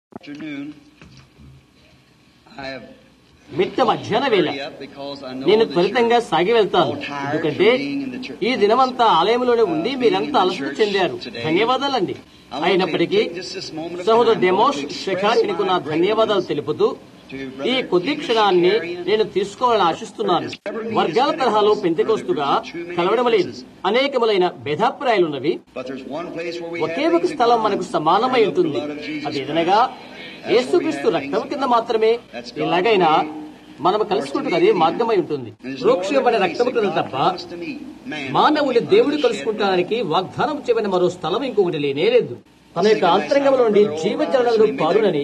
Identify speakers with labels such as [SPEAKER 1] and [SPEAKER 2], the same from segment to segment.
[SPEAKER 1] afternoon. I have
[SPEAKER 2] మిట్ట మధ్యాహ్న వేళ
[SPEAKER 1] hurry up because I know
[SPEAKER 2] నేను
[SPEAKER 1] that
[SPEAKER 2] త్వరితంగా
[SPEAKER 1] you're
[SPEAKER 2] సాగి వెళ్తాను
[SPEAKER 1] all tired
[SPEAKER 2] ఎందుకంటే
[SPEAKER 1] from being in the church.
[SPEAKER 2] ఈ దినమంతా ఆలయంలోనే ఉండి
[SPEAKER 1] Uh,
[SPEAKER 2] మీరంతా
[SPEAKER 1] being in the
[SPEAKER 2] అలసట
[SPEAKER 1] church
[SPEAKER 2] చెందారు
[SPEAKER 1] today.
[SPEAKER 2] ధన్యవాదాలండి
[SPEAKER 1] I want to
[SPEAKER 2] అయినప్పటికీ
[SPEAKER 1] take just this moment of
[SPEAKER 2] సహోదరు
[SPEAKER 1] time,
[SPEAKER 2] డెమోస్
[SPEAKER 1] Lord, to express
[SPEAKER 2] షెకారియకు నా
[SPEAKER 1] my
[SPEAKER 2] ధన్యవాదాలు
[SPEAKER 1] gratefulness
[SPEAKER 2] తెలుపుతూ
[SPEAKER 1] to
[SPEAKER 2] ఈ
[SPEAKER 1] Brother
[SPEAKER 2] కొద్ది
[SPEAKER 1] Peter
[SPEAKER 2] క్షణాన్ని
[SPEAKER 1] Shakarian.
[SPEAKER 2] నేను తీసుకోవాలని ఆశిస్తున్నాను వర్గాల తరహాలో పెంతెకొస్తుగా కలవడం లేదు అనేకములైన భేదాభిప్రాయాలున్నవి
[SPEAKER 1] But there's one place where we
[SPEAKER 2] okay
[SPEAKER 1] have
[SPEAKER 2] ఒక
[SPEAKER 1] things in
[SPEAKER 2] స్థలం
[SPEAKER 1] common.
[SPEAKER 2] మనకు సమానమై
[SPEAKER 1] The
[SPEAKER 2] ఉంటుంది
[SPEAKER 1] blood of Jesus
[SPEAKER 2] అది
[SPEAKER 1] Christ.
[SPEAKER 2] ఏదనగా
[SPEAKER 1] That's
[SPEAKER 2] యేసుక్రీస్తు
[SPEAKER 1] where we have
[SPEAKER 2] రక్తం
[SPEAKER 1] things
[SPEAKER 2] కింద
[SPEAKER 1] in common.
[SPEAKER 2] మాత్రమే
[SPEAKER 1] That's God's
[SPEAKER 2] ఎలాగైనా
[SPEAKER 1] way.
[SPEAKER 2] మనం కలుసుకుంటున్నది అది మార్గమై ఉంటుంది
[SPEAKER 1] There's no
[SPEAKER 2] ప్రోక్షింపబడే
[SPEAKER 1] other place
[SPEAKER 2] రక్తము
[SPEAKER 1] that
[SPEAKER 2] క్రింద
[SPEAKER 1] God
[SPEAKER 2] తప్ప
[SPEAKER 1] promised to me. Man,
[SPEAKER 2] మానవుని
[SPEAKER 1] only
[SPEAKER 2] దేవుడు
[SPEAKER 1] by the shed
[SPEAKER 2] కలుసుకుంటానికి వాగ్దానం చేయబడిన మరో స్థలం ఇంకొకటి లేనే లేదు తన యొక్క అంతరంగంలో నుండి జీవజనులను పారునని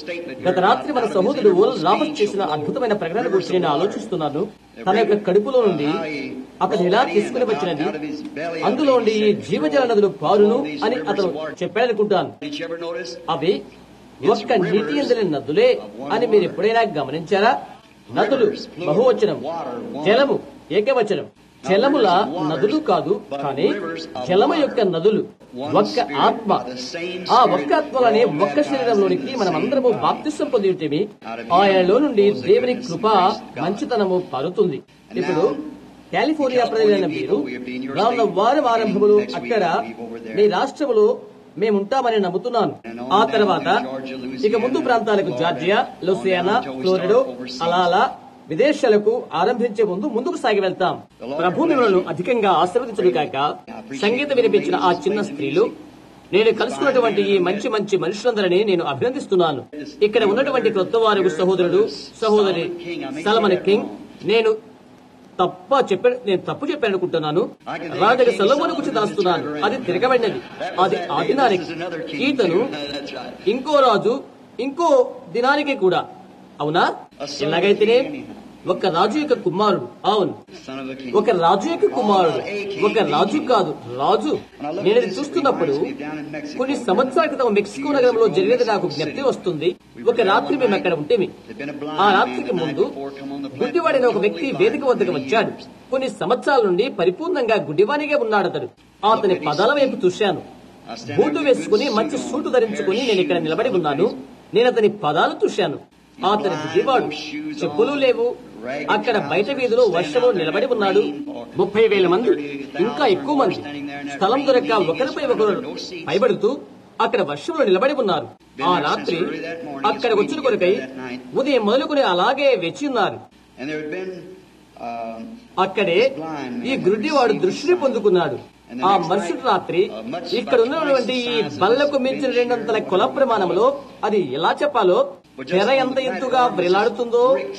[SPEAKER 2] గత రాత్రి మన సహోదరుడు ఓల్ రాబర్ట్ చేసిన అద్భుతమైన ప్రకటన గురించి నేను ఆలోచిస్తున్నాను తన యొక్క కడుపులో నుండి అతను ఇలా తీసుకుని వచ్చినది అందులో నుండి ఈ జీవజల నదులు పారును అని అతను చెప్పాడనుకుంటాను
[SPEAKER 1] Did you ever notice?
[SPEAKER 2] అవి ఒక్క నీటి ఎందలి నదులే అని మీరు ఎప్పుడైనా గమనించారా నదులు బహువచనం జలము ఏకవచనం జలముల నదులు కాదు కానీ జలము యొక్క నదులు ఒక్క ఆత్మ ఆ ఒక్క ఆత్మలనే ఒక్క శరీరంలోనికి మనమందరము బాప్తిసం పొంది ఉంటేమి ఆయనలో నుండి దేవుని కృప మంచితనము పారుతుంది ఇప్పుడు కాలిఫోర్నియా ప్రజలైన మీరు రానున్న వారం ఆరంభములు అక్కడ మీ రాష్ట్రములో మేముంటామని నమ్ముతున్నాను ఆ తర్వాత ఇక ముందు ప్రాంతాలకు జార్జియా లూసియానా ఫ్లోరిడో అలా అలా విదేశాలకు ఆరంభించే ముందు ముందుకు సాగి వెళ్తాం ప్రభు మిమ్మల్ని అధికంగా ఆశీర్వదించడు కాక సంగీతం వినిపించిన ఆ చిన్న స్త్రీలు నేను కలుసుకున్నటువంటి ఈ మంచి మంచి మనుషులందరినీ నేను అభినందిస్తున్నాను ఇక్కడ ఉన్నటువంటి క్రొత్త వారు సహోదరుడు సహోదరి సలమన్ కింగ్ నేను తప్ప చెప్పాను నేను తప్పు చెప్పాను అనుకుంటున్నాను రాజుగా సొలొమోను గురించి తలుస్తున్నాను అది తిరగబడినది అది ఆ దినానికి ఈతను ఇంకో రాజు ఇంకో దినానికి కూడా అవునా ఎలాగైతేనే ఒక రాజు యొక్క కుమారుడు అవును
[SPEAKER 1] Son of a king.
[SPEAKER 2] ఒక రాజు యొక్క కుమారుడు ఒక రాజు కాదు రాజు నేను ఇది చూస్తున్నప్పుడు కొన్ని సంవత్సరాల క్రితం మెక్సికో నగరంలో జరిగినది నాకు జ్ఞప్తి వస్తుంది ఒక రాత్రి మేము అక్కడ ఉంటేమి ఆ రాత్రికి ముందు గుడ్డివాడైన ఒక వ్యక్తి వేదిక వద్దకు వచ్చాడు కొన్ని సంవత్సరాల నుండి పరిపూర్ణంగా గుడ్డివానిగా ఉన్నాడు అతడు అతని పదాల వైపు చూశాను బూటు వేసుకుని మంచి సూటు ధరించుకుని నేను ఇక్కడ నిలబడి ఉన్నాను నేను అతని పదాలు చూశాను అతని గుడ్డివాడు చెప్పులు లేవు అక్కడ బయట వీధిలో వర్షంలో నిలబడి ఉన్నాడు ముప్పై వేల మంది ఇంకా ఎక్కువ మంది స్థలం దొరక్క ఒకరిపై ఒకరు పైబడుతూ అక్కడ వర్షంలో నిలబడి ఉన్నారు ఆ రాత్రి అక్కడ వచ్చిన కొరకై ఉదయం మొదలుకొని అలాగే వేచి ఉన్నారు
[SPEAKER 1] And there had been um,
[SPEAKER 2] అక్కడే ఈ గుడ్డివాడు దృష్టిని పొందుకున్నాడు ఆ మరుసటి రాత్రి ఇక్కడ ఉన్నటువంటి ఈ బల్లకు మించిన రెండంతల కుల ప్రమాణంలో అది ఎలా చెప్పాలో తెర ఎంత ఎత్తుగా వ్రేలాడుతుందో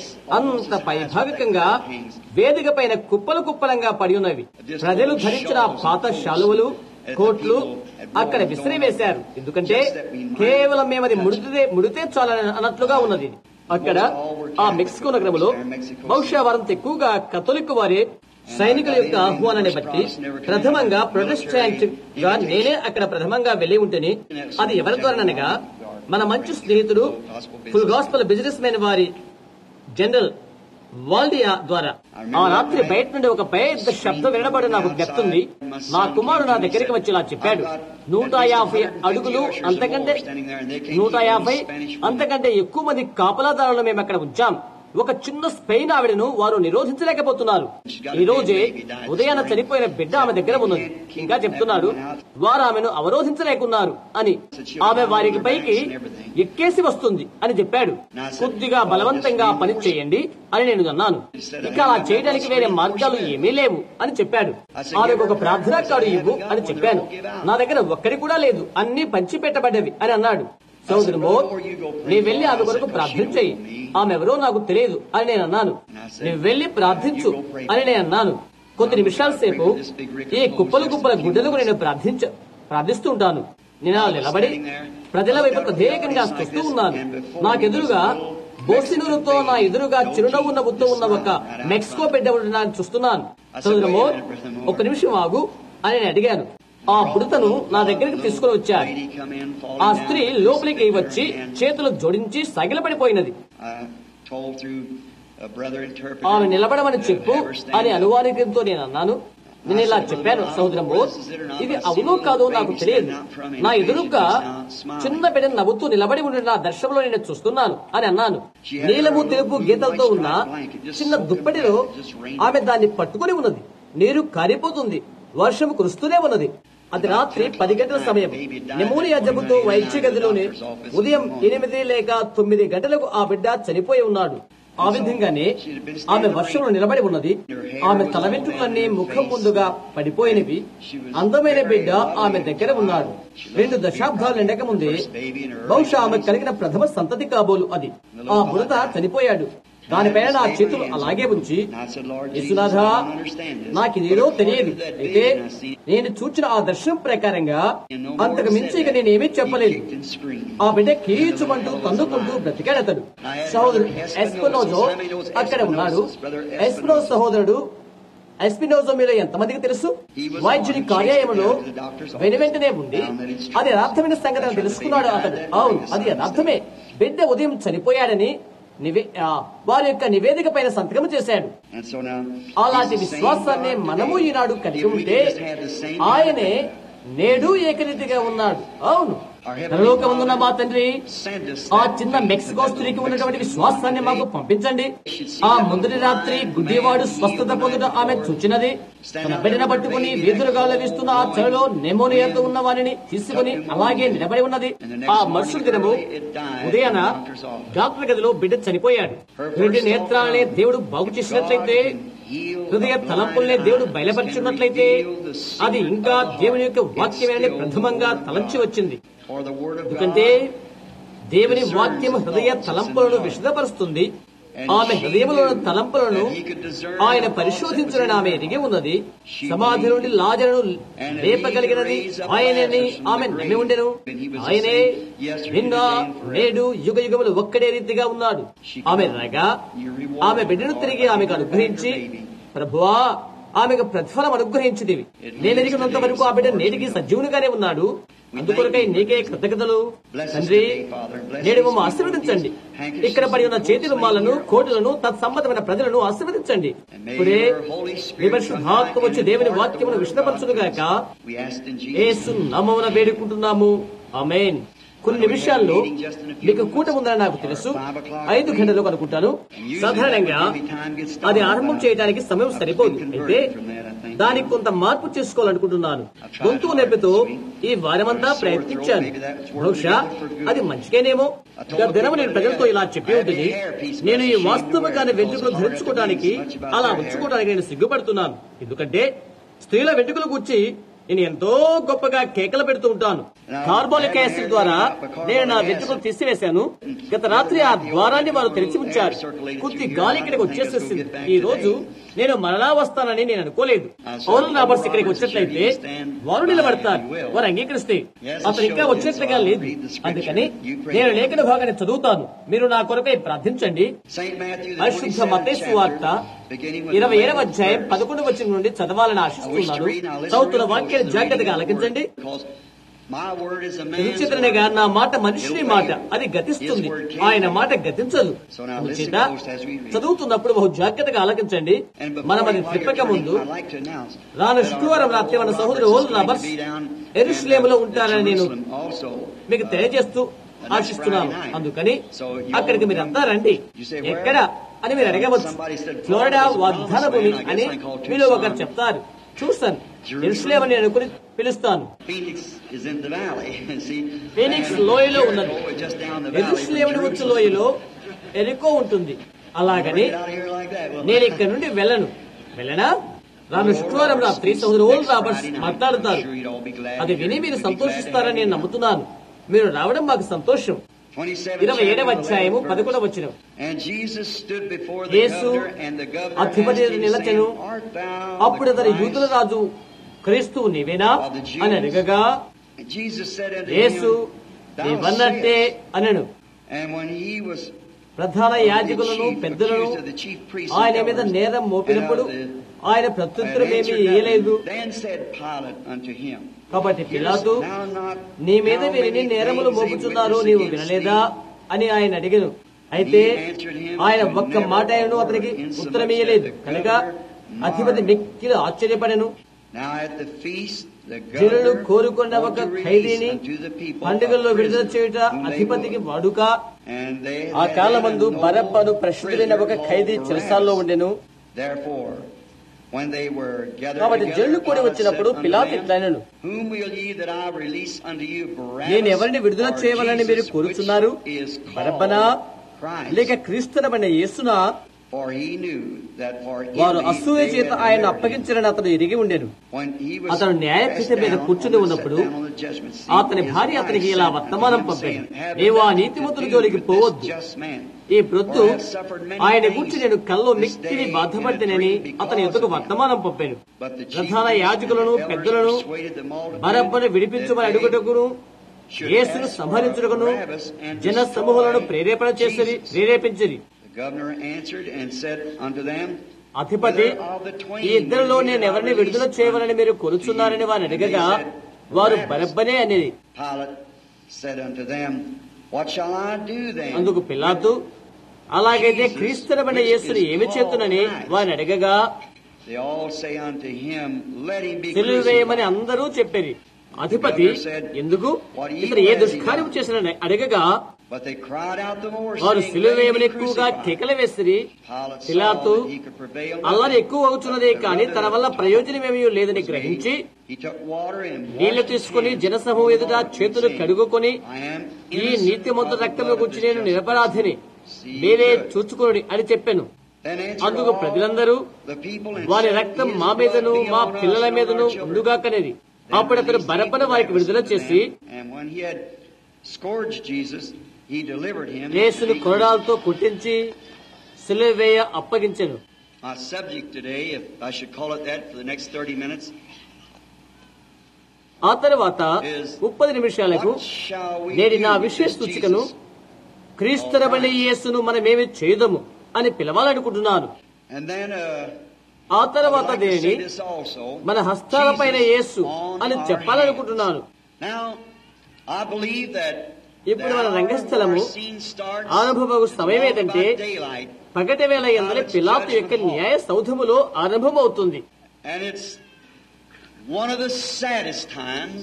[SPEAKER 2] అంత పైభాగకంగా వేదిక పైన కుప్పలు కుప్పలంగా పడి ఉన్నవి ప్రజలు ధరించిన పాత శాలువలు కోట్లు అక్కడ విసిరి వేశారు ఎందుకంటే కేవలం మేము అది ముడితే ముడితే చాలని అన్నట్లుగా ఉన్నది అక్కడ ఆ మెక్సికో నగరంలో బహుశా వారంత ఎక్కువగా కథోలిక్ వారే సైనికుల యొక్క ఆహ్వానాన్ని బట్టి ప్రథమంగా ప్రొటెస్టాంట్ గా నేనే అక్కడ ప్రథమంగా వెళ్లి ఉంటేనే అది ఎవరి ద్వారానగా మన మంచి స్నేహితుడు ఫుల్ గాస్పల్ బిజినెస్ మెన్ వారి జనరల్ వాల్డియా ద్వారా ఆ రాత్రి బయట నుండి ఒక పెద్ద శబ్దం వినబడి నాకు జ్ఞప్తుంది నా కుమారుడు నా దగ్గరికి వచ్చి ఇలా చెప్పాడు నూట యాభై అడుగులు అంతకంటే నూట యాభై అంతకంటే ఎక్కువ మంది కాపలాదారులు మేము అక్కడ ఉంచాం ఒక చిన్న స్పెయిన్ ఆవిడను వారు నిరోధించలేకపోతున్నారు ఈ రోజే ఉదయాన చనిపోయిన బిడ్డ ఆమె దగ్గర ఉన్నది ఇంకా చెప్తున్నాడు వారు ఆమెను అవరోధించలేకున్నారు అని ఆమె వారికి పైకి ఎక్కేసి వస్తుంది అని చెప్పాడు కొద్దిగా బలవంతంగా పని చేయండి అని నేను అన్నాను ఇక అలా చేయడానికి వేరే మార్గాలు ఏమీ లేవు అని చెప్పాడు ఆమెకు ఒక ప్రార్థనా కార్డు ఇవ్వు అని చెప్పాను నా దగ్గర ఒక్కడి కూడా లేదు అన్ని పంచి పెట్టబడ్డవి అని అన్నాడు సోదరు మోర్ నీ వెళ్లి ఆమె కొరకు ప్రార్థించేయి ఆమె ఎవరో నాకు తెలియదు అని నేను అన్నాను నువ్వు వెళ్లి ప్రార్థించు అని నేను అన్నాను కొద్ది నిమిషాల సేపు ఈ కుప్పలు కుప్పల గుడ్డలకు నేను ప్రార్థించ ప్రార్థిస్తూ ఉంటాను నేను అలా నిలబడి ప్రజల వైపు ప్రత్యేకంగా చూస్తూ ఉన్నాను నాకెదురుగా బోసినూరుతో నా ఎదురుగా చిరునవ్వు నవ్వుతూ ఉన్న ఒక మెక్సికో బిడ్డ ఉండడానికి చూస్తున్నాను సోదరు మోర్ ఒక నిమిషం ఆగు అని నేను అడిగాను ఆ బుడతను నా దగ్గరికి తీసుకుని వచ్చాడు
[SPEAKER 1] lady come in, falling
[SPEAKER 2] ఆ
[SPEAKER 1] down,
[SPEAKER 2] స్త్రీ లోపలికి వచ్చి చేతులు జోడించి సగిలపడిపోయినది
[SPEAKER 1] I told through a brother interpreter.
[SPEAKER 2] ఆమె నిలబడమని చెప్పు
[SPEAKER 1] Ever stand
[SPEAKER 2] అని
[SPEAKER 1] up.
[SPEAKER 2] అనువానికంతో నేను అన్నాను నేను ఇలా చెప్పాను సహోదరము ఇది అవునో కాదో నాకు తెలియదు నా ఎదురుగా చిన్న బిడ్డ నవ్వుతూ నిలబడి ఉండి నా దర్శనంలో నేను చూస్తున్నాను అని అన్నాను నీలము తెలుపు గీతలతో ఉన్న చిన్న దుప్పటిలో ఆమె దాన్ని పట్టుకుని ఉన్నది నీరు కారిపోతుంది వర్షం కురుస్తూనే ఉన్నది అది రాత్రి పది గంటల సమయం నెమోనియా జబ్బుతో వైద్య గదిలోనే ఉదయం ఎనిమిది లేక తొమ్మిది గంటలకు ఆ బిడ్డ చనిపోయి ఉన్నాడు ఆ విధంగానే ఆమె వర్షంలో నిలబడి ఉన్నది ఆమె తల వెంట్రుకలన్నీ ముఖం ముందుగా పడిపోయినవి అందమైన బిడ్డ ఆమె దగ్గర ఉన్నాడు రెండు దశాబ్దాలు ఎండక ముందే బహుశా ఆమె కలిగిన ప్రథమ సంతతి కాబోలు అది ఆ బురద చనిపోయాడు దానిపైన నా చేతులు అలాగే ఉంచి యేసునాథ నాకు ఇదేదో తెలియదు అయితే నేను చూచిన ఆ దర్శనం ప్రకారంగా అంతకు మించి ఇక నేనేమీ చెప్పలేదు ఆ బిడ్డ కీచుమంటూ తన్నుకుంటూ బ్రతికాడు అతడు సహోదరుడు ఎస్పినోజో అక్కడ ఉన్నాడు ఎస్పినోజో సహోదరుడు ఎస్పినోజో మీద ఎంతమందికి తెలుసు వైద్యుడి కార్యాలయంలో వెను వెంటనే ఉంది అది యథార్థమైన సంగతి తెలుసుకున్నాడు అతడు అవును అది యథార్థమే బిడ్డ ఉదయం చనిపోయాడని నివే ఆ, వారి యొక్క నివేదిక పైన సంతకం చేశాడు అలాంటి విశ్వాసాన్ని మనము ఈనాడు కలిగి ఉంటే ఆయనే నేడు ఏకరీతిగా ఉన్నాడు అవును పరలోకమందున్న మా తండ్రి ఆ చిన్న మెక్సికో స్త్రీకి ఉన్నటువంటి విశ్వాసాన్ని మాకు పంపించండి ఆ ముందరి రాత్రి గుడ్డివాడు స్వస్థత పొందుట ఆమె చూచినది తన బిడ్డన పట్టుకుని వీధులుగాలు వీస్తున్న ఆ చలిలో నెమోనియాతో ఉన్న వారిని తీసుకుని అలాగే నిలబడి ఉన్నది ఆ మరుసటి దినము ఉదయాన డాక్టర్ గదిలో బిడ్డ చనిపోయాడు రెండు నేత్రాలనే దేవుడు బాగు చేసినట్లయితే హృదయ తలంపుల్నే దేవుడు బయలుపరిచున్నట్లయితే అది ఇంకా దేవుని యొక్క వాక్యమే ప్రథమంగా తలంచి వచ్చింది ఎందుకంటే దేవుని వాక్యం హృదయ తలంపులను విశదపరుస్తుంది ఆమె హృదయములోని తలంపులను ఆయన పరిశోధించునని ఆమె ఎరిగి ఉన్నది సమాధి నుండి లాజరును లేపగలిగినది ఆయనని ఆమె నమ్మి ఉండెను ఆయనే నిన్న నేడు యుగ యుగములు ఒక్కడే రీతిగా ఉన్నాడు ఆమె రాగా ఆమె బిడ్డను తిరిగి ఆమెకు అనుగ్రహించి ప్రభువా ఆమెకు ప్రతిఫలం అనుగ్రహించింది నేను ఎరిగినంత వరకు ఆ బిడ్డ నేటికి సజీవునిగానే ఉన్నాడు అందుకొరకై నీకే కృతజ్ఞతలు తండ్రి నేడు మమ్మ ఆశీర్వదించండి ఇక్కడ పడి ఉన్న చేతి రుమాలను కోటలను తత్సంబంధమైన ప్రజలను ఆశీర్వదించండి ఇప్పుడే మీ పరిశుద్ధాత్మ వచ్చి దేవుని వాక్యమును విషదపరచునుగాక యేసు నామమున వేడుకుంటున్నాము ఆమేన్ కొన్ని నిమిషాల్లో మీకు కూట ఉందని నాకు తెలుసు ఐదు గంటలకు అనుకుంటాను సాధారణంగా అది ఆరంభం చేయడానికి సమయం సరిపోదు అయితే దానికి కొంత మార్పు చేసుకోవాలనుకుంటున్నాను గొంతు నొప్పితో ఈ వారమంతా ప్రయత్నించాను బహుశా అది మంచికేనేమో గత దినము నేను ప్రజలతో ఇలా చెప్పి ఉంటుంది నేను ఈ వాస్తవంగానే వెంట్రుకలు ధరించుకోవడానికి అలా ఉంచుకోవడానికి నేను సిగ్గుపడుతున్నాను ఎందుకంటే స్త్రీల వెంట్రుకలు కూర్చి నేను ఎంతో గొప్పగా కేకలు పెడుతూ ఉంటాను కార్బోలిక్ యాసిడ్ ద్వారా నేను నా వెంట్రుకలు తీసివేశాను గత రాత్రి ఆ ద్వారాన్ని వారు తెరిచి ఉంచారు కొద్ది గాలి ఇక్కడికి వచ్చేసేసింది ఈ రోజు నేను మరలా వస్తానని నేను అనుకోలేదు పౌరుల రాబర్స్ ఇక్కడికి వచ్చినట్లయితే వారు నిలబడతారు వారు అంగీకరిస్తే అతను ఇంకా వచ్చినట్లుగా లేదు అందుకని నేను లేఖన భాగాన్ని చదువుతాను మీరు నా కొరకై ప్రార్థించండి పరిశుద్ధ మతేశ్వ వార్త ఇరవై ఏడవ అధ్యాయం పదకొండు వచ్చిన నుండి చదవాలని ఆశిస్తున్నాను చదువుతున్న వాక్యాన్ని జాగ్రత్తగా ఆలకించండి విచిత్రనిగా నా మాట మనుషుని మాట అది గతిస్తుంది ఆయన మాట గతించదు అందుచేత చదువుతున్నప్పుడు బహు జాగ్రత్తగా ఆలకించండి మనం అది త్రిప్పక ముందు రాను శుక్రవారం రాత్రి మన సహోదరు ఓల్ రాబర్స్ ఎరుషులేములో ఉంటారని నేను మీకు తెలియజేస్తూ ఆశిస్తున్నాను అందుకని అక్కడికి మీరు అంతా రండి ఎక్కడ అని మీరు అడగవచ్చు ఫ్లోరిడా వాగ్దాన భూమి అని మీరు ఒకరు చెప్తారు చూస్తాను ఎరుసలేమని నేను అనుకుని పిలుస్తాను ఫీనిక్స్ లోయలో ఉన్నది ఎరుసలేముని వచ్చు లోయలో ఎరుకో ఉంటుంది అలాగని నేను ఇక్కడ నుండి వెళ్ళను వెళ్ళనా రాను శుక్రవారం రాత్రి సోదరు ఓల్ రాబర్ట్స్ మాట్లాడుతారు అది విని మీరు సంతోషిస్తారని నేను నమ్ముతున్నాను మీరు రావడం మాకు సంతోషం ఇరవై ఏడవ అధ్యాయము పదకొండవ వచ్చిన యేసు అధిపతి నిలచెను అప్పుడు అతని యూదుల రాజు క్రీస్తు నీవేనా అని అడగగా యేసు నీవన్నట్టే అనను ప్రధాన యాజకులను పెద్దలను ఆయన మీద నేరం మోపినప్పుడు ఆయన ప్రత్యుత్తరమేమీ ఇయ్యలేదు కాబట్టి పిలాతు నీ మీద వీరిని నేరములు మోపుచున్నారు నీవు వినలేదా అని ఆయన అడిగను అయితే ఆయన ఒక్క మాట ఆయనను అతనికి ఉత్తరమియ్యలేదు కనుక అధిపతి మిక్కిలు ఆశ్చర్యపడెను
[SPEAKER 1] Now at the feast, the
[SPEAKER 2] జనులు
[SPEAKER 1] governor
[SPEAKER 2] కోరుకున్న ఒక
[SPEAKER 1] wanted to release
[SPEAKER 2] ఖైదీని
[SPEAKER 1] unto the people
[SPEAKER 2] పండుగల్లో
[SPEAKER 1] a
[SPEAKER 2] విడుదల
[SPEAKER 1] prisoner
[SPEAKER 2] చేయుట
[SPEAKER 1] whom they
[SPEAKER 2] అధిపతికి
[SPEAKER 1] would.
[SPEAKER 2] వాడుక
[SPEAKER 1] And they
[SPEAKER 2] ఆ
[SPEAKER 1] had
[SPEAKER 2] కాలమందు
[SPEAKER 1] a noble
[SPEAKER 2] బరబ్బను ప్రసిద్ధులైన ఒక
[SPEAKER 1] prisoner
[SPEAKER 2] ఖైదీ
[SPEAKER 1] called
[SPEAKER 2] చెరసాల్లో
[SPEAKER 1] Barabbas.
[SPEAKER 2] ఉండెను
[SPEAKER 1] Therefore, when they were gathered
[SPEAKER 2] కాబట్టి
[SPEAKER 1] together,
[SPEAKER 2] జనులు కూడి
[SPEAKER 1] Pilate
[SPEAKER 2] వచ్చినప్పుడు
[SPEAKER 1] said unto
[SPEAKER 2] పిలాతు
[SPEAKER 1] them,
[SPEAKER 2] ఇట్లనెను
[SPEAKER 1] Whom will ye that I release unto you, Barabbas
[SPEAKER 2] నేను ఎవరిని విడుదల
[SPEAKER 1] or
[SPEAKER 2] చేయవాలని మీరు
[SPEAKER 1] Jesus,
[SPEAKER 2] కోరుచున్నారు
[SPEAKER 1] which is called
[SPEAKER 2] బరబ్బనా
[SPEAKER 1] Christ?
[SPEAKER 2] లేక క్రీస్తునమైన యేసునా
[SPEAKER 1] For he knew that for
[SPEAKER 2] వారు
[SPEAKER 1] envy
[SPEAKER 2] అసూయ
[SPEAKER 1] they
[SPEAKER 2] చేత
[SPEAKER 1] had
[SPEAKER 2] ఆయన
[SPEAKER 1] delivered him.
[SPEAKER 2] అప్పగించారని అతను ఎరిగి ఉండెను
[SPEAKER 1] When he was
[SPEAKER 2] అతను న్యాయపీఠం మీద
[SPEAKER 1] cast down
[SPEAKER 2] కూర్చుని
[SPEAKER 1] on the-
[SPEAKER 2] ఉన్నప్పుడు
[SPEAKER 1] sat down on the judgment seat,
[SPEAKER 2] అతని
[SPEAKER 1] his
[SPEAKER 2] భార్య
[SPEAKER 1] wife
[SPEAKER 2] అతనికి ఇలా
[SPEAKER 1] said unto
[SPEAKER 2] వర్తమానం
[SPEAKER 1] him,
[SPEAKER 2] పంపాను
[SPEAKER 1] saying, "Have
[SPEAKER 2] నీవు ఆ
[SPEAKER 1] nothing
[SPEAKER 2] నీతిమంతుని
[SPEAKER 1] to do
[SPEAKER 2] జోలికి
[SPEAKER 1] with
[SPEAKER 2] పోవద్దు
[SPEAKER 1] this just man.
[SPEAKER 2] ఈ ప్రొద్దు
[SPEAKER 1] For I have suffered many
[SPEAKER 2] ఆయన
[SPEAKER 1] things
[SPEAKER 2] గురించి నేను కల్లో
[SPEAKER 1] this
[SPEAKER 2] మిక్కిలి
[SPEAKER 1] day
[SPEAKER 2] బాధపడితేనని
[SPEAKER 1] in a dream
[SPEAKER 2] అతని
[SPEAKER 1] because
[SPEAKER 2] ఎదుకు
[SPEAKER 1] of him."
[SPEAKER 2] వర్తమానం పంపాను
[SPEAKER 1] But the chief
[SPEAKER 2] ప్రధాన
[SPEAKER 1] priests and
[SPEAKER 2] యాజకులను
[SPEAKER 1] the elders
[SPEAKER 2] పెద్దలను
[SPEAKER 1] persuaded the multitude
[SPEAKER 2] బరబ్బను విడిపించమని
[SPEAKER 1] that they
[SPEAKER 2] అడుగుటకును
[SPEAKER 1] should
[SPEAKER 2] యేసును
[SPEAKER 1] ask for
[SPEAKER 2] సంహరించుటకును
[SPEAKER 1] Barabbas and
[SPEAKER 2] జన
[SPEAKER 1] destroy
[SPEAKER 2] సమూహాలను ప్రేరేపణ చేసిరి
[SPEAKER 1] Jesus.
[SPEAKER 2] ప్రేరేపించిరి
[SPEAKER 1] The governor answered and said unto them,
[SPEAKER 2] అధిపతి
[SPEAKER 1] Whether of the twain
[SPEAKER 2] ఈ ఇద్దరిలో
[SPEAKER 1] will ye
[SPEAKER 2] నేను
[SPEAKER 1] that I
[SPEAKER 2] ఎవరిని విడుదల
[SPEAKER 1] release
[SPEAKER 2] చేయవాలని మీరు
[SPEAKER 1] unto
[SPEAKER 2] కొలుచున్నారని
[SPEAKER 1] you?
[SPEAKER 2] వారిని
[SPEAKER 1] And they
[SPEAKER 2] అడగగా
[SPEAKER 1] said,
[SPEAKER 2] వారు
[SPEAKER 1] Barabbas.
[SPEAKER 2] బరబ్బనే అనేది
[SPEAKER 1] Pilate said unto them, What shall I do then?
[SPEAKER 2] అందుకు పిలాతు అలాగైతే క్రీస్తునమైన యేసుని ఏమి చేతునని వారిని అడగగా
[SPEAKER 1] They all say unto him, Let him be
[SPEAKER 2] సిలువ వేయమని
[SPEAKER 1] crucified.
[SPEAKER 2] అందరూ చెప్పారు అధిపతి ఎందుకు ఇతను ఏ దుష్కార్యం చేసిన అడగగా
[SPEAKER 1] But they cried out the more,
[SPEAKER 2] వారు
[SPEAKER 1] saying,
[SPEAKER 2] సిలువ
[SPEAKER 1] Let him
[SPEAKER 2] వేయమని
[SPEAKER 1] be
[SPEAKER 2] ఎక్కువగా
[SPEAKER 1] crucified.
[SPEAKER 2] కేకలు వేసిరి
[SPEAKER 1] Pilate saw
[SPEAKER 2] పిలాతు
[SPEAKER 1] that he could prevail
[SPEAKER 2] అల్లరి
[SPEAKER 1] nothing,
[SPEAKER 2] ఎక్కువ అవుతున్నదే కానీ తన వల్ల ప్రయోజనమేమీ లేదని గ్రహించి
[SPEAKER 1] He took water and
[SPEAKER 2] నీళ్లు
[SPEAKER 1] washed his
[SPEAKER 2] తీసుకుని
[SPEAKER 1] hands
[SPEAKER 2] జనసమూహం ఎదుట
[SPEAKER 1] before the Lord,
[SPEAKER 2] చేతులు
[SPEAKER 1] saying,
[SPEAKER 2] కడుగుకొని
[SPEAKER 1] I am
[SPEAKER 2] ఈ
[SPEAKER 1] innocent
[SPEAKER 2] నీతిమంత
[SPEAKER 1] of the
[SPEAKER 2] రక్తంలో
[SPEAKER 1] blood of
[SPEAKER 2] గురించి
[SPEAKER 1] this
[SPEAKER 2] నేను
[SPEAKER 1] just
[SPEAKER 2] నిరపరాధిని
[SPEAKER 1] See
[SPEAKER 2] మీరే
[SPEAKER 1] to it.
[SPEAKER 2] చూచుకోండి అని చెప్పాను
[SPEAKER 1] Then answered
[SPEAKER 2] అందుకు
[SPEAKER 1] all
[SPEAKER 2] ప్రజలందరూ
[SPEAKER 1] the people and
[SPEAKER 2] వారి
[SPEAKER 1] said,
[SPEAKER 2] రక్తం
[SPEAKER 1] His
[SPEAKER 2] మా
[SPEAKER 1] blood
[SPEAKER 2] మీదను
[SPEAKER 1] be
[SPEAKER 2] మా
[SPEAKER 1] on us
[SPEAKER 2] పిల్లల
[SPEAKER 1] and on
[SPEAKER 2] మీదను
[SPEAKER 1] our children.
[SPEAKER 2] ఉండుగాకనేది
[SPEAKER 1] Then
[SPEAKER 2] అప్పుడు అతను
[SPEAKER 1] released
[SPEAKER 2] బరబ్బను
[SPEAKER 1] he
[SPEAKER 2] వారికి విడుదల
[SPEAKER 1] Barabbas to
[SPEAKER 2] చేసి
[SPEAKER 1] them, And when he had scourged Jesus, he delivered him.
[SPEAKER 2] యేసును
[SPEAKER 1] to be
[SPEAKER 2] కొరడాలతో కొట్టించి సిలువ వేయ అప్పగించెను
[SPEAKER 1] My subject today, if I should call it that for the next 30 minutes,
[SPEAKER 2] ఆ తర్వాత ముప్పది నిమిషాలకు
[SPEAKER 1] what shall we
[SPEAKER 2] నేటి నా
[SPEAKER 1] do with
[SPEAKER 2] విశేష
[SPEAKER 1] this
[SPEAKER 2] సూచికను
[SPEAKER 1] Jesus?
[SPEAKER 2] క్రీస్తునబడి యేసును మనమేమి చేయదము అని పిలవాలనుకుంటున్నాను
[SPEAKER 1] And then, uh,
[SPEAKER 2] ఆ
[SPEAKER 1] I would
[SPEAKER 2] తర్వాత
[SPEAKER 1] like to
[SPEAKER 2] దేని
[SPEAKER 1] say this also.
[SPEAKER 2] మన హస్తాలపైన
[SPEAKER 1] Jesus
[SPEAKER 2] యేసు
[SPEAKER 1] on
[SPEAKER 2] అని
[SPEAKER 1] our
[SPEAKER 2] చెప్పాలనుకుంటున్నాను
[SPEAKER 1] hands. Now, I believe that
[SPEAKER 2] ఇప్పుడు
[SPEAKER 1] the
[SPEAKER 2] మన
[SPEAKER 1] hour of
[SPEAKER 2] రంగస్థలము
[SPEAKER 1] our scene starts
[SPEAKER 2] ఆరంభమగు సమయం
[SPEAKER 1] long
[SPEAKER 2] ఏదంటే
[SPEAKER 1] by daylight,
[SPEAKER 2] పగటి వేళ ఎందరి పిలాతు యొక్క న్యాయ సౌధములో ఆరంభమవుతుంది
[SPEAKER 1] and it's one of the saddest times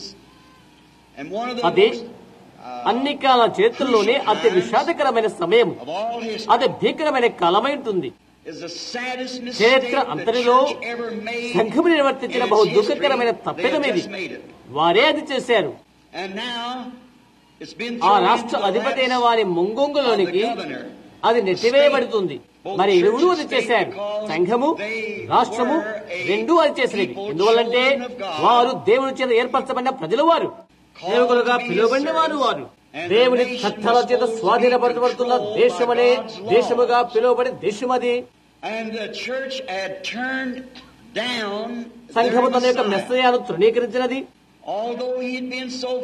[SPEAKER 1] and one of the
[SPEAKER 2] అది
[SPEAKER 1] most uh,
[SPEAKER 2] అన్ని కాల చరిత్రలోనే అతి విషాదకరమైన సమయం
[SPEAKER 1] of all history
[SPEAKER 2] అది భీకరమైన కాలమై ఉంటుంది
[SPEAKER 1] is the saddest mistake
[SPEAKER 2] చరిత్ర
[SPEAKER 1] the
[SPEAKER 2] అంతటిలో
[SPEAKER 1] church ever made
[SPEAKER 2] సంఘము నిర్వర్తించిన
[SPEAKER 1] in
[SPEAKER 2] బహు
[SPEAKER 1] its
[SPEAKER 2] దుఃఖకరమైన
[SPEAKER 1] history.
[SPEAKER 2] తప్పిదం
[SPEAKER 1] They have
[SPEAKER 2] ఇది
[SPEAKER 1] just made it.
[SPEAKER 2] వారే అది చేశారు
[SPEAKER 1] And now it's been
[SPEAKER 2] ఆ
[SPEAKER 1] thrown
[SPEAKER 2] రాష్ట్ర
[SPEAKER 1] into the
[SPEAKER 2] అధిపతి అయిన
[SPEAKER 1] laps
[SPEAKER 2] వారి
[SPEAKER 1] of the
[SPEAKER 2] ముంగొంగులోనికి
[SPEAKER 1] governor.
[SPEAKER 2] అది నెట్టివేయబడుతుంది మరి ఇరువురు అది చేశారు సంఘము రాష్ట్రము రెండూ అది చేసినవి ఎందువల్లంటే వారు దేవుని చేత ఏర్పరచబడిన ప్రజలు వారు సేవకులుగా పిలువబడిన వారు వారు దేవుని చట్టాల చేత స్వాధీనపరచబడుతున్న దేశమనే దేశముగా పిలువబడే దేశమది
[SPEAKER 1] And the church had turned down
[SPEAKER 2] సంఘము తన యొక్క
[SPEAKER 1] their Messiah.
[SPEAKER 2] మెస్సయాను తృణీకరించినది
[SPEAKER 1] Although he had been so,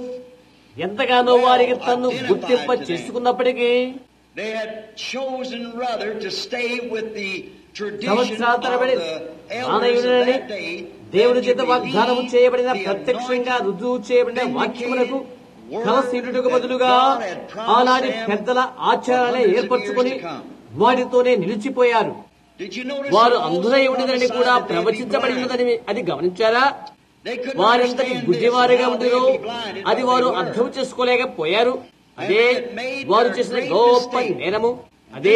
[SPEAKER 2] ఎంతగానో వారికి తను గుర్తింప చేసుకున్నప్పటికీ
[SPEAKER 1] they had chosen rather to stay with the tradition of
[SPEAKER 2] సంవత్సరాల తరబడి
[SPEAKER 1] the elders of
[SPEAKER 2] ఆనయుడనని
[SPEAKER 1] that day.
[SPEAKER 2] దేవుని
[SPEAKER 1] that
[SPEAKER 2] చేత
[SPEAKER 1] you
[SPEAKER 2] వాగ్దానము
[SPEAKER 1] believe
[SPEAKER 2] చేయబడిన
[SPEAKER 1] the
[SPEAKER 2] ప్రత్యక్షంగా
[SPEAKER 1] anointed,
[SPEAKER 2] రుజువు చేయబడిన వాక్యములకు కలసీటుకు బదులుగా ఆనాటి పెద్దల ఆచారాలే ఏర్పరచుకొని వాటితోనే నిలిచిపోయారు
[SPEAKER 1] Did you notice
[SPEAKER 2] వారు
[SPEAKER 1] that
[SPEAKER 2] అందురై
[SPEAKER 1] also
[SPEAKER 2] ఉండినదని
[SPEAKER 1] prophesied
[SPEAKER 2] కూడా
[SPEAKER 1] that they would be
[SPEAKER 2] ప్రవచించబడినదని
[SPEAKER 1] blind?
[SPEAKER 2] అది గమనించారా
[SPEAKER 1] They couldn't
[SPEAKER 2] వారెంతటి
[SPEAKER 1] understand
[SPEAKER 2] గుడ్డివారిగా
[SPEAKER 1] this, how they
[SPEAKER 2] ఉండిరో
[SPEAKER 1] would be blinded,
[SPEAKER 2] అది
[SPEAKER 1] but
[SPEAKER 2] వారు
[SPEAKER 1] they were.
[SPEAKER 2] అర్థం చేసుకోలేకపోయారు అదే వారు చేసిన గొప్ప నేరము అదే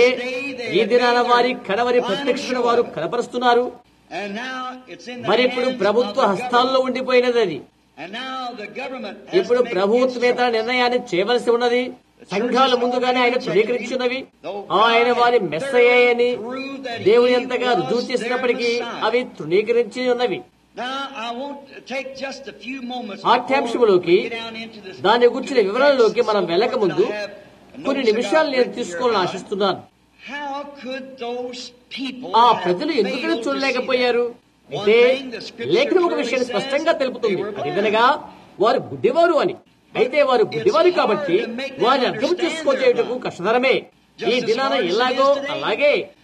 [SPEAKER 2] ఈ దినాన వారి కడవరి ప్రత్యక్షను వారు కనపరుస్తున్నారు
[SPEAKER 1] And now it's in the
[SPEAKER 2] మరి ఇప్పుడు
[SPEAKER 1] hands
[SPEAKER 2] ప్రభుత్వ
[SPEAKER 1] of the
[SPEAKER 2] హస్తాల్లో
[SPEAKER 1] government.
[SPEAKER 2] ఉండిపోయినది అది
[SPEAKER 1] And now the government has
[SPEAKER 2] ఇప్పుడు
[SPEAKER 1] to make
[SPEAKER 2] ప్రభుత్వేతర
[SPEAKER 1] its
[SPEAKER 2] నిర్ణయాన్ని చేయవలసి ఉన్నది సంఘాలు ముందుగానే ఆయన ధృవీకరించినవి ఆయన వారి మెస్సయ్యని దేవుని ఎంతగా రుజువు చేసినప్పటికీ అవి తృణీకరించి ఉన్నవి
[SPEAKER 1] Now, I want to take just a few moments
[SPEAKER 2] పాఠ్యాంశములోకి
[SPEAKER 1] before we get down into this
[SPEAKER 2] దాని గుర్చిన వివరాల్లోకి మనం
[SPEAKER 1] text
[SPEAKER 2] వెళ్ళక ముందు
[SPEAKER 1] that I have
[SPEAKER 2] కొన్ని
[SPEAKER 1] notes
[SPEAKER 2] నిమిషాలు
[SPEAKER 1] about
[SPEAKER 2] నేను
[SPEAKER 1] written
[SPEAKER 2] తీసుకోవాలని
[SPEAKER 1] here.
[SPEAKER 2] ఆశిస్తున్నాను
[SPEAKER 1] How could those people
[SPEAKER 2] ఆ
[SPEAKER 1] have
[SPEAKER 2] ప్రజలు ఎందుకని
[SPEAKER 1] failed to see
[SPEAKER 2] చూడలేకపోయారు
[SPEAKER 1] that?
[SPEAKER 2] అయితే
[SPEAKER 1] One thing the scripture
[SPEAKER 2] లేఖనం ఒక
[SPEAKER 1] clearly
[SPEAKER 2] విషయాన్ని
[SPEAKER 1] says,
[SPEAKER 2] స్పష్టంగా తెలుపుతుంది
[SPEAKER 1] they were blind.
[SPEAKER 2] అదేదనగా వారు గుడ్డివారు అని అయితే వారు గుడ్డివారు కాబట్టి వారిని అర్థం చేసుకోచేయటకు కష్టతరమే ఈ దినాన ఎలాగో అలాగే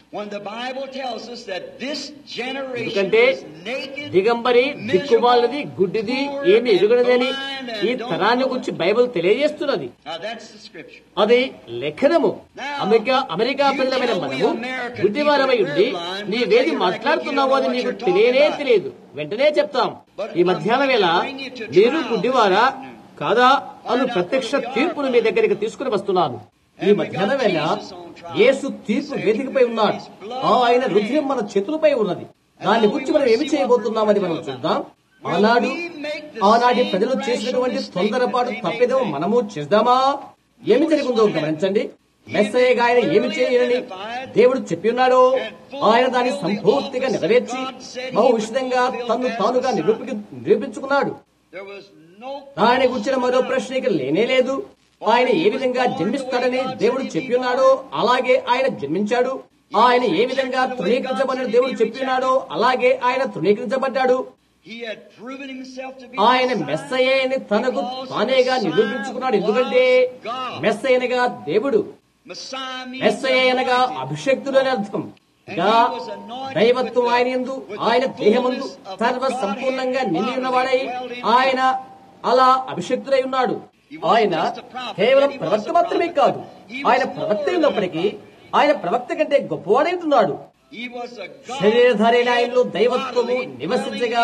[SPEAKER 1] When the Bible tells us that this generation
[SPEAKER 2] ఎందుకంటే
[SPEAKER 1] is naked,
[SPEAKER 2] దిగంబరి దిక్కుమాలది గుడ్డిది ఏమి ఎరుగనిదని ఈ తరాన్ని గురించి బైబిల్ తెలియజేస్తున్నది
[SPEAKER 1] Now that's the scripture.
[SPEAKER 2] అది లెఖనము అమెరికా అమెరికా ప్రజలమైన మనము గుడ్డివారమై ఉండి నీవేది మాట్లాడుతున్నావో అది నీకు తెలియనే తెలియదు వెంటనే చెప్తాం ఈ మధ్యాహ్నం వేళ మీరు గుడ్డివారా కాదా అను ప్రత్యక్ష తీర్పును మీ దగ్గరికి తీసుకుని వస్తున్నాను ఈ మధ్యాహ్నం వేళ యేసు తీర్పు వేదికపై ఉన్నాడు ఆ ఆయన రుద్రం మన చేతులపై ఉన్నది దాన్ని గురించి మనం ఏమి చేయబోతున్నామని మనం చూద్దాం ఆనాడు ఆనాటి ప్రజలు చేసినటువంటి తొందరపాటు తప్పిదం మనము చేద్దామా ఏమి జరిగిందో గమనించండి మెస్సయ్యగా ఆయన ఏమి చేయని దేవుడు చెప్పి ఉన్నాడో ఆయన దాన్ని సంపూర్తిగా నెరవేర్చి బహు విషదంగా తను తానుగా నిరూపి నిరూపించుకున్నాడు
[SPEAKER 1] There was no
[SPEAKER 2] ఆయన గురించిన మరో ప్రశ్న ఇక లేనే లేదు ఆయన ఏ విధంగా జన్మిస్తాడని దేవుడు చెప్పి ఉన్నాడో అలాగే ఆయన జన్మించాడు ఆయన ఏ విధంగా తృణీకరించబడిన దేవుడు చెప్పి ఉన్నాడో అలాగే ఆయన తృణీకరించబడ్డాడు
[SPEAKER 1] He had proven himself to be
[SPEAKER 2] ఆయన
[SPEAKER 1] Messiah
[SPEAKER 2] మెస్సయ్యని తనకు తానేగా నిరూపించుకున్నాడు ఎందుకంటే మెస్సయ్యనగా దేవుడు
[SPEAKER 1] Messiah means
[SPEAKER 2] మెస్సయ్య అనగా అభిషక్తుడు అని అర్థం గా దైవత్వం ఆయన ఎందు ఆయన దేహమందు సర్వ సంపూర్ణంగా నిండి ఉన్నవాడై ఆయన అలా అభిషక్తుడై ఉన్నాడు ఆయన కేవలం ప్రవక్త మాత్రమే కాదు ఆయన ప్రవక్త ఉన్నప్పటికీ ఆయన ప్రవక్త కంటే గొప్పవాడై ఉంటున్నాడు
[SPEAKER 1] He was a God
[SPEAKER 2] శరీరధారైన ఆయనలో దైవత్వము నివసించగా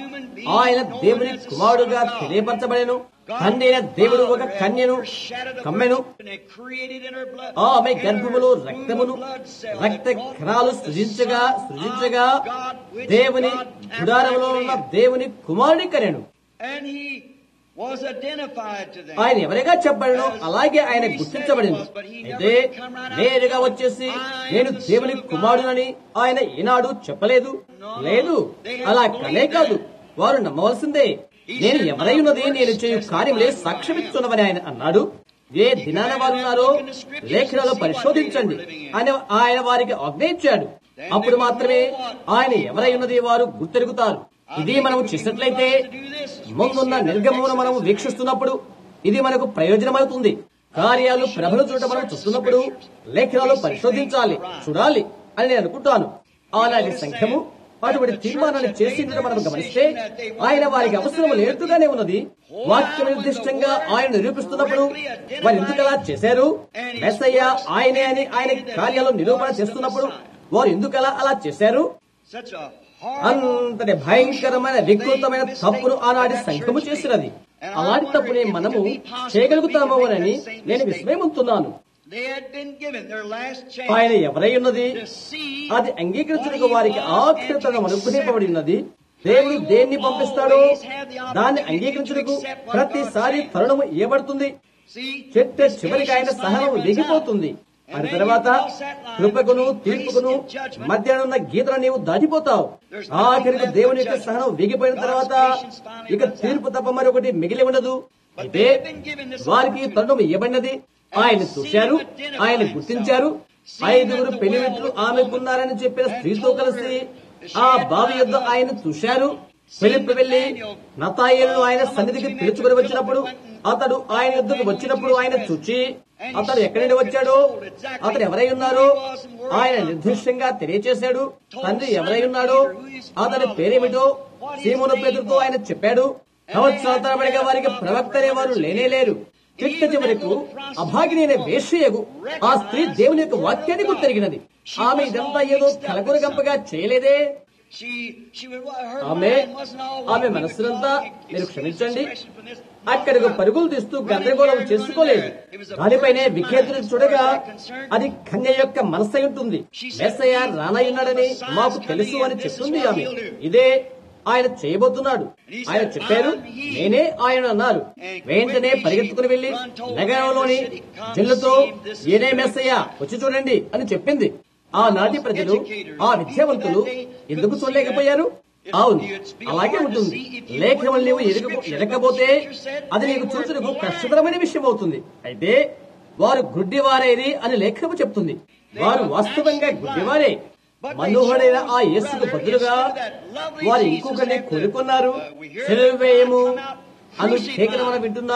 [SPEAKER 2] ఆయన దేవుని కుమారుడుగా తెలియపరచబడెను తండ్రి అయిన దేవుడు ఒక కన్యను కమ్మెను
[SPEAKER 1] and had created in her blood.
[SPEAKER 2] ఆమె గర్భములో రక్తమును రక్త కణాలు సృజించగా సృజించగా దేవుని గుడారములో ఉన్న దేవుని కుమారుని కనెను
[SPEAKER 1] And he was identified to them.
[SPEAKER 2] ఆయన ఎవరిగా చెప్పబడినో అలాగే ఆయన గుర్తించబడింది అయితే నేరుగా వచ్చేసి నేను దేవుని కుమారుడని ఆయన ఈనాడు చెప్పలేదు లేదు అలా కనే కాదు వారు నమ్మవలసిందే నేను ఎవరై ఉన్నది నేను చేయు కార్యములే సాక్ష్యమిస్తున్నవని ఆయన అన్నాడు ఏ దినాన వారు ఉన్నారో లేఖనాలు పరిశోధించండి అని ఆయన వారికి ఆజ్ఞ ఇచ్చాడు అప్పుడు మాత్రమే ఆయన ఎవరై ఉన్నది వారు గుర్తెరుగుతారు ఇది మనం చేసినట్లయితే ముందున్న నిర్గమమును మనం వీక్షిస్తున్నప్పుడు ఇది మనకు ప్రయోజనమవుతుంది కార్యాలు ప్రభలు చూడటం మనం చూస్తున్నప్పుడు లేఖనాలు పరిశోధించాలి చూడాలి అని నేను అనుకుంటాను అలాంటి సంఘము అటువంటి తీర్మానాన్ని చేసిందని మనం గమనిస్తే ఆయన వారికి అవసరం లేదుగానే ఉన్నది వాక్య నిర్దిష్టంగా ఆయన నిరూపిస్తున్నప్పుడు వారు ఎందుకు అలా చేశారు మెస్సయ్య ఆయనే అని ఆయన కార్యాలు నిరూపణ చేస్తున్నప్పుడు వారు ఎందుకు అలా అలా చేశారు
[SPEAKER 1] Such a hard
[SPEAKER 2] అంతటి భయంకరమైన వికృతమైన తప్పును ఆనాటి సంఘము చేసినది అలాంటి తప్పుని మనము చేయగలుగుతామోనని నేను విస్మయముతున్నాను
[SPEAKER 1] They had been given their last
[SPEAKER 2] ఆయన
[SPEAKER 1] chance
[SPEAKER 2] ఎవరై ఉన్నది
[SPEAKER 1] to see
[SPEAKER 2] అది అంగీకరించుటకు వారికి ఆఖరితనం అనుగ్రహింపబడి ఉన్నది దేవుడు దేన్ని పంపిస్తాడో దాన్ని అంగీకరించుటకు ప్రతిసారి తరుణము ఇవ్వబడుతుంది
[SPEAKER 1] see
[SPEAKER 2] చెట్ట చివరికి ఆయన సహనం వెగిపోతుంది అని తర్వాత కృపకును తీర్పుకును మధ్యాహ్నం ఉన్న గీతను నీవు దాటిపోతావు ఆఖరికి దేవుని యొక్క సహనం వెగిపోయిన తర్వాత ఇక తీర్పు తప్ప మరొకటి మిగిలి ఉండదు అయితే వారికి తరుణం ఇవ్వబడినది ఆయన చూశారు ఆయన గుర్తించారు ఐదుగురు పెళ్లిమిత్రులు ఆమెకున్నారని చెప్పిన స్త్రీతో కలిసి ఆ బావి యొద్ద ఆయన చూశారు ఫిలిప్ వెళ్లి నతాయేలును ఆయన సన్నిధికి పిలుచుకొని వచ్చినప్పుడు అతడు ఆయన యుద్ధకు వచ్చినప్పుడు ఆయన చూచి అతడు ఎక్కడి నుండి వచ్చాడో అతడు ఎవరై ఉన్నారో ఆయన నిర్దిష్టంగా తెలియచేశాడు తండ్రి ఎవరై ఉన్నాడో అతని పేరేమిటో సీమోను పేరుతో ఆయన చెప్పాడు సంవత్సరాల తరబడిగా వారికి ప్రవక్త అనేవారు లేనే లేరు చిట్ట చివరకు అభాగిని అనే వేశ్యయగు ఆ స్త్రీ దేవుని యొక్క వాక్యాన్ని గుర్తెరిగినది ఆమె ఇదంతా ఏదో కలగురగంపగా చేయలేదే
[SPEAKER 1] she she would her
[SPEAKER 2] ఆమె
[SPEAKER 1] mind wasn't always
[SPEAKER 2] ఆమె మనస్సునంతా మీరు క్షమించండి అక్కడికి పరుగులు తీస్తూ గందరగోళం చేసుకోలేదు దానిపైనే విఖేతులు చూడగా అది కన్య యొక్క మనసై ఉంటుంది మెస్సయ్య రానయ్యున్నాడని మాకు తెలుసు అని చెప్తుంది ఆమె ఇదే ఆయన చేయబోతున్నాడు ఆయన చెప్పారు నేనే ఆయన అన్నారు వెంటనే పరిగెత్తుకుని వెళ్లి నగరంలోని జిల్లుతో ఏనే మెస్సయ్య వచ్చి చూడండి అని చెప్పింది ఆ నాటి ప్రజలు ఆ విద్యావంతులు ఎందుకు చూడలేకపోయారు అవును అలాగే ఉంటుంది లేఖనం నీవు ఎరగ ఎరగకపోతే అది నీకు చూచుటకు కష్టతరమైన విషయం అవుతుంది అయితే వారు గుడ్డివారేది అని లేఖనము చెప్తుంది వారు వాస్తవంగా గుడ్డివారే మనోహరైన ఆ యేసుకు బదులుగా వారు ఇంకొకరిని కోరుకున్నారు సెలవేయము అను కేకలు మనం వింటున్నాము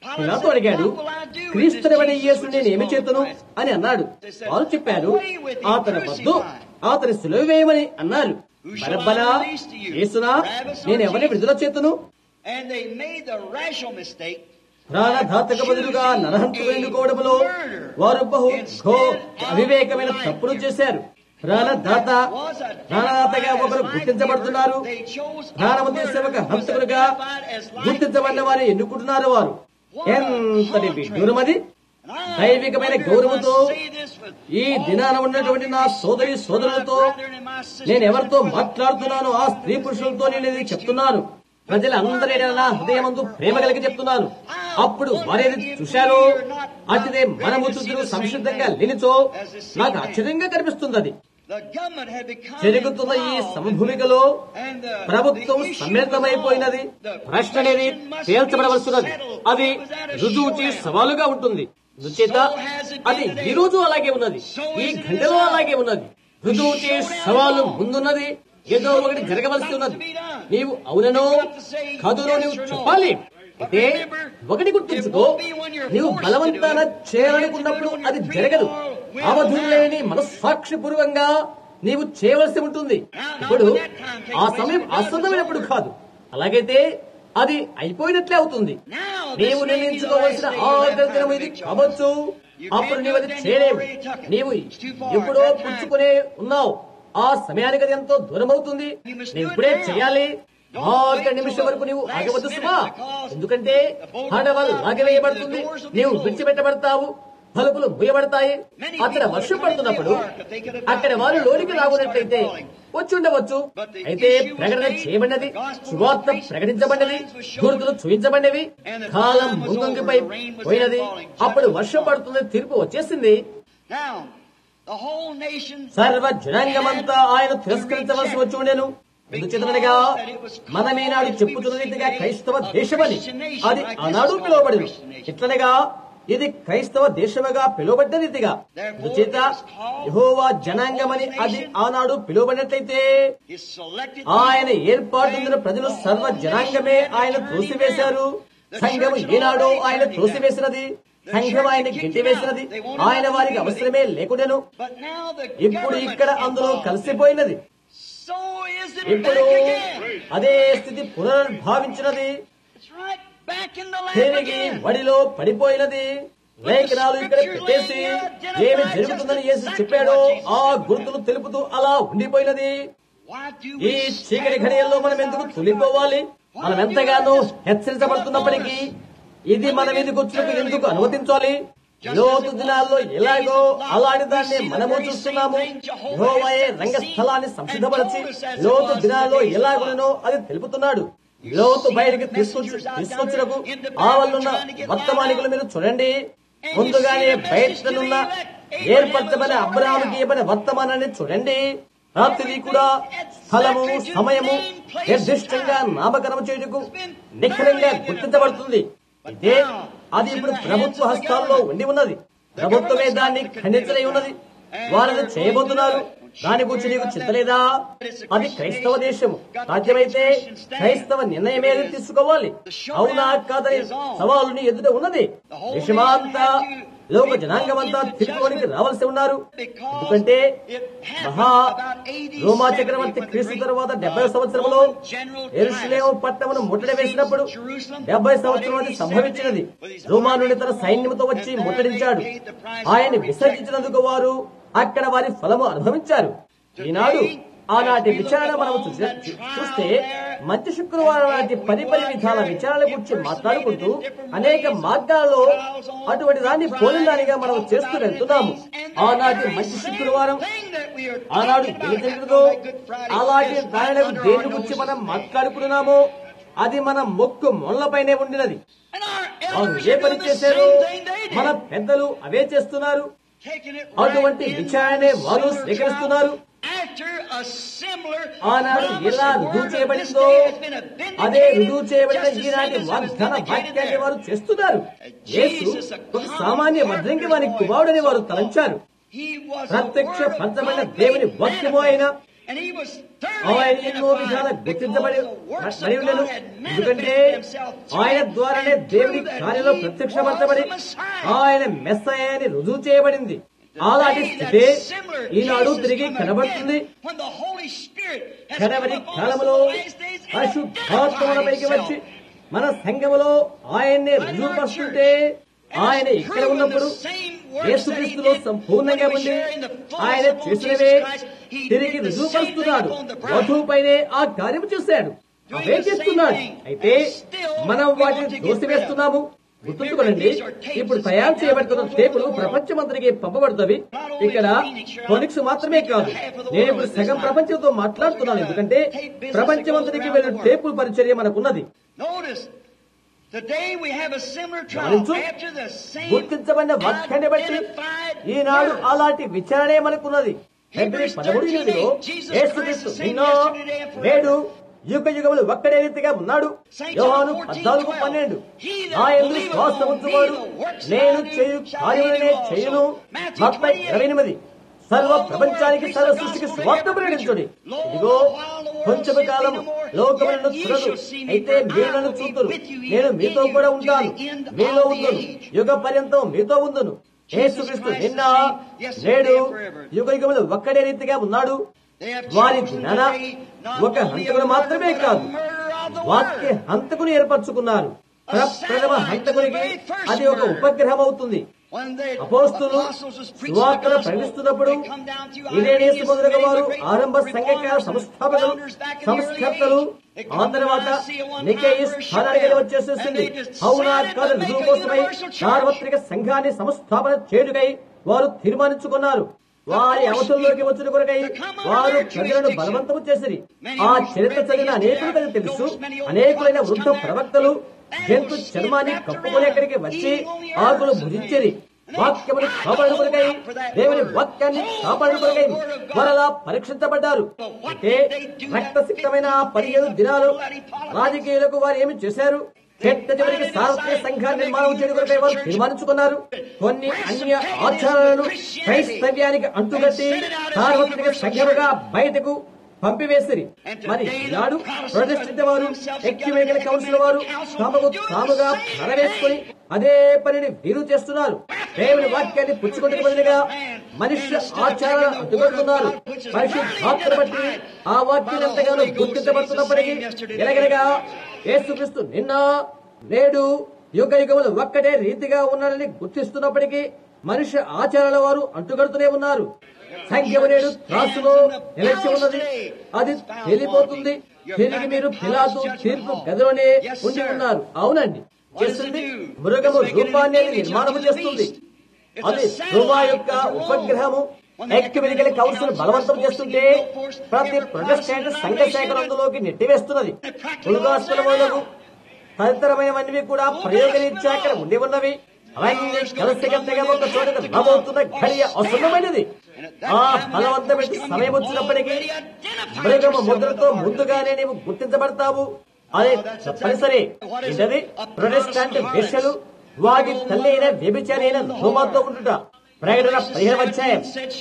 [SPEAKER 2] పిలాతో అడిగాడు క్రీస్తునబడి యేసు నేను ఏమి చేతును అని అన్నాడు వారు చెప్పారు అతని వద్దు అతని సులువు వేయమని అన్నారు బరబ్బనా యేసునా నేను ఎవరిని విడుదల చేతును
[SPEAKER 1] And they made the rational mistake
[SPEAKER 2] ప్రాణఘాతక బదులుగా నరహంతకు ఎన్నుకోవడంలో వారు బహు ఘో అవివేకమైన తప్పులు చేశారు ప్రాణదాత ప్రాణదాతగా ఒకరు గుర్తించబడుతున్నారు ప్రాణము తీసే ఒక హంతకులుగా గుర్తించబడిన వారు ఎన్నుకుంటున్నారు వారు ఎంతటి విడ్డూరమది దైవికమైన గౌరవంతో ఈ దినాన ఉన్నటువంటి నా సోదరి సోదరులతో నేను ఎవరితో మాట్లాడుతున్నానో ఆ స్త్రీ పురుషులతో నేను ఇది చెప్తున్నాను ప్రజలందరి నా హృదయమందు ప్రేమ కలిగి చెప్తున్నాను అప్పుడు వారేది చూశారో అతిదే మనము చుట్టూ సంసిద్ధంగా లేనిచో నాకు ఆశ్చర్యంగా కనిపిస్తుంది అది
[SPEAKER 1] The government had become
[SPEAKER 2] జరుగుతున్న ఈ సమభూమికలో ప్రభుత్వం సమ్మిళితమైపోయినది ప్రశ్న అనేది తేల్చబడవలసినది అది రుజువుచి సవాలుగా ఉంటుంది రుచేత అది ఈ రోజు అలాగే ఉన్నది ఈ గంటలో అలాగే ఉన్నది రుజువుచి సవాలు ముందున్నది ఏదో ఒకటి జరగవలసి ఉన్నది నీవు అవుననో కాదునో నీవు చెప్పాలి అయితే ఒకటి గుర్తుంచుకో నీవు బలవంతాన చేయాలనుకున్నప్పుడు అది జరగదు అవధులు లేని మనస్సాక్షి పూర్వంగా నీవు చేయవలసి ఉంటుంది ఇప్పుడు ఆ సమయం అసంతమైనప్పుడు కాదు అలాగైతే అది అయిపోయినట్లే అవుతుంది నీవు నిర్ణయించుకోవలసిన ఆఖరి దినం ఇది కావచ్చు అప్పుడు నీవు అది చేయలేవు నీవు ఎప్పుడో పుచ్చుకునే ఉన్నావు ఆ సమయానికి అది ఎంతో దూరం అవుతుంది నీవు ఇప్పుడే చేయాలి ఆఖరి నిమిషం వరకు నీవు ఆగవద్దు సుమా ఎందుకంటే హడవల్ లాగవేయబడుతుంది నీవు విడిచిపెట్టబడతావు తలుపులు మూయబడతాయి అక్కడ వర్షం పడుతున్నప్పుడు అక్కడ వారు లోనికి రాకున్నట్లయితే వచ్చి ఉండవచ్చు అయితే ప్రకటన చేయబడినది సువార్త ప్రకటించబడినది గుర్తులు చూపించబడినవి కాలం ముందుపై పోయినది అప్పుడు వర్షం పడుతుంది తీర్పు వచ్చేసింది
[SPEAKER 1] Now, the whole nation
[SPEAKER 2] సర్వ జనాంగమంతా ఆయన తిరస్కరించవలసి వచ్చి ఉండేను ఎందుచేతనగా మనమేనాడు చెప్పుతున్న రీతిగా క్రైస్తవ దేశమని అది ఆనాడు పిలువబడింది ఇట్లనగా ఇది క్రైస్తవ దేశముగా పిలువబడ్డ రీతిగా అందుచేత యెహోవా జనాంగమని అది ఆనాడు పిలువబడినట్లయితే
[SPEAKER 1] is selected.
[SPEAKER 2] ఆయన ఏర్పాటు చెందిన ప్రజలు సర్వ జనాంగమే ఆయన త్రోసివేశారు సంఘం ఏనాడో ఆయన త్రోసివేసినది సంఘం ఆయన గెంటివేసినది ఆయన వారికి అవసరమే లేకుండాను
[SPEAKER 1] But now the
[SPEAKER 2] ఇప్పుడు
[SPEAKER 1] government
[SPEAKER 2] ఇక్కడ అందులో
[SPEAKER 1] involved.
[SPEAKER 2] కలిసిపోయినది
[SPEAKER 1] So is it
[SPEAKER 2] ఇప్పుడు
[SPEAKER 1] back again.
[SPEAKER 2] అదే స్థితి పునర్భావించినది
[SPEAKER 1] It's right back in the lap
[SPEAKER 2] తిరిగి
[SPEAKER 1] again.
[SPEAKER 2] వడిలో పడిపోయినది లేఖనాలు ఇక్కడ పెట్టేసి ఏమి జరుగుతుందని యేసు చెప్పాడో ఆ గుర్తులు తెలుపుతూ అలా ఉండిపోయినది
[SPEAKER 1] Why do
[SPEAKER 2] ఈ
[SPEAKER 1] we
[SPEAKER 2] చీకటి ఘడియల్లో మనం ఎందుకు తొలిపోవాలి మనం ఎంతగానో హెచ్చరించబడుతున్నప్పటికీ ఇది మన మీదకి వచ్చినప్పుడు ఎందుకు అనుమతించాలి లోతు దినాల్లో ఎలాగో అలాంటి దాన్ని మనము చూస్తున్నాము యెహోవాయే రంగస్థలాన్ని సంసిద్ధపరిచి లోతు దినాల్లో ఎలాగునో అది తెలుపుతున్నాడు లోతు బయటికి తీసుకొచ్చి తీసుకొచ్చినకు ఆవలున్న వర్తమానికులు మీరు చూడండి ముందుగానే బయటనున్న ఏర్పరచబడిన అబ్రాహాముకి ఇవ్వని వర్తమానాన్ని చూడండి రాత్రి కూడా స్థలము సమయము నిర్దిష్టంగా నామకరణం చేయుటకు నిఖరంగా గుర్తించబడుతుంది అయితే అది ఇప్పుడు ప్రభుత్వ హస్తాల్లో ఉండి ఉన్నది ప్రభుత్వమే దాన్ని ఖండించలై ఉన్నది వారిని చేయబోతున్నారు దాని గురించి నీకు చింతలేదా అది క్రైస్తవ దేశము సాధ్యమైతే క్రైస్తవ నిర్ణయమేది తీసుకోవాలి అవునా కాదని సవాలుని ఎదుట ఉన్నది దేశమంతా లోక జనాంగమంతా తిరుగులోనికి రావాల్సి ఉన్నారు ఎందుకంటే మహా రోమా చక్రవర్తి క్రీస్తు తర్వాత డెబ్బై సంవత్సరంలో ఎరుసలేము పట్టణమును ముట్టడి వేసినప్పుడు డెబ్బై సంవత్సరం అది సంభవించినది రోమా నుండి తన సైన్యంతో వచ్చి ముట్టడించాడు ఆయన విసర్జించినందుకు వారు అక్కడ వారి ఫలము అనుభవించారు ఈనాడు ఆనాటి విచారణ మనం చూసే- చూస్తే మంచి శుక్రవారం నాటి పని పని విధాల విచారణ గురించి మాట్లాడుకుంటూ అనేక మార్గాల్లో అటువంటి దాన్ని పోలిన దానిగా మనం చేస్తూ వెళ్తున్నాము ఆనాటి మంచి శుక్రవారం ఆనాడు వెలుగుతుందో అలాంటి దానిని దేని గురించి మనం మాట్లాడుకుంటున్నామో అది మన మొక్కు మొన్నపైనే ఉండినది
[SPEAKER 1] And our
[SPEAKER 2] వారు
[SPEAKER 1] elders
[SPEAKER 2] ఏ
[SPEAKER 1] are
[SPEAKER 2] పని
[SPEAKER 1] doing the
[SPEAKER 2] చేశారు
[SPEAKER 1] same thing they did.
[SPEAKER 2] మన పెద్దలు అవే చేస్తున్నారు
[SPEAKER 1] Taking it
[SPEAKER 2] అటువంటి
[SPEAKER 1] right in
[SPEAKER 2] విచారణే వారు
[SPEAKER 1] similar
[SPEAKER 2] స్వీకరిస్తున్నారు
[SPEAKER 1] trial After a similar
[SPEAKER 2] ఆనాడు
[SPEAKER 1] promise
[SPEAKER 2] ఎలా
[SPEAKER 1] and
[SPEAKER 2] రుజువు
[SPEAKER 1] word of this
[SPEAKER 2] చేయబడిందో
[SPEAKER 1] day has been vindicated,
[SPEAKER 2] అదే రుజువు చేయబడిన
[SPEAKER 1] just the
[SPEAKER 2] ఈనాటి
[SPEAKER 1] same as it was
[SPEAKER 2] వాగ్దాన
[SPEAKER 1] vindicated
[SPEAKER 2] వాక్యాన్ని
[SPEAKER 1] there.
[SPEAKER 2] వారు చేస్తున్నారు యేసు ఒక సామాన్య వడ్రంగి వారి కుమారుడని వారు తలంచారు
[SPEAKER 1] He was a
[SPEAKER 2] ప్రత్యక్ష
[SPEAKER 1] word of
[SPEAKER 2] పంచమైన
[SPEAKER 1] God
[SPEAKER 2] దేవుని
[SPEAKER 1] made
[SPEAKER 2] వాక్యము అయిన
[SPEAKER 1] manifest. And he was
[SPEAKER 2] ఆయన
[SPEAKER 1] thoroughly
[SPEAKER 2] ఎన్నో విధాల
[SPEAKER 1] identified
[SPEAKER 2] గుర్తించబడి
[SPEAKER 1] because the works
[SPEAKER 2] మరి
[SPEAKER 1] of
[SPEAKER 2] ఉండెను
[SPEAKER 1] God had
[SPEAKER 2] ఎందుకంటే
[SPEAKER 1] manifested himself
[SPEAKER 2] ఆయన ద్వారానే దేవుని కార్యంలో ప్రత్యక్షపరచబడి ఆయన మెస్సయ్య అని రుజువు చేయబడింది అలాంటి స్థితి ఈనాడు తిరిగి కనబడుతుంది కడవరి కాలములో పరిశుద్ధాత్మలపైకి వచ్చి మన సంఘములో ఆయన్నే రుజువుపరుస్తుంటే ఆయన ఇక్కడ ఉన్నప్పుడు యేసుక్రీస్తులో సంపూర్ణంగా ఉండి ఆయన చేసినవే తిరిగి రుజువుపరుస్తున్నాడు వధువుపైనే ఆ కార్యం చేశాడు అవే చేస్తున్నాడు అయితే మనం వాటిని దోసివేస్తున్నాము గుర్తుంచుకోనండి ఇప్పుడు తయారు చేయబడుతున్న టేపులు ప్రపంచమంతరికి పంపబడుతుంది ఇక్కడ ఫోనిక్స్ మాత్రమే కాదు నేను ఇప్పుడు సగం ప్రపంచంతో మాట్లాడుతున్నాను ఎందుకంటే ప్రపంచమంతరికి వెళ్ళిన టేపుల పరిచర్య మనకున్నది
[SPEAKER 1] Notice, today we have a similar trial
[SPEAKER 2] గమనించు
[SPEAKER 1] after the same
[SPEAKER 2] గుర్తించబడిన వాక్యాన్ని బట్టి ఈనాడు అలాంటి విచారణే మనకున్నది ఫిబ్రవరి పదమూడు ఎనిమిదిలో యేసుక్రీస్తు నిన్న నేడు యుగ యుగములు ఒక్కడే రీతిగా ఉన్నాడు యోహాను పద్నాలుగు పన్నెండు నా ఎందు శ్వాస ఉంచువాడు నేను చేయు కార్యములనే చేయును మత్తయి ఇరవై ఎనిమిది సర్వ ప్రపంచానికి సర్వ సృష్టికి స్వార్థ ప్రకటించుడి ఇదిగో కొంచెము కాలం లోకములను చూడదు అయితే మీరు నన్ను చూతురు నేను మీతో కూడా ఉంటాను మీలో ఉందును యుగ పర్యంతం మీతో ఉందును యేసుక్రీస్తు నిన్న నేడు యుగ యుగములు ఒక్కడే రీతిగా ఉన్నాడు వారి జ్ఞాన ఒక హంతకుడు మాత్రమే కాదు వాక్య హంతకుని ఏర్పరచుకున్నారు ప్రథమ హంతకునికి అది ఒక ఉపగ్రహం అవుతుంది అపోస్తులు సువార్తను ప్రకటిస్తున్నప్పుడు ఇరేనేసు మొదలగు వారు ఆరంభ సంఘకాల సంస్థాపకులు సంస్కర్తలు ఆ తర్వాత నికేయి స్థానానికి వచ్చేసేసింది అవునా కాదు రుజువు కోసమై సార్వత్రిక సంఘాన్ని సంస్థాపన చేయుటకై వారు తీర్మానించుకున్నారు వారి అవసరంలోకి వచ్చిన కొరకై వారు ప్రజలను బలవంతము చేసిరి ఆ చరిత్ర చదివిన అనేకులకు తెలుసు అనేకులైన వృద్ధ ప్రవక్తలు జంతు చర్మాన్ని కప్పుకొని అక్కడికి వచ్చి ఆకులు భుజించేది వాక్యమును కాపాడు కొరకై దేవుని వాక్యాన్ని కాపాడు కొరకై వారలా పరీక్షించబడ్డారు అయితే రక్తసిక్తమైన ఆ పదిహేను దినాలు రాజకీయులకు వారు ఏమి చేశారు చెట్ట చివరికి సార్వత్రిక సంఘాన్ని నిర్మాణం చేయడం కొరకై వారు తీర్మానించుకున్నారు కొన్ని అన్య ఆచారాలను క్రైస్తవ్యానికి అంటుగట్టి సార్వత్రిక సంఘముగా బయటకు పంపివేసిరి మరి ఈనాడు ప్రొటెస్టెంట్ వారు ఎక్యుమేకల్ కౌన్సిల్ వారు తమకు తాముగా పరవేసుకుని అదే పనిని వీరు చేస్తున్నారు దేవుని వాక్యాన్ని పుచ్చుకుంటే బదులుగా మనుష్య ఆచారాలను అడ్డుకొడుతున్నారు పరిశుద్ధాత్మను బట్టి ఆ వాక్యం ఎంతగానో గుర్తించబడుతున్నప్పటికీ ఎలాగనగా యేసుక్రీస్తు నిన్న నేడు యుగ యుగములు ఒక్కటే రీతిగా ఉన్నాడని గుర్తిస్తున్నప్పటికీ మనుష్య ఆచారాల వారు అంటుగడుతూనే ఉన్నారు సంఖ్యము నేడు త్రాసులో నిలిచి ఉన్నది అది తెలిపోతుంది తిరిగి మీరు పిలాతు తీర్పు గదిలోనే ఉండి ఉన్నారు అవునండి చేస్తుంది మృగము రూపాన్ని అది నిర్మాణము చేస్తుంది అది రూపా యొక్క ఉపగ్రహము ఎక్యుమెనికల్ కౌన్సిల్ బలవంతం చేస్తుంటే ప్రతి ప్రొటెస్టెంట్ సంఘ శాఖలందులోకి నెట్టివేస్తున్నది ఉల్గాస్తులములకు తదితరమైనవన్నీ కూడా ప్రయోగరీత్యా అక్కడ ఉండి ఉన్నవి అవన్నీ కలసిగంతగా ఒక చోట రాబోతున్న ఘడియ అసులమైనది ఆ బలవంతమైన సమయం వచ్చినప్పటికీ మృగము ముద్రతో ముందుగానే నీవు గుర్తించబడతావు అదే తప్పనిసరి ఏంటది ప్రొటెస్టాంట్ వేషలు వాటి తల్లి అయిన వ్యభిచారి అయిన రోమాతో ఉంటుట ప్రకటన పదిహేను అధ్యాయం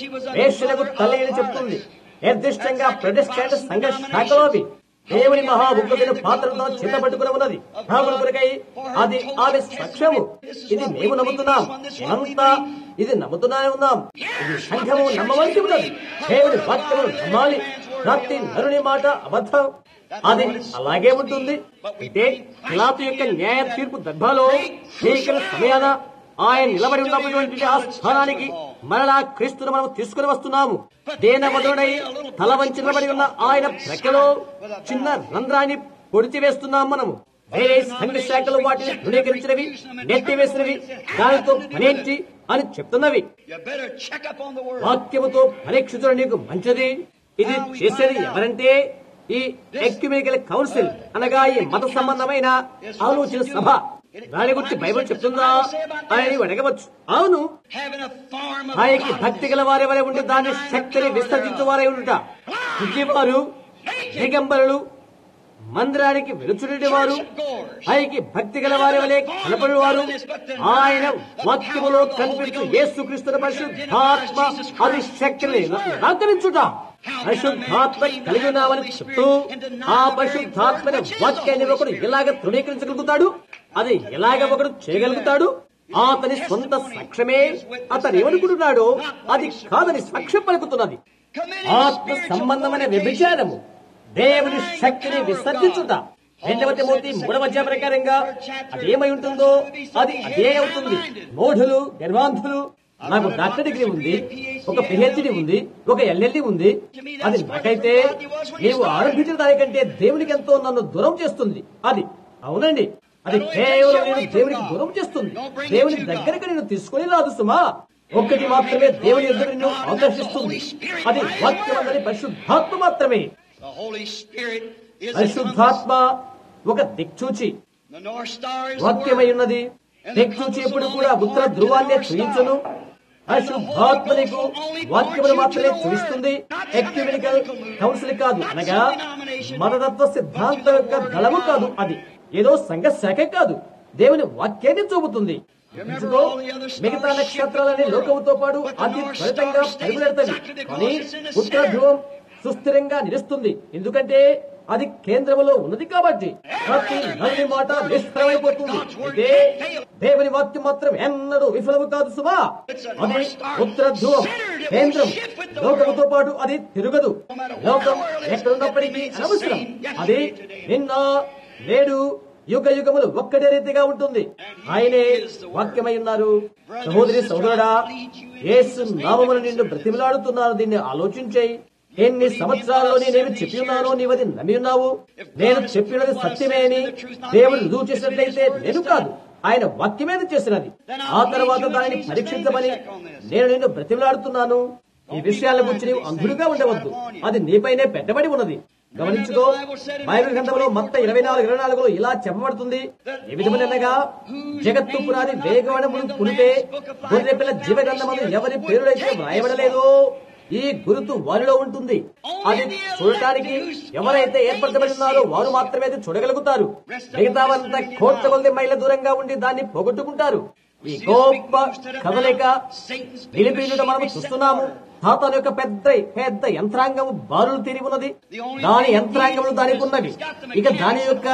[SPEAKER 2] వేషలకు తల్లి అని చెప్తుంది నిర్దిష్టంగా ప్రొటెస్టాంట్ సంఘ శాఖలోవి దేవుని మహా ఉగ్రమైన పాత్రతో చేత పట్టుకుని ఉన్నది రాముల కొరకై అది ఆమె సాక్ష్యము ఇది మేము నమ్ముతున్నాం అంతా ఇది నమ్ముతున్నానే ఉన్నాం ఇది సంఘము నమ్మవలసి ఉన్నది దేవుని వాక్యము నమ్మాలి ప్రతి నరుని మాట అబద్ధం అది అలాగే ఉంటుంది అయితే పిలాతు యొక్క న్యాయ తీర్పు దర్భాలో స్వీకరణ సమయాన ఆయన నిలబడి ఉన్నటువంటి ఆ స్థానానికి మరలా క్రీస్తును మనం తీసుకుని వస్తున్నాము దేన మొదలుడై తల వంచబడి ఉన్న ఆయన ప్రక్కలో చిన్న రంధ్రాన్ని పొడిచి వేస్తున్నాం మనము వేరే సంఘ శాఖలు వాటిని ధృవీకరించినవి నెట్టివేసినవి దానితో పనేంటి అని చెప్తున్నవి
[SPEAKER 1] You better check up on the word.
[SPEAKER 2] వాక్యముతో పరీక్షించడం నీకు మంచిది ఇది చేసేది ఎవరంటే ఈ ఎక్యుమెనికల్ కౌన్సిల్ అనగా ఈ మత సంబంధమైన ఆలోచన సభ దాని గురించి బైబిల్ చెప్తుందా అని నీవు అడగవచ్చు అవును
[SPEAKER 1] Having a form of
[SPEAKER 2] ఆయనకి భక్తి గల వారి వలె ఉండి దాని శక్తిని విసర్జించు వారే ఉండుట వారు దిగంబరులు మందిరానికి వెలుచుడి వారు ఆయనకి భక్తి గల వారి వలె కనపడి వారు ఆయన వాక్యములో కనిపించు యేసుక్రీస్తుల పరిశుద్ధాత్మ అది శక్తిని నిరాకరించుట పరిశుద్ధాత్మ కలిగి ఉన్నామని చెప్తూ ఆ పరిశుద్ధాత్మని వాక్యాన్ని ఒకడు ఎలాగ తృణీకరించగలుగుతాడు అది ఎలాగ ఒకడు చేయగలుగుతాడు అతని సొంత సాక్ష్యమే అతను ఏమనుకుంటున్నాడో అది కాదని సాక్ష్యం పలుకుతున్నది ఆత్మ సంబంధమైన వ్యభిచారము దేవుని శక్తిని విసర్జించుట రెండవ తిమోతి మూడవ అధ్యాయ ప్రకారంగా అదేమై ఉంటుందో అది అదే అవుతుంది మూఢులు గర్వాంధులు నాకు డాక్టర్ డిగ్రీ ఉంది ఒక పిహెచ్డి ఉంది ఒక ఎల్ఎల్డి ఉంది అది నాకైతే నీవు ఆరంభించిన దానికంటే దేవునికి ఎంతో నన్ను దూరం చేస్తుంది అది అవునండి అది కేవలం నేను దేవునికి దూరం చేస్తుంది దేవుని దగ్గరికి నేను తీసుకొని రాదు సుమా ఒక్కటి మాత్రమే దేవుని ఎదురు నిన్ను ఆకర్షిస్తుంది అది వాక్యమందని పరిశుద్ధాత్మ మాత్రమే
[SPEAKER 1] The Holy Spirit is the
[SPEAKER 2] పరిశుద్ధాత్మ ఒక దిక్చూచి
[SPEAKER 1] The North Star is the
[SPEAKER 2] వాక్యమై
[SPEAKER 1] Word.
[SPEAKER 2] ఉన్నది దిక్చూచి ఎప్పుడు కూడా ఉత్తర ధ్రువాన్ని చూయించును పరిశుద్ధాత్మనికు వాక్యములు మాత్రమే చూపిస్తుంది ఎక్యుమెనికల్ కౌన్సిల్ కాదు అనగా మతతత్వ సిద్ధాంతం యొక్క దళము కాదు అది ఏదో సంఘ శాఖ కాదు దేవుని వాక్యాన్ని చూపుతుంది గమనించుకో, మిగతా నక్షత్రాలని లోకముతో పాటు అతి త్వరితంగా పరుగులెడతాయి కానీ ఉత్తర ధ్రువం సుస్థిరంగా నిలుస్తుంది ఎందుకంటే అది కేంద్రములో ఉన్నది కాబట్టి ప్రతి నల్లి మాట నిష్ఫలమైపోతుంది అయితే దేవుని వాక్యం మాత్రం ఎన్నడూ విఫలము కాదు సుమా అది ఉత్తర ధ్రువం కేంద్రం లోకముతో పాటు అది తిరగదు లోకం ఎక్కడున్నప్పటికీ అనవసరం అది నిన్న నేడు యుగ యుగములు ఒక్కడే రీతిగా ఉంటుంది ఆయనే వాక్యమై ఉన్నారు సహోదరి సహోదరుడా యేసు నామమును నిన్ను బ్రతిమలాడుతున్నాను దీన్ని ఆలోచించేయి ఎన్ని సంవత్సరాల్లో నేనేమి చెప్పి ఉన్నానో నీవది నమ్మి ఉన్నావు నేను చెప్పినది సత్యమే అని దేవుడు రుజువు చేసినట్లయితే నేను కాదు ఆయన వాక్యమేది చేసినది ఆ తర్వాత దానిని పరీక్షించమని నేను నిన్ను బ్రతిమలాడుతున్నాను ఈ విషయాల గురించి నీవు అంధుడుగా ఉండవద్దు అది నీపైనే పెట్టబడి ఉన్నది గమనించుకో బైబిల్ గ్రంథంలో మొత్తం ఇరవై నాలుగు ఇరవై నాలుగులో ఇలా చెప్పబడుతుంది ఏ విధమునగా జగత్తు పునాది వేగవనములు పులితే గొర్రె పిల్ల జీవ గ్రంథమందు ఎవరి పేరులైతే వ్రాయబడలేదో ఈ గురుతు వారిలో ఉంటుంది అది చూడటానికి ఎవరైతే ఏర్పరచబడి ఉన్నారో వారు మాత్రమే అది చూడగలుగుతారు మిగతావంతా కోట్ల కొలది మైళ్ళ దూరంగా ఉండి దాన్ని పోగొట్టుకుంటారు ఈ గొప్ప కదలిక నిలిపినుట మనం చూస్తున్నాము సాతాను యొక్క పెద్ద పెద్ద యంత్రాంగము బారులు తీరి ఉన్నది దాని యంత్రాంగములు దానికి ఉన్నవి ఇక దాని యొక్క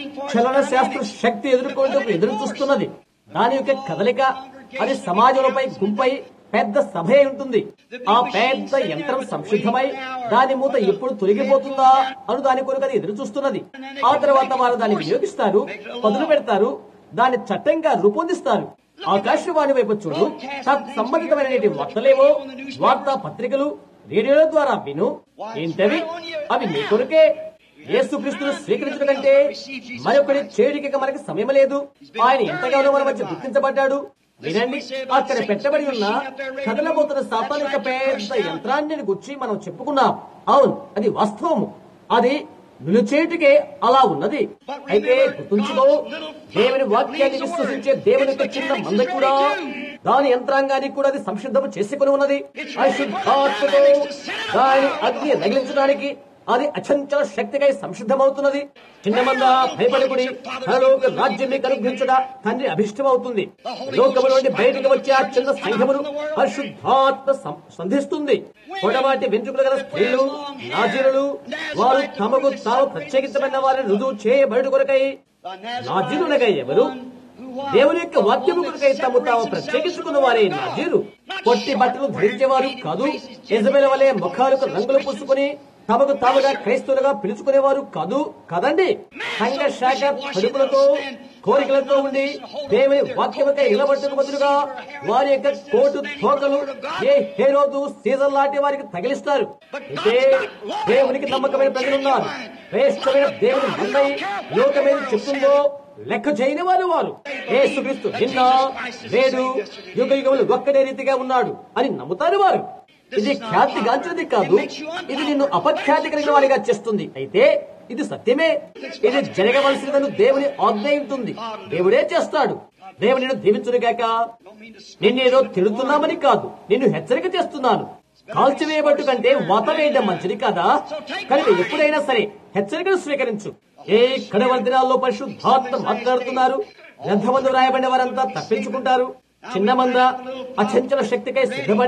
[SPEAKER 2] చలన శాస్త్ర శక్తి ఎదుర్కొంటూ ఎదురు చూస్తున్నది దాని యొక్క కదలిక అది సమాజంపై గుంపై పెద్ద సభ అయి ఉంటుంది ఆ పెద్ద యంత్రం సంసిద్ధమై దాని మూత ఎప్పుడు తొలగిపోతుందా అని దాని కొరకు అది ఎదురు చూస్తున్నది ఆ తర్వాత వారు దాన్ని వినియోగిస్తారు పదులు పెడతారు దాన్ని చట్టంగా రూపొందిస్తారు ఆకాశవాణి వైపు చూడు తత్ సంబంధితమైన వార్తలేవో వార్తా పత్రికలు రేడియోల ద్వారా విను ఏంటవి అవి నీ కొరకే యేసుక్రీస్తును స్వీకరించడం కంటే మరొకటి చేడిక మనకి సమయం లేదు ఆయన ఎంతగానో మన మధ్య గుర్తించబడ్డాడు వినండి అక్కడ పెట్టబడి ఉన్న కదలబోతున్న సాతాన్ యొక్క పెద్ద యంత్రాన్ని గుర్చి మనం చెప్పుకున్నాం అవును అది వాస్తవము అది నిలుచేటికే అలా ఉన్నది అయితే గుర్తుంచుకో దేవుని వాక్యాన్ని విశ్వసించే దేవుని యొక్క చిన్న మంద కూడా దాని యంత్రాంగానికి కూడా అది సంసిద్ధము చేసుకుని ఉన్నది అశుద్ధాత్మతో దాని అగ్ని రగిలించడానికి అది అచంచల శక్తికై సంసిద్ధమవుతున్నది చిన్న మంద భయపడుకుని పరలోక రాజ్యం మీకు అనుగ్రహించడ తండ్రి అభిష్టమవుతుంది లోకము నుండి బయటకు వచ్చే ఆ చిన్న సంఘమును పరిశుద్ధాత్మ సం- సంధిస్తుంది పొడవాటి వెంట్రుకలు గల స్త్రీలు నాజీరులు వారు తమకు తాము ప్రత్యేకించబడిన వారిని రుజువు చేయబడి కొరకై నాజీరులకై ఎవరు దేవుని యొక్క వాక్యము కొరకై తమ తాము ప్రత్యేకించుకున్న వారే నాజీరు పొట్టి బట్టలు ధరించేవారు కాదు యజమైన వలె ముఖాలకు రంగులు పూసుకుని తమకు తాముగా క్రైస్తవులుగా పిలుచుకునేవారు కాదు కదండి సంఘ శాఖ పడుపులతో కోరికలతో ఉండి దేవుని వాక్యముకై నిలబట్టుకు బదులుగా వారి యొక్క కోటు తోకలు ఏ హేరోదు సీజన్ లాంటి వారికి తగిలిస్తారు అయితే దేవునికి నమ్మకమైన ప్రజలున్నారు శ్రేష్టమైన దేవుని మందై లోకమేది చెప్తుందో లెక్క చేయని వారు వారు యేసుక్రీస్తు నిన్న నేడు యుగ యుగములు ఒక్కడే రీతిగా ఉన్నాడు అని నమ్ముతారు వారు ఇది ఖ్యాతి గాంచినది కాదు ఇది నిన్ను అపఖ్యాతి కలిగిన వారిగా చేస్తుంది అయితే ఇది సత్యమే ఇది జరగవలసినదని దేవుని ఆజ్ఞ ఉంటుంది దేవుడే చేస్తాడు దేవుని నిన్ను దీవించునుగాక నిన్నేదో తిడుతున్నామని కాదు నిన్ను హెచ్చరిక చేస్తున్నాను కాల్చివేయబట్టు కంటే వాత వేయడం మంచిది కదా కనుక ఎప్పుడైనా సరే హెచ్చరికను స్వీకరించు ఏ కడవల దినాల్లో పరిశుద్ధాత్మ మాట్లాడుతున్నారు గ్రంథమందు రాయబడిన వారంతా తప్పించుకుంటారు చిన్న మంద అచంచల శక్తికై సిద్ధపడి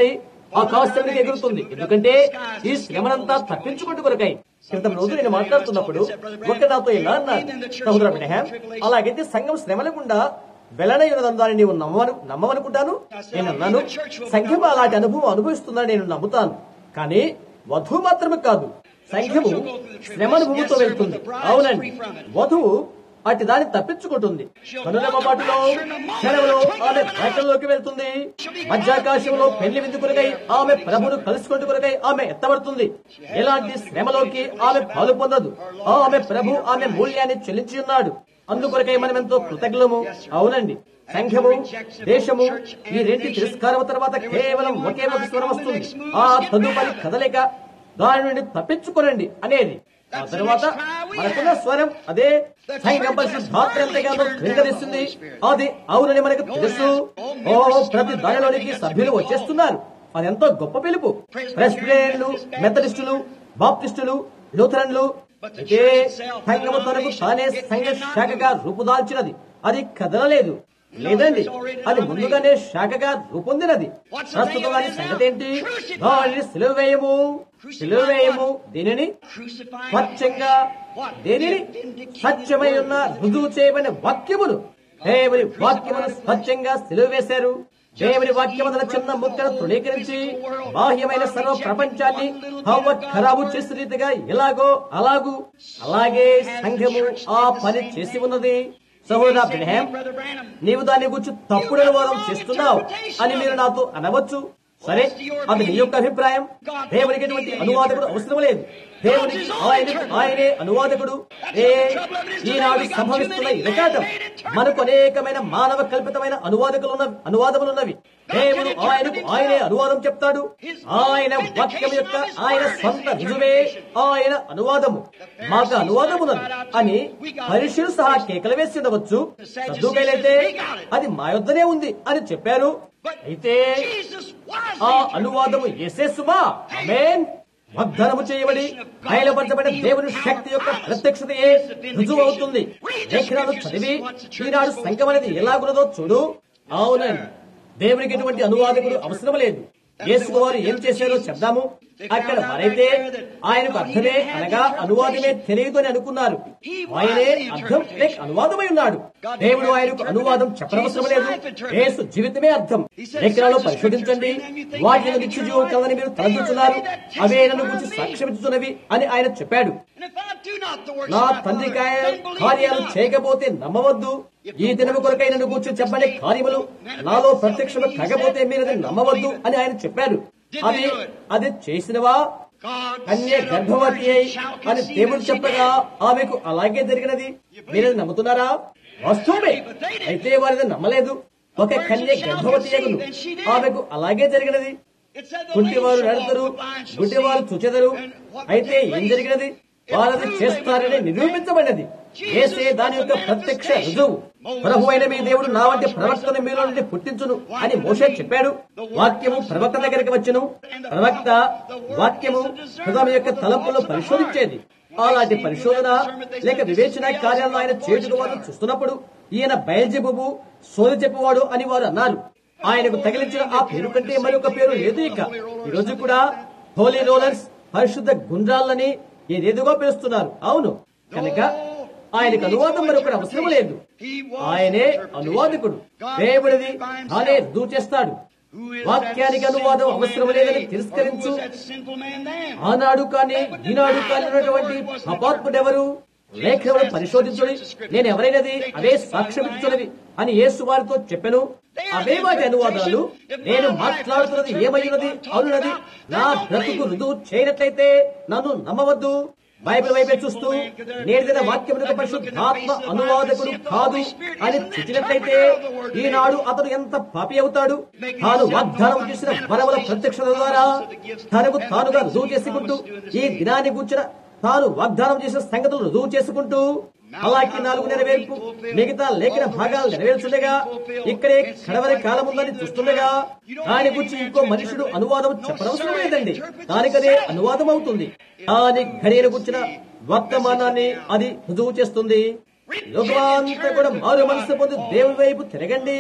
[SPEAKER 2] ఆకాశానికి ఎగురుతుంది ఎందుకంటే ఈ శ్రమనంతా తప్పించుకుంటూ కొరకై క్రితం రోజు నేను మాట్లాడుతున్నప్పుడు ఒక నాతో ఇలా అన్నారు సహోదర బ్రహ్యాం అలాగైతే సంఘం శ్రమల గుండా వెళ్ళనయ్యున్నదని నీవు నమ్మను నమ్మవనుకుంటాను నేను అన్నాను సంఘం అలాంటి అనుభవం అనుభవిస్తుందని నేను నమ్ముతాను కానీ వధువు మాత్రమే కాదు సంఘము శ్రమ అనుభవంతో వెళ్తుంది అవునండి వధువు అటు దాన్ని తప్పించుకుంటుంది కనులమ్మ మాటలో క్షణంలో ఆమె బయటలోకి వెళ్తుంది మధ్యాకాశంలో పెళ్లి విందు కొరకై ఆమె ప్రభును కలుసుకుంటూ కొరకై ఆమె ఎత్తబడుతుంది ఎలాంటి శ్రమలోకి ఆమె పాలు పొందదు ఆమె ప్రభు ఆమె మూల్యాన్ని చెల్లించి ఉన్నాడు అందుకొరకై మనం ఎంతో కృతజ్ఞము అవునండి సంఘము దేశము ఈ రెండు తిరస్కారం తర్వాత కేవలం ఒకే ఒక స్వరం వస్తుంది ఆ తదుపరి కదలిక దాని నుండి తప్పించుకోనండి అనేది ఆ తర్వాత మనకున్న స్వరం అదే సంఘం పరిశుద్ధాత్మ ఎంతగానో క్రిందరిస్తుంది అది అవునని మనకు తెలుసు ఓ ప్రతి దానిలోనికి సభ్యులు వచ్చేస్తున్నారు అదెంతో గొప్ప పిలుపు ప్రెస్బిటేరియన్లు మెథడిస్టులు బాప్టిస్టులు లూథరన్లు అయితే సంఘము తనకు తానే సంఘ శాఖగా రూపుదాల్చినది అది కదలలేదు లేదండి అది ముందుగానే శాఖగా రూపొందినది ప్రస్తుతం దాని సంగతి ఏంటి దానిని సిలువ వేయము సిలువ వేయము దీనిని స్వచ్ఛంగా దేనిని సత్యమై ఉన్న రుజువు చేయబడిన వాక్యమును దేవుని వాక్యమును స్వచ్ఛంగా సిలువ వేశారు దేవుని వాక్యమున చిన్న ముక్కను తృణీకరించి బాహ్యమైన సర్వ ప్రపంచాన్ని హవ్వ ఖరాబు చేసిన రీతిగా ఎలాగో అలాగూ అలాగే సంఘము ఆ పని చేసి ఉన్నది సహోదర బ్రహ్యాం నీవు దాని గురించి తప్పుడు అనువాదం చేస్తున్నావు అని మీరు నాతో అనవచ్చు సరే అది నీ యొక్క అభిప్రాయం దేవునికి ఎటువంటి అనువాదకుడు అవసరం లేదు దేవునికి ఆయన ఆయనే అనువాదకుడు ఏ ఈనాడు సంభవిస్తున్న ఇరకాటం మనకు అనేకమైన మానవ కల్పితమైన అనువాదకులు ఉన్న అనువాదములున్నవి దేవుడు ఆయనకు ఆయనే అనువాదం చెప్తాడు ఆయన వాక్యం యొక్క ఆయన సొంత రుజువే ఆయన అనువాదము మాకు అనువాదమున్నది అని పరిశీలు సహా కేకలు వేసి ఉండవచ్చు సర్దుకైలైతే అది మా యొద్దనే ఉంది అని చెప్పారు అయితే ఆ అనువాదము ఎసేసుమా అమేన్ వాగ్దానము చేయబడి బయలుపరచబడిన దేవుని శక్తి యొక్క ప్రత్యక్షతయే రుజువు అవుతుంది లేఖనాలు చదివి ఈనాడు సంఘం అనేది ఎలాగున్నదో చూడు అవునండి దేవునికి ఎటువంటి అనువాదకుడు అవసరం లేదు యేసు వారు ఏం చేశారో చెప్దాము అక్కడ మరైతే ఆయనకు అర్థమే అనగా అనువాదమే తెలియదు అని అనుకున్నారు ఆయనే అర్థం లేక అనువాదమై ఉన్నాడు దేవుడు ఆయనకు అనువాదం చెప్పనవసరం లేదు యేసు జీవితమే అర్థం లేఖనాల్లో పరిశోధించండి వాటిని నిత్య జీవం కలని మీరు తలంచుతున్నారు అవే నన్ను గురించి సాక్ష్యమిచ్చుతున్నవి అని ఆయన చెప్పాడు నా తండ్రి కార్యాలు చేయకపోతే నమ్మవద్దు ఈ దినము కొరకై నన్ను కూర్చొని చెప్పని కార్యములు నాలో ప్రత్యక్షము కాకపోతే మీరు అది నమ్మవద్దు అని ఆయన చెప్పాడు అది అది చేసినవా కన్య గర్భవతి అయి అని దేవుడు చెప్పగా ఆమెకు అలాగే జరిగినది మీరు నమ్ముతున్నారా వాస్తవమే అయితే వారిని నమ్మలేదు ఒక కన్య గర్భవతి అగును ఆమెకు అలాగే జరిగినది కుంటివారు నడతరు గుడ్డివారు చుచెదరు అయితే ఏం జరిగినది వారది చేస్తారని నిరూపించబడినది ఏసే దాని యొక్క ప్రత్యక్ష రుజువు ప్రభు అయిన మీ దేవుడు నా వంటి ప్రవక్తను మీలో నుండి పుట్టించును అని మోషే చెప్పాడు వాక్యము ప్రవక్త దగ్గరికి వచ్చును ప్రవక్త వాక్యము హృదయం యొక్క తలంపులను పరిశోధించేది అలాంటి పరిశోధన లేక వివేచన కార్యాలను ఆయన చేతుకు వారు చూస్తున్నప్పుడు ఈయన బయల్జెబుబు సోది చెప్పువాడు అని వారు అన్నారు ఆయనకు తగిలించిన ఆ పేరు కంటే మరొక పేరు లేదు ఇక ఈ రోజు కూడా హోలీ రోలర్స్ పరిశుద్ధ గుండ్రాలని ఏదేదిగో పిలుస్తున్నారు అవును కనుక ఆయనకు అనువాదం మరొకటి అవసరం లేదు ఆయనే అనువాదకుడు దేవుడిది తానే రుజువు చేస్తాడు వాక్యానికి అనువాదం అవసరం లేదని తిరస్కరించు ఆనాడు కానీ ఈనాడు కానీ ఉన్నటువంటి అపాత్ముడెవరు లేఖను పరిశోధించుడి నేను ఎవరైనది అవే సాక్ష్యమిచ్చున్నది అని యేసు వారితో చెప్పెను అవే వాటి అనువాదాలు నేను మాట్లాడుతున్నది ఏమైనది అవునది నా బ్రతుకు రుజువు చేయనట్లయితే నన్ను నమ్మవద్దు బైబిల్ వైపే చూస్తూ నేడిన వాక్యం పరిశుద్ధాత్మ అనువాదకుడు కాదు అని చూచినట్లయితే ఈనాడు అతడు ఎంత పాపి అవుతాడు తాను వాగ్దానం చేసిన వరముల ప్రత్యక్షత ద్వారా తనకు తానుగా రుజువు చేసుకుంటూ ఈ దినాన్ని కూర్చిన తాను వాగ్దానం చేసిన సంగతులు రుజువు చేసుకుంటూ అలాగే నాలుగు నెరవేర్పు మిగతా లేఖన భాగాలు నెరవేర్చుండగా ఇక్కడే కడవరి కాలం ఉందని చూస్తుండగా దాని గురించి ఇంకో మనుషుడు అనువాదం చెప్పనవసరం లేదండి దానికదే అనువాదం అవుతుంది దాని ఘడియను గుర్చిన వర్తమానాన్ని అది రుజువు చేస్తుంది లోకమంతా కూడా మారు మనసు పొంది దేవుని వైపు తిరగండి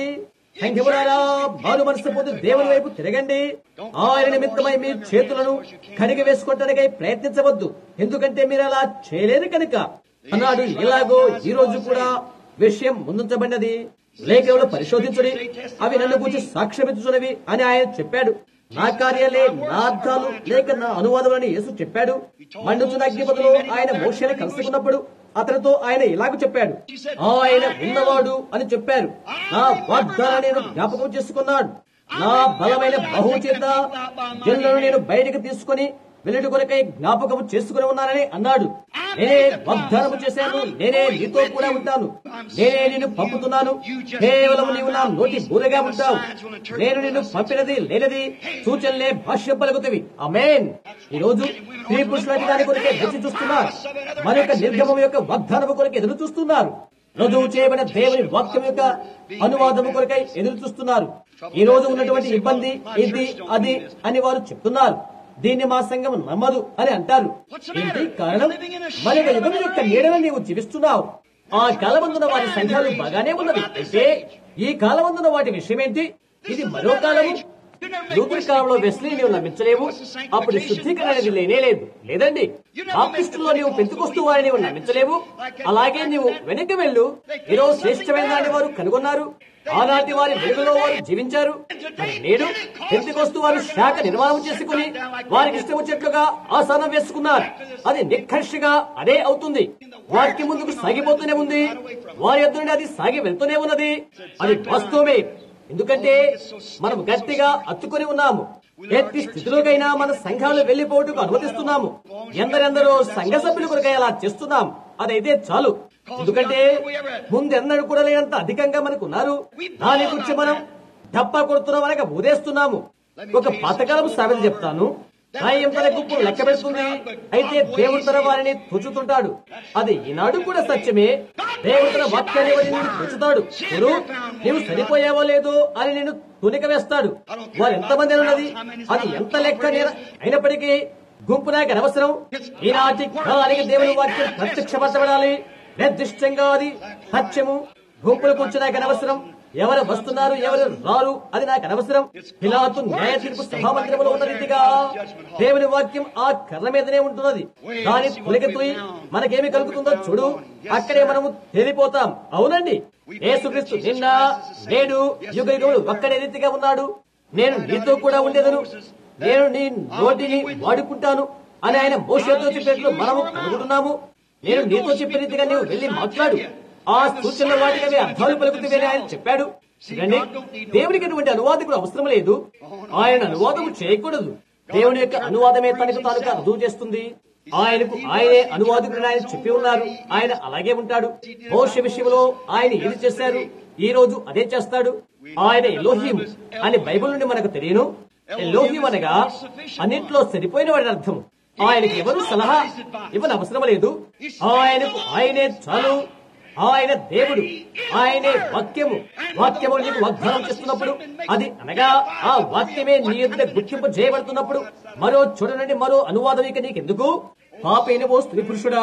[SPEAKER 2] సంఖ్యములారా మారు మనసు పొంది దేవుని వైపు తిరగండి ఆయన నిమిత్తమై మీ చేతులను కడిగి వేసుకోవటానికై ప్రయత్నించవద్దు ఎందుకంటే మీరు అలా చేయలేరు కనుక అన్నాడు ఇలాగో ఈ రోజు కూడా విషయం ముందుంచబడినది లేఖలు పరిశోధించుడి అవి నన్ను గురించి సాక్ష్యమిచ్చుచున్నవి అని ఆయన చెప్పాడు నా కార్యాలే నా అర్థాలు లేక నా అనువాదములని యేసు చెప్పాడు మండుచున్న అగ్నిపతులు ఆయన మోషని కలుసుకున్నప్పుడు అతనితో ఆయన ఇలాగ చెప్పాడు ఆయన ఉన్నవాడు అని చెప్పారు నా వాగ్దానాన్ని నేను జ్ఞాపకం చేసుకున్నాడు నా బలమైన బహువు చేత జనులను నేను బయటకు తీసుకుని వెలుడు కొరకై జ్ఞాపకం చేసుకుని ఉన్నానని అన్నాడు నేనే వాగ్దానము చేశాను నేనే నీతో కూడా ఉంటాను నేనే నిన్ను పంపుతున్నాను కేవలం నీవు నా నోటి బూరగా ఉంటావు నేను నిన్ను పంపినది లేనిది సూచనలే భాష్యం పలుకుతవి అమేన్ ఈ రోజు స్త్రీ పురుషుల దాని కొరకే వేచి చూస్తున్నారు మరి యొక్క నిర్గమం యొక్క వాగ్దానము కొరకు ఎదురు చూస్తున్నారు రుజువు చేయబడిన దేవుని వాక్యం యొక్క అనువాదము కొరకై ఎదురు చూస్తున్నారు ఈ రోజు ఉన్నటువంటి ఇబ్బంది ఇది అది అని వారు చెప్తున్నారు దీన్ని మా సంఘం నమ్మదు అని అంటారు ఏంటి కారణం మన యొక్క యుగం యొక్క నీడన నీవు జీవిస్తున్నావు ఆ కాలమందున వారి సంఘాలు బాగానే ఉన్నది అయితే ఈ కాలమందున వాటి విషయం ఏంటి ఇది మరో కాలము లూథర్ కాలంలో వెస్లీ నీవు నమ్మించలేవు అప్పుడు శుద్ధీకరణ అనేది లేనే లేదు లేదండి బాప్టిస్టులో నీవు పెంచుకొస్తూ వారిని నీవు నమ్మించలేవు అలాగే నీవు వెనక్కి వెళ్ళు ఈరోజు శ్రేష్టమైన దాన్ని వారు కనుగొన్నారు ఆనాటి వారి వెలుగులో వారు జీవించారు మరి నేడు పెంచుకొస్తూ వారు శాఖ నిర్మాణం చేసుకుని వారికి ఇష్టం వచ్చేట్లుగా ఆసనం వేసుకున్నారు అది నిఖర్షిగా అదే అవుతుంది వారికి ముందుకు సాగిపోతూనే ఉంది వారి యొద్ద నుండి అది సాగి వెళ్తూనే ఉన్నది అది వాస్తవమే ఎందుకంటే మనం గట్టిగా అత్తుకొని ఉన్నాము ఎట్టి స్థితిలోకైనా మన సంఘాలు వెళ్లిపోటుకు అనుమతిస్తున్నాము ఎందరెందరో సంఘ సభ్యుల కొరకై అలా చేస్తున్నాం అదైతే చాలు ఎందుకంటే ముందెన్నడూ కూడా లేనంత అధికంగా మనకు ఉన్నారు దాని గురించి మనం డప్పా కొడుతున్నాం అనగా ఊదేస్తున్నాము ఒక పాతకాలపు సామెత చెప్తాను సాయం తన గుంపు లెక్క పెడుతుంది అయితే దేవుడు తన వారిని తుచుతుంటాడు అది ఈనాడు కూడా సత్యమే దేవుడు తన వాక్యాన్ని వారి నిన్ను తుచుతాడు గురు నీవు సరిపోయావో లేదో అని నేను తునిక వేస్తాడు వారు ఎంతమంది ఉన్నది అది ఎంత లెక్క నేర- అయినప్పటికీ గుంపు నాకు అనవసరం ఈనాటి కాలానికి దేవుని వాక్యం ప్రత్యక్షపరచబడాలి నిర్దిష్టంగా అది సత్యము గుంపులు కూర్చుని నాకు అనవసరం ఎవరు వస్తున్నారు ఎవరు రారు అది నాకు అనవసరం పిలాతు న్యాయ తీర్పు సభామందిరంలో ఉన్న రీతిగా దేవుని వాక్యం ఆ కర్ర మీదనే ఉంటున్నది దాని తొలగిపోయి మనకేమి కలుగుతుందో చూడు అక్కడే మనము తేలిపోతాం అవునండి యేసుక్రీస్తు నిన్న నేడు యుగ యుగములు ఒక్కడే రీతిగా ఉన్నాడు నేను నీతో కూడా ఉండేదను నేను నీ నోటిని వాడుకుంటాను అని ఆయన మోషతో చెప్పినట్లు మనము కనుగొంటున్నాము నేను నీతో చెప్పిన రీతిగా నీవు వెళ్లి మాట్లాడు ఆ సూచనల వాటికి అవి అర్థాలు పలుకుతుంది అని ఆయన చెప్పాడు చూడండి దేవునికి ఎటువంటి అనువాదకుడు అవసరం లేదు ఆయన అనువాదం చేయకూడదు దేవుని యొక్క అనువాదమే తనకు తానుగా రుజువు చేస్తుంది ఆయనకు ఆయనే అనువాదకుడు ఆయన చెప్పి ఉన్నారు ఆయన అలాగే ఉంటాడు మోష విషయంలో ఆయన ఏది చేశారు ఈ రోజు అదే చేస్తాడు ఆయన ఎలోహీం అని బైబిల్ నుండి మనకు తెలియను ఎలోహీం అనగా అన్నింటిలో సరిపోయిన వాడి అర్థం ఆయనకి ఎవరు సలహా ఇవ్వని అవసరం లేదు ఆయనకు ఆయనే చాలు ఆయన దేవుడు ఆయనే వాక్యము వాక్యము నీకు వాగ్దానం చేస్తున్నప్పుడు అది అనగా ఆ వాక్యమే నీ ఎదుట గుర్తింపు చేయబడుతున్నప్పుడు మరో చూడనండి మరో అనువాదం ఇక నీకెందుకు పాపైన ఓ స్త్రీ పురుషుడా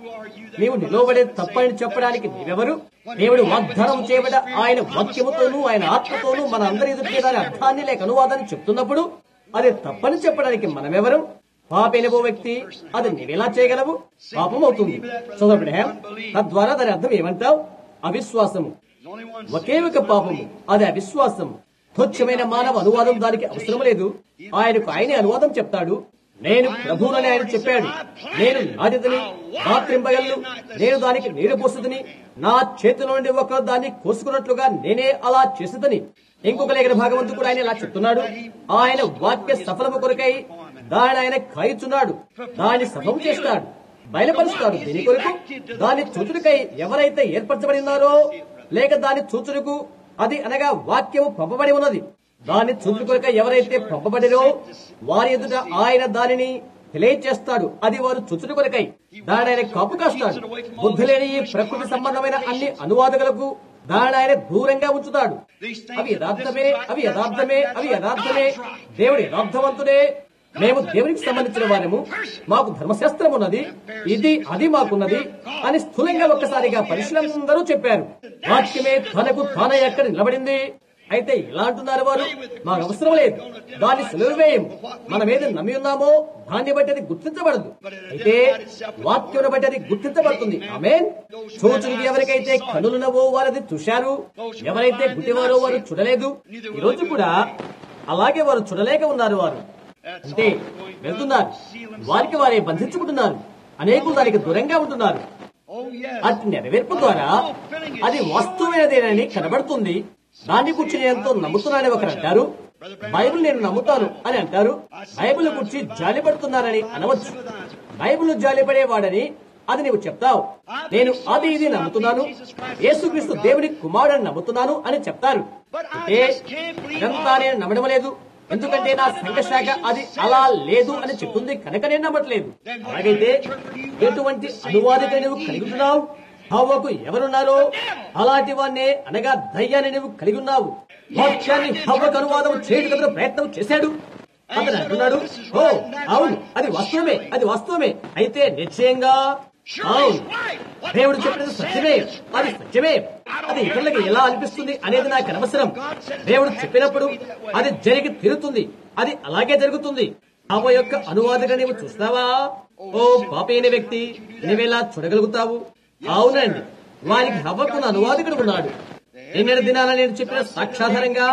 [SPEAKER 2] నీవు నిలవబడే తప్పని చెప్పడానికి నీవెవరు దేవుడు వాగ్దానం చేయబడ ఆయన వాక్యముతోనూ ఆయన ఆత్మతోనూ మన అందరి ఎదుటి దాని అర్థాన్ని లేక అనువాదాన్ని చెప్తున్నప్పుడు అది తప్పని చెప్పడానికి మనమెవరు పాపైన ఓ వ్యక్తి అది నీవెలా చేయగలవు పాపం అవుతుంది చదవబడే తద్వారా దాని అర్థం ఏమంటావు అవిశ్వాసము ఒకే ఒక పాపము అది అవిశ్వాసము తుచ్చమైన మానవ అనువాదం దానికి అవసరం లేదు ఆయనకు ఆయనే అనువాదం చెప్తాడు నేను ప్రభువునని ఆయన చెప్పాడు నేను నాటిదని రాత్రింపగలను నేను దానికి నీరు పోసుదని నా చేతిలో నుండి ఒక దాన్ని కోసుకున్నట్లుగా నేనే అలా చేసేదని ఇంకొక లేఖన భాగవంతు కూడా ఆయన ఇలా చెప్తున్నాడు ఆయన వాక్య సఫలము కొరకై దాని ఆయన కాయుచున్నాడు దాన్ని సఫలం చేస్తాడు బయలుపరుస్తాడు దీని కొరకు దాని చూచుడికై ఎవరైతే ఏర్పరచబడి ఉన్నారో లేక దాని చూచుడుకు అది అనగా వాక్యము పంపబడి ఉన్నది దాని చూచుడు కొరకై ఎవరైతే పంపబడిరో వారి ఎదుట ఆయన దానిని తెలియచేస్తాడు అది వారు చుచుడు కొరకై దాని ఆయన కాపు కాస్తాడు బుద్ధి లేని ఈ ప్రకృతి సంబంధమైన అన్ని అనువాదకులకు దాని ఆయన దూరంగా ఉంచుతాడు అవి యథార్థమే అవి యథార్థమే అవి యథార్థమే దేవుడు యథార్థవంతుడే మేము దేవునికి సంబంధించిన వారము మాకు ధర్మశాస్త్రం ఉన్నది ఇది అది మాకున్నది అని స్థూలంగా ఒక్కసారిగా పరిశీలందరూ చెప్పారు వాక్యమే తనకు తానే ఎక్కడ నిలబడింది అయితే ఇలా అంటున్నారు వారు మాకు అవసరం లేదు దాన్ని సులువు వేయం మనం ఏది నమ్మి ఉన్నామో దాన్ని బట్టి అది గుర్తించబడదు అయితే వాక్యం బట్టి అది గుర్తించబడుతుంది ఆమె చూచునికి ఎవరికైతే కనులునవో వారది చూశారు ఎవరైతే గుడ్డివారో వారు చూడలేదు ఈ రోజు కూడా అలాగే వారు చూడలేక ఉన్నారు వారు అంటే వెళ్తున్నారు వారికి వారే బంధించుకుంటున్నారు అనేకులు దానికి దూరంగా ఉంటున్నారు
[SPEAKER 1] Oh, yes.
[SPEAKER 2] అటు నెరవేర్పు ద్వారా అది వాస్తవమైనదేనని కనబడుతుంది దాన్ని గురించి నేను ఎంతో నమ్ముతున్నానని ఒకరు అంటారు బైబిల్ నేను నమ్ముతాను అని అంటారు బైబిల్ గురించి జాలిపడుతున్నారని అనవచ్చు బైబిల్ జాలిపడేవాడని అది నీవు చెప్తావు నేను అది ఇది నమ్ముతున్నాను యేసుక్రీస్తు దేవుని కుమారుడని నమ్ముతున్నాను అని చెప్తారు అంటే ఇదంతా నేను నమ్మడం లేదు ఎందుకంటే నా సంఘశాఖ అది అలా లేదు అని చెప్తుంది కనుక నేను నమ్మట్లేదు అలాగైతే ఎటువంటి అనువాదిక నువ్వు కలిగి ఉన్నావు హవ్వకు ఎవరున్నారో అలాంటి వాన్నే అనగా దయ్యాన్ని నువ్వు కలిగి ఉన్నావు వాక్యాన్ని హవ్వకు అనువాదం చేయడానికి ప్రయత్నం చేశాడు అతను అంటున్నాడు ఓ అవును అది వాస్తవమే అది వాస్తవమే అయితే నిశ్చయంగా అవును దేవుడు చెప్పినది సత్యమే అది సత్యమే అది ఇతరులకు ఎలా అనిపిస్తుంది అనేది నాకు అనవసరం దేవుడు చెప్పినప్పుడు అది జరిగి తీరుతుంది అది అలాగే జరుగుతుంది అవ యొక్క అనువాదగా నీవు చూస్తావా ఓ పాపైన వ్యక్తి నీవెలా చూడగలుగుతావు అవునండి వారికి హవ్వకున్న అనువాదకుడు ఉన్నాడు నిన్నటి దినాన నేను చెప్పిన సాక్షాధారంగా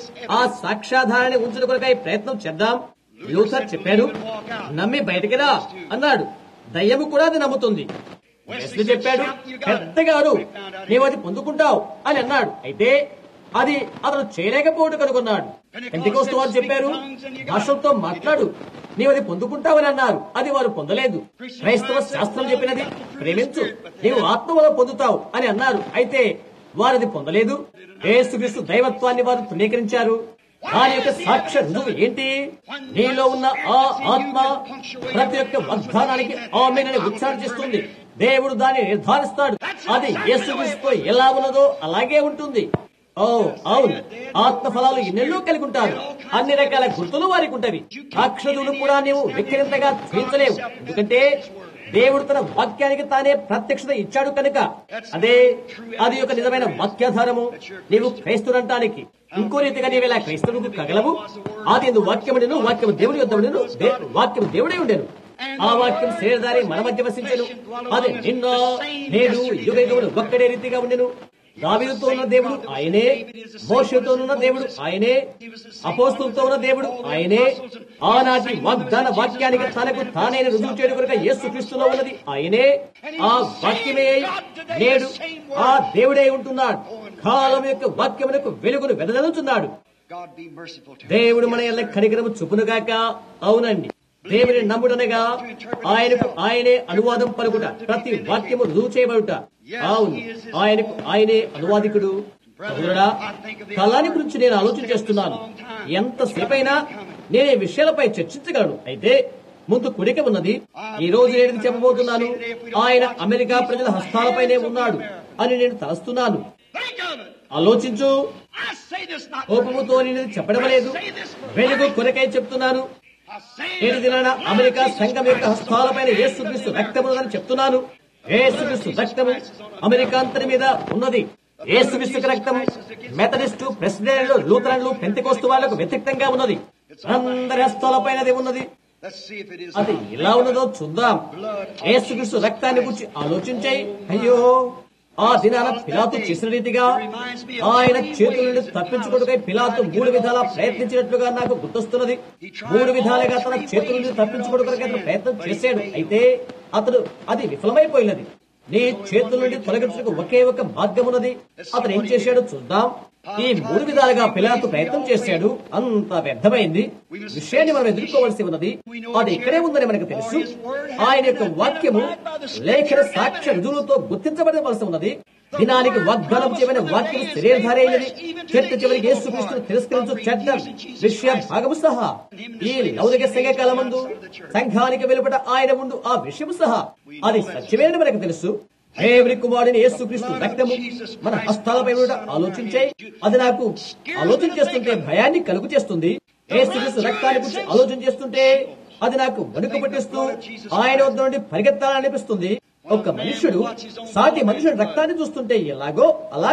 [SPEAKER 2] ఆ సాక్ష్యాధారాన్ని ఉంచిన కొరకై ప్రయత్నం చేద్దాం లూథర్ చెప్పాడు నమ్మి బయటికి రా అన్నాడు దయ్యము కూడా అది నమ్ముతుంది వెస్లీ చెప్పాడు పెద్దగారు నీవు అది పొందుకుంటావు అని అన్నాడు అయితే అది అతను చేయలేకపోవడం కనుగొన్నాడు పెంటికోస్తు వారు చెప్పారు భాషలతో మాట్లాడు నీవు అది పొందుకుంటావని అన్నారు అది వారు పొందలేదు క్రైస్తవ శాస్త్రం చెప్పినది ప్రేమించు నీవు ఆత్మలో పొందుతావు అని అన్నారు అయితే వారది పొందలేదు యేసుక్రీస్తు దైవత్వాన్ని వారు తృణీకరించారు దాని యొక్క సాక్ష్య రుజువు ఏంటి నీలో ఉన్న ఆ ఆత్మ ప్రతి ఒక్క వాగ్దానానికి ఆమెనని ఉచ్చారణ చేస్తుంది దేవుడు దాన్ని నిర్ధారిస్తాడు అది యేసుక్రీస్తుతో ఎలా ఉన్నదో అలాగే ఉంటుంది ఓ అవును ఆత్మ ఫలాలు ఎన్నెన్నో కలిగి ఉంటారు అన్ని రకాల గుర్తులు వారికి ఉంటవి అక్షరులు కూడా నీవు వ్యక్తిగతంగా తీర్చలేవు ఎందుకంటే దేవుడు తన వాక్యానికి తానే ప్రత్యక్షత ఇచ్చాడు కనుక అదే అది ఒక నిజమైన వాక్యాధారము నీవు క్రైస్తుడంటానికి ఇంకో రీతిగా నీవు ఇలా క్రైస్తవులకు కగలవు ఆది ఎందు వాక్యముడెను వాక్యము దేవుడి యొద్ద ఉండెను దే- వాక్యము దేవుడే ఉండెను ఆ వాక్యం శరీరధారి మన మధ్య వసించెను అది నిన్న నేడు యుగ యుగములు ఒక్కడే రీతిగా ఉండెను దావీదుతో ఉన్న దేవుడు ఆయనే మోషతో ఉన్న దేవుడు ఆయనే అపోస్తులతో ఉన్న దేవుడు ఆయనే ఆనాటి వాగ్దాన వాక్యానికి తనకు తానైన రుజువు చేయడం కొరకు యేసు క్రీస్తులో ఉన్నది ఆయనే ఆ వాక్యమే నేడు ఆ దేవుడే ఉంటున్నాడు కాలం యొక్క వాక్యమునకు వెలుగును వెదజల్లుచున్నాడు
[SPEAKER 1] God be merciful to us.
[SPEAKER 2] దేవుడు మన ఎల్ల కనికరము చూపునుగాక అవునండి దేవుని నమ్ముడనగా ఆయనకు ఆయనే అనువాదం పలుకుట ప్రతి వాక్యము రుజువు చేయబడుట అవును ఆయనకు ఆయనే అనువాదికుడు సహోదరుడా, కాలాన్ని గురించి నేను ఆలోచన చేస్తున్నాను ఎంతసేపైనా నేను ఈ విషయాలపై చర్చించగలను అయితే ముందు కుడిక ఉన్నది ఈ రోజు నేను చెప్పబోతున్నాను ఆయన అమెరికా ప్రజల హస్తాలపైనే ఉన్నాడు అని నేను తలస్తున్నాను
[SPEAKER 1] Think of it.
[SPEAKER 2] ఆలోచించు
[SPEAKER 1] I say this not
[SPEAKER 2] కోపముతో నేను చెప్పడం లేదు వెలుగు కొరకై చెప్తున్నాను
[SPEAKER 1] I say
[SPEAKER 2] నేటి దినాన అమెరికా సంఘం యొక్క హస్తాలపైన యేసుక్రీస్తు రక్తము అని చెప్తున్నాను యేసుక్రీస్తు రక్తము అమెరికా అంతటి మీద ఉన్నది యేసుక్రీస్తు రక్తము మెథడిస్టు ప్రెసిడెంట్లు లూథరన్లు పెంతికోస్తు వాళ్లకు వ్యతిరేక్తంగా ఉన్నది అందరి హస్తాలపైన అది ఉన్నది
[SPEAKER 1] Let's see if it is.
[SPEAKER 2] అది ఎలా ఉన్నదో చూద్దాం యేసుక్రీస్తు రక్తాన్ని గురించి ఆలోచించాయి అయ్యో ఆ దినాన పిలాతు చేసిన రీతిగా ఆయన చేతుల నుండి తప్పించుకోవడకై పిలాతు మూడు విధాలా ప్రయత్నించినట్లుగా నాకు గుర్తొస్తున్నది మూడు విధాలుగా తన చేతుల నుండి తప్పించుకోవడానికి అతను ప్రయత్నం చేశాడు అయితే అతడు అది విఫలమైపోయినది నీ చేతుల నుండి తొలగించడానికి ఒకే ఒక మార్గం ఉన్నది అతను ఏం చేశాడో చూద్దాం ఈ మూడు విధాలుగా పిలాతు ప్రయత్నం చేశాడు అంత వ్యర్థమైంది విషయాన్ని మనం ఎదుర్కోవలసి ఉన్నది అది ఇక్కడే ఉందని మనకు తెలుసు ఆయన యొక్క వాక్యము లేఖన సాక్ష్య రుజువులతో గుర్తించబడవలసి ఉన్నది దినానికి వాగ్దానం చేయమైన వాక్యం శరీరధారి అయినది చెట్టు చివరికి యేసుక్రీస్తును తిరస్కరించు చెడ్డ విషయ భాగము సహా ఈ లౌకిక సంఘకాలమందు సంఘానికి వెలుపట ఆయన ముందు ఆ విషయము సహా అది సత్యమేనని మనకు తెలుసు దేవుని కుమారుడిని యేసుక్రీస్తు రక్తము మన హస్తాలపై కూడా ఆలోచించే అది నాకు ఆలోచన చేస్తుంటే భయాన్ని కలుగు చేస్తుంది యేసుక్రీస్తు రక్తాన్ని గురించి ఆలోచన చేస్తుంటే అది నాకు వణుకు పట్టిస్తూ ఆయన వద్ద నుండి పరిగెత్తాలనిపిస్తుంది ఒక మనుషుడు సాటి మనుషుడు రక్తాన్ని చూస్తుంటే ఎలాగో అలాగూ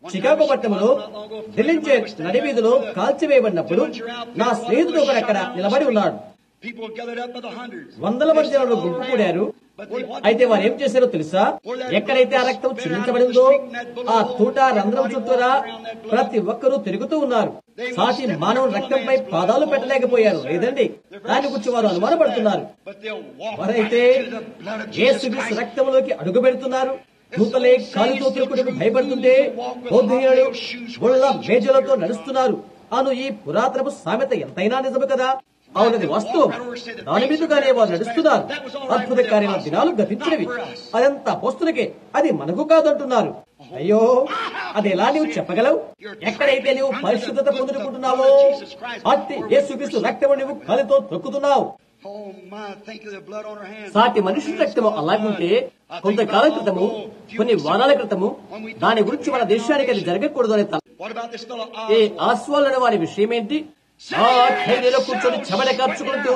[SPEAKER 2] చికాగో పట్టణంలో ఢిల్లించే నడివీధిలో కాల్చివేయబడినప్పుడు నా స్నేహితుడు ఒకరు అక్కడ నిలబడి ఉన్నాడు
[SPEAKER 1] People gathered up by the hundreds.
[SPEAKER 2] వందల మంది జనులు గుంపు కూడారు అయితే వారు ఏం చేశారో తెలుసా ఎక్కడైతే ఆ రక్తం చిందించబడిందో ఆ తూట రంధ్రం చుట్టూరా ప్రతి ఒక్కరూ తిరుగుతూ ఉన్నారు సాటి మానవుని రక్తంపై పాదాలు పెట్టలేకపోయారు లేదండి దాని గురించి వారు అనుమానపడుతున్నారు
[SPEAKER 1] But they'll walk
[SPEAKER 2] వారైతే
[SPEAKER 1] right into the blood of Jesus
[SPEAKER 2] యేసుక్రీస్తు
[SPEAKER 1] Christ.
[SPEAKER 2] రక్తంలోకి అడుగు పెడుతున్నారు దూతలే కాలుతో తిరుగుటకు భయపడుతుంటే బౌద్ధీయులు ఒళ్ళ మేజలతో నడుస్తున్నారు అను ఈ పురాతనపు సామెత ఎంతైనా నిజము కదా అవునది వాస్తవం దాని మీదుగానే వారు నడుస్తున్నారు అద్భుత కార్యాల దినాలు గతించినవి అదంతా పోస్తులకే అది మనకు కాదంటున్నారు అయ్యో అది ఎలా నీవు చెప్పగలవు ఎక్కడైతే నీవు పరిశుద్ధత పొందుకుంటున్నావో అట్టి యేసుక్రీస్తు రక్తము నీవు కాలితో తొక్కుతున్నావు
[SPEAKER 1] Oh my, think of the blood on her hands.
[SPEAKER 2] సాటి మనిషి రక్తము అలాగుంటే కొంతకాలం క్రితము కొన్ని వారాల క్రితము దాని గురించి మన దేశానికి అది జరగకూడదు అనే తల-
[SPEAKER 1] What about this fellow?
[SPEAKER 2] ఏ ఆస్వాలన వారి విషయం ఏంటి ఆ ఖైదీలో కూర్చొని చెమట కార్చుకుంటూ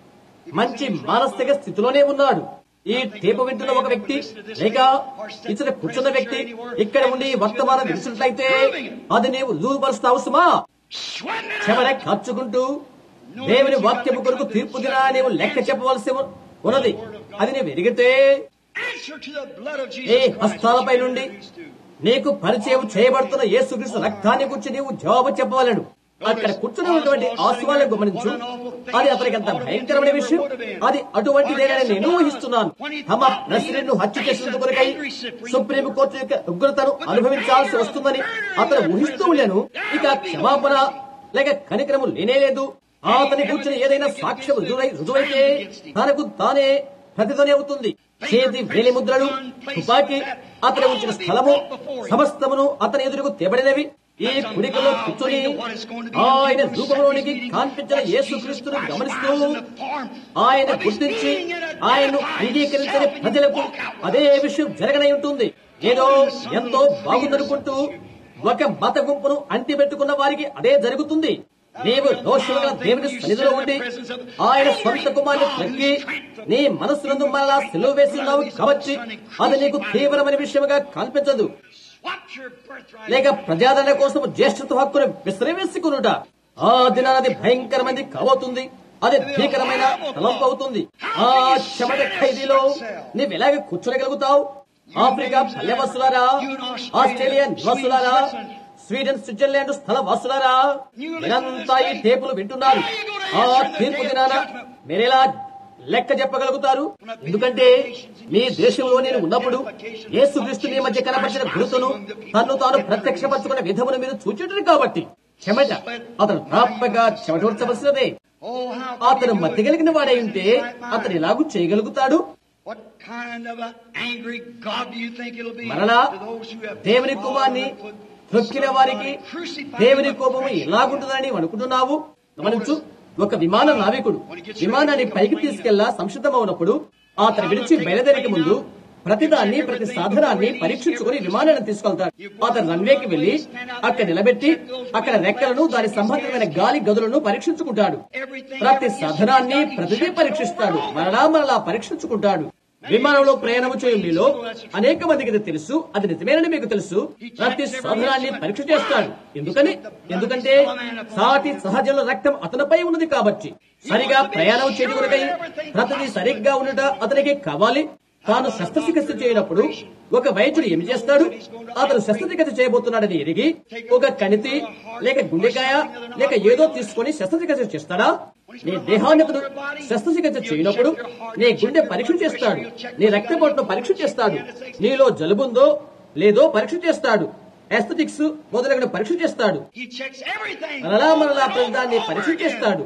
[SPEAKER 2] మంచి మానసిక స్థితిలోనే ఉన్నాడు ఈ టేపు వింటున్న ఒక వ్యక్తి లేక ఇతర కూర్చున్న వ్యక్తి ఇక్కడ ఉండి వర్తమానం విడిచినట్లయితే అది నీవు లూపరుస్తావు సుమా
[SPEAKER 1] Sweating it
[SPEAKER 2] చెమట కార్చుకుంటూ దేవుని వాక్యము కొరకు తీర్పు దినా నీవు లెక్క చెప్పవలసి ఉన్నది అది నీవు ఎరిగితే
[SPEAKER 1] Answer to the blood of
[SPEAKER 2] A
[SPEAKER 1] Jesus Christ.
[SPEAKER 2] హస్తాలపై నుండి నీకు పరిచయం చేయబడుతున్న యేసుక్రీస్తు రక్తాన్ని గురించి నీవు జవాబు చెప్పవలను అక్కడ కూర్చుని ఉన్నటువంటి ఆశ్వాలను గమనించు అది అతనికి ఎంత భయంకరమైన విషయం అది అటువంటిదేనని నేను ఊహిస్తున్నాను తమ ప్రెసిడెంట్ ను హత్య చేసినందుకు కొరకై సుప్రీం కోర్టు యొక్క ఉగ్రతను అనుభవించాల్సి వస్తుందని అతను ఊహిస్తూ ఉండేను ఇక క్షమాపణ లేక కనికరము లేనేలేదు అతని కూర్చుని ఏదైనా సాక్ష్యం రుజువై రుజువైతే తనకు తానే ప్రతిధ్వని అవుతుంది చేతి వేలి ముద్రలు తుపాకీ అతని ఉంచిన స్థలము సమస్తమును అతని ఎదురుకు తేబడినవి ఈ కుడికలో కూర్చొని ఆయన రూపంలోనికి కాన్పించిన యేసుక్రీస్తును గమనిస్తూ ఆయన గుర్తించి ఆయన్ను అంగీకరించని ప్రజలకు అదే విషయం జరగనై ఉంటుంది ఏదో ఎంతో బాగుందనుకుంటూ ఒక మత గుంపును అంటిపెట్టుకున్న వారికి అదే జరుగుతుంది నీవు దోషులుగా దేవుని సన్నిధిలో ఉండి ఆయన సొంత కుమారుని తగ్గి నీ మనస్సునందు మరలా సెలవు వేస్తున్నావు కావచ్చు అది నీకు తీవ్రమైన విషయముగా కల్పించదు
[SPEAKER 1] Swap your birthright.
[SPEAKER 2] లేక ప్రజాదరణ కోసం జ్యేష్ఠత్వ హక్కును విశ్రవేసుకునుట ఆ దినానది భయంకరమైనది కావుతుంది అది భీకరమైన తలంపు అవుతుంది ఆ చెమట ఖైదీలో నీవు ఎలాగ కూర్చోగలుగుతావు ఆఫ్రికా పల్లె వసులారా ఆస్ట్రేలియా నివాసులారా స్వీడన్ స్విట్జర్లాండ్ స్థల వాసులారా మీరంతా ఈ టేపులు వింటున్నారు ఆ తీర్పు దినాన మీరెలా లెక్క చెప్పగలుగుతారు ఎందుకంటే మీ దేశంలో నేను ఉన్నప్పుడు యేసుక్రీస్తు మీ మధ్య కనపరిచిన గురుతును తన్ను తాను ప్రత్యక్షపరచుకున్న విధమును మీరు చూచేటది కాబట్టి చెమట అతను తప్పగా చెమటోడ్చవలసినదే
[SPEAKER 1] Oh, how
[SPEAKER 2] అతను మధ్య కలిగిన వాడై ఉంటే అతను ఎలాగూ చేయగలుగుతాడు
[SPEAKER 1] What kind of an angry God do you think it'll be
[SPEAKER 2] మరలా
[SPEAKER 1] to those who have
[SPEAKER 2] దేవుని కుమార్ని త్రొక్కిన వారికి దేవుని కోపము ఎలాగుంటుందని నీవు అనుకుంటున్నావు గమనించు ఒక విమాన నావికుడు విమానాన్ని పైకి తీసుకెళ్లా సంసిద్ధమవునప్పుడు అతను విడిచి బయలుదేరక ముందు ప్రతిదాన్ని ప్రతి సాధనాన్ని పరీక్షించుకుని విమానాన్ని తీసుకెళ్తాడు అతను రన్వేకి వెళ్లి అక్కడ నిలబెట్టి అక్కడ రెక్కలను దాని సంబంధమైన గాలి గదులను పరీక్షించుకుంటాడు ప్రతి సాధనాన్ని ప్రతిదీ పరీక్షిస్తాడు మరలా మరలా పరీక్షించుకుంటాడు విమానంలో ప్రయాణం చేయు మీలో అనేక మందికి ఇది తెలుసు అది నిజమేనని మీకు తెలుసు ప్రతి సాధనాన్ని పరీక్ష చేస్తాడు ఎందుకని ఎందుకంటే సాటి సహజల రక్తం అతనిపై ఉన్నది కాబట్టి సరిగా ప్రయాణం చేయకూడదై ప్రతిదీ సరిగ్గా ఉండట అతనికి కావాలి తాను శస్త్రచికిత్స చేయనప్పుడు ఒక వైద్యుడు ఏమి చేస్తాడు అతను శస్త్రచికిత్స చేయబోతున్నాడని ఎరిగి ఒక కణితి లేక గుండెకాయ లేక ఏదో తీసుకొని శస్త్రచికిత్స చేస్తాడా నీ దేహాన్ని అతను శస్త్రచికిత్స చేయనప్పుడు నీ గుండె పరీక్ష చేస్తాడు నీ రక్తపోటును పరీక్ష చేస్తాడు నీలో జలుబుందో లేదో పరీక్ష చేస్తాడు ఎస్థెటిక్స్ మొదలైన పరీక్ష చేస్తాడు
[SPEAKER 1] He checks everything.
[SPEAKER 2] మరలా మరలా ప్రతిదాన్ని పరీక్ష చేస్తాడు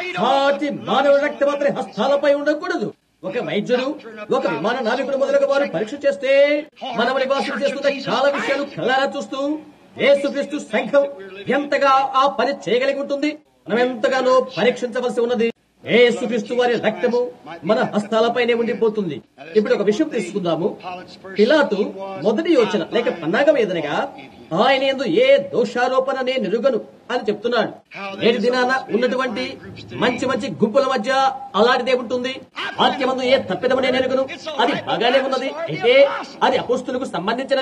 [SPEAKER 2] సాటి మానవ రక్తం అతని హస్తాలపై ఉండకూడదు ఒక వైద్యుడు ఒక విమాన నావికుడు మొదలగు వారు పరీక్ష చేస్తే మనం నివాసం చేస్తున్న చాలా విషయాలు కళ్ళారా చూస్తూ యేసుక్రీస్తు సంఘం ఎంతగా ఆ పని చేయగలిగి ఉంటుంది మనం ఎంతగానో పరీక్షించవలసి ఉన్నది యేసుక్రీస్తు వారి రక్తము మన హస్తాలపైనే ఉండిపోతుంది ఇప్పుడు ఒక విషయం తీసుకుందాము పిలాతు మొదటి యోచన లేక పన్నాగం ఏదనగా ఆయన ఎందు ఏ దోషారోపణ నేను నిరుగను అని చెప్తున్నాడు నేటి దినాన ఉన్నటువంటి మంచి మంచి గుంపుల మధ్య అలాంటిదే ఉంటుంది వాక్యమందు ఏ తప్పిదము నేను ఎరుగను అది బాగానే ఉన్నది అయితే అది అపోస్తులకు సంబంధించినది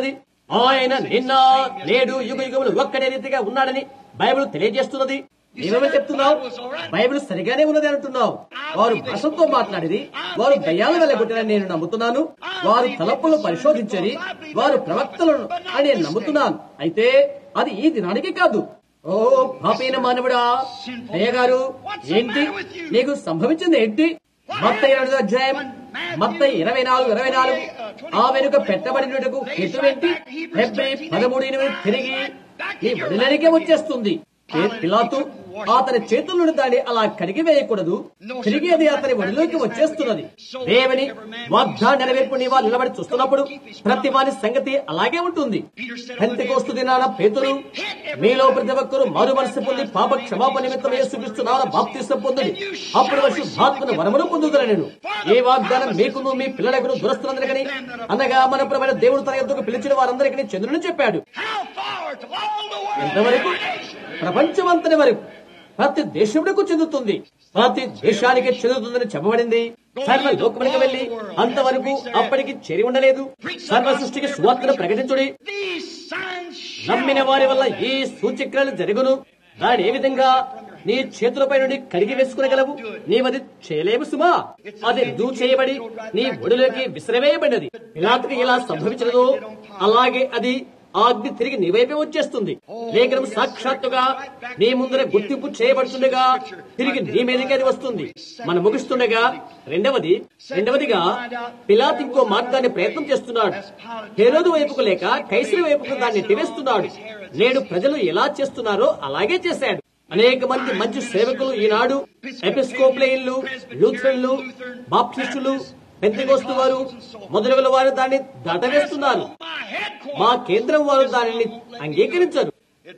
[SPEAKER 2] ఆయన నిన్న నేడు యుగ యుగములు ఒక్కడే రీతిగా ఉన్నాడని బైబిల్ తెలియజేస్తున్నది నీవేమో చెప్తున్నావు బైబిల్ సరిగానే ఉన్నది అంటున్నావు వారు భాషతో మాట్లాడేది వారు దయ్యాలు వెళ్ళగొట్టారని నేను నమ్ముతున్నాను వారు తలపులు పరిశోధించని వారు ప్రవక్తలను అని నేను నమ్ముతున్నాను అయితే అది ఈ దినానికి కాదు ఓ పాపైన మానవుడా అయ్య గారు ఏంటి నీకు సంభవించింది ఏంటి మత్త ఇరవై అధ్యాయం మత్త ఇరవై నాలుగు ఇరవై నాలుగు ఆ వెనుక పెట్టబడినటకు ఎటువంటి డెబ్బై పదమూడు ఎనిమిది తిరిగి ఈ వడిలనికే వచ్చేస్తుంది ఏ పిలాతు అతని చేతుల నుండి దాన్ని అలా కడిగి వేయకూడదు తిరిగి అది అతని వడిలోకి వచ్చేస్తున్నది దేవుని వాగ్దాన నెరవేర్పు నీ వారు నిలబడి చూస్తున్నప్పుడు ప్రతి వారి సంగతి అలాగే ఉంటుంది పెంతెకోస్తు దినాన పేతురు మీలో ప్రతి ఒక్కరు మారు మనసు పొంది పాప క్షమాపణ నిమిత్తం యేసుక్రీస్తునామ బాప్తిసం పొందుడి అప్పుడు పరిశుద్ధాత్మను వరమును పొందుదల నేను ఏ వాగ్దానం మీకును మీ పిల్లలకు దురస్తులందరికీ అనగా మన ప్రమైన దేవుడు తన ఎందుకు పిలిచిన వారందరికీ చంద్రుని చెప్పాడు
[SPEAKER 1] How far to all the world?
[SPEAKER 2] ఎంతవరకు ప్రపంచమంతని వరకు ప్రతి దేశమునకు చెందుతుంది ప్రతి దేశానికి చెందుతుందని చెప్పబడింది సర్వ లోకములకు వెళ్లి అంతవరకు అప్పటికి చేరి ఉండలేదు సర్వ సృష్టికి సువార్తను ప్రకటించుడి
[SPEAKER 1] These signs
[SPEAKER 2] నమ్మిన వారి వల్ల ఈ సూచక్రాలు జరుగును దాని ఏ విధంగా నీ చేతులపై నుండి కడిగి వేసుకునగలవు నీవది చేయలేవు సుమా అది రుజువు చేయబడి నీ ఒడిలోకి విసిరవేయబడినది ఇలాంటికి ఇలా సంభవించదు అలాగే అది ఆ అగ్ని తిరిగి నీ వైపే వచ్చేస్తుంది లేఖనం సాక్షాత్తుగా నీ ముందర గుర్తింపు చేయబడుతుండగా తిరిగి నీ మీదకి అది వస్తుంది మనం ముగిస్తుండగా రెండవది రెండవదిగా పిలాత్ ఇంకో మార్గాన్ని ప్రయత్నం చేస్తున్నాడు హేరోదు వైపుకు లేక కైసరి వైపుకు దాన్ని నెట్టివేస్తున్నాడు నేడు ప్రజలు ఎలా చేస్తున్నారో అలాగే చేశాడు అనేక మంది మంచి సేవకులు ఈనాడు ఎపిస్కోప్లేయిన్లు లూథరన్లు బాప్టిస్టులు పెద్దగోస్తు వారు మొదలగుల వారు దాన్ని దాటవేస్తున్నారు
[SPEAKER 1] my headquarters.
[SPEAKER 2] మా కేంద్రం వారు దానిని అంగీకరించరు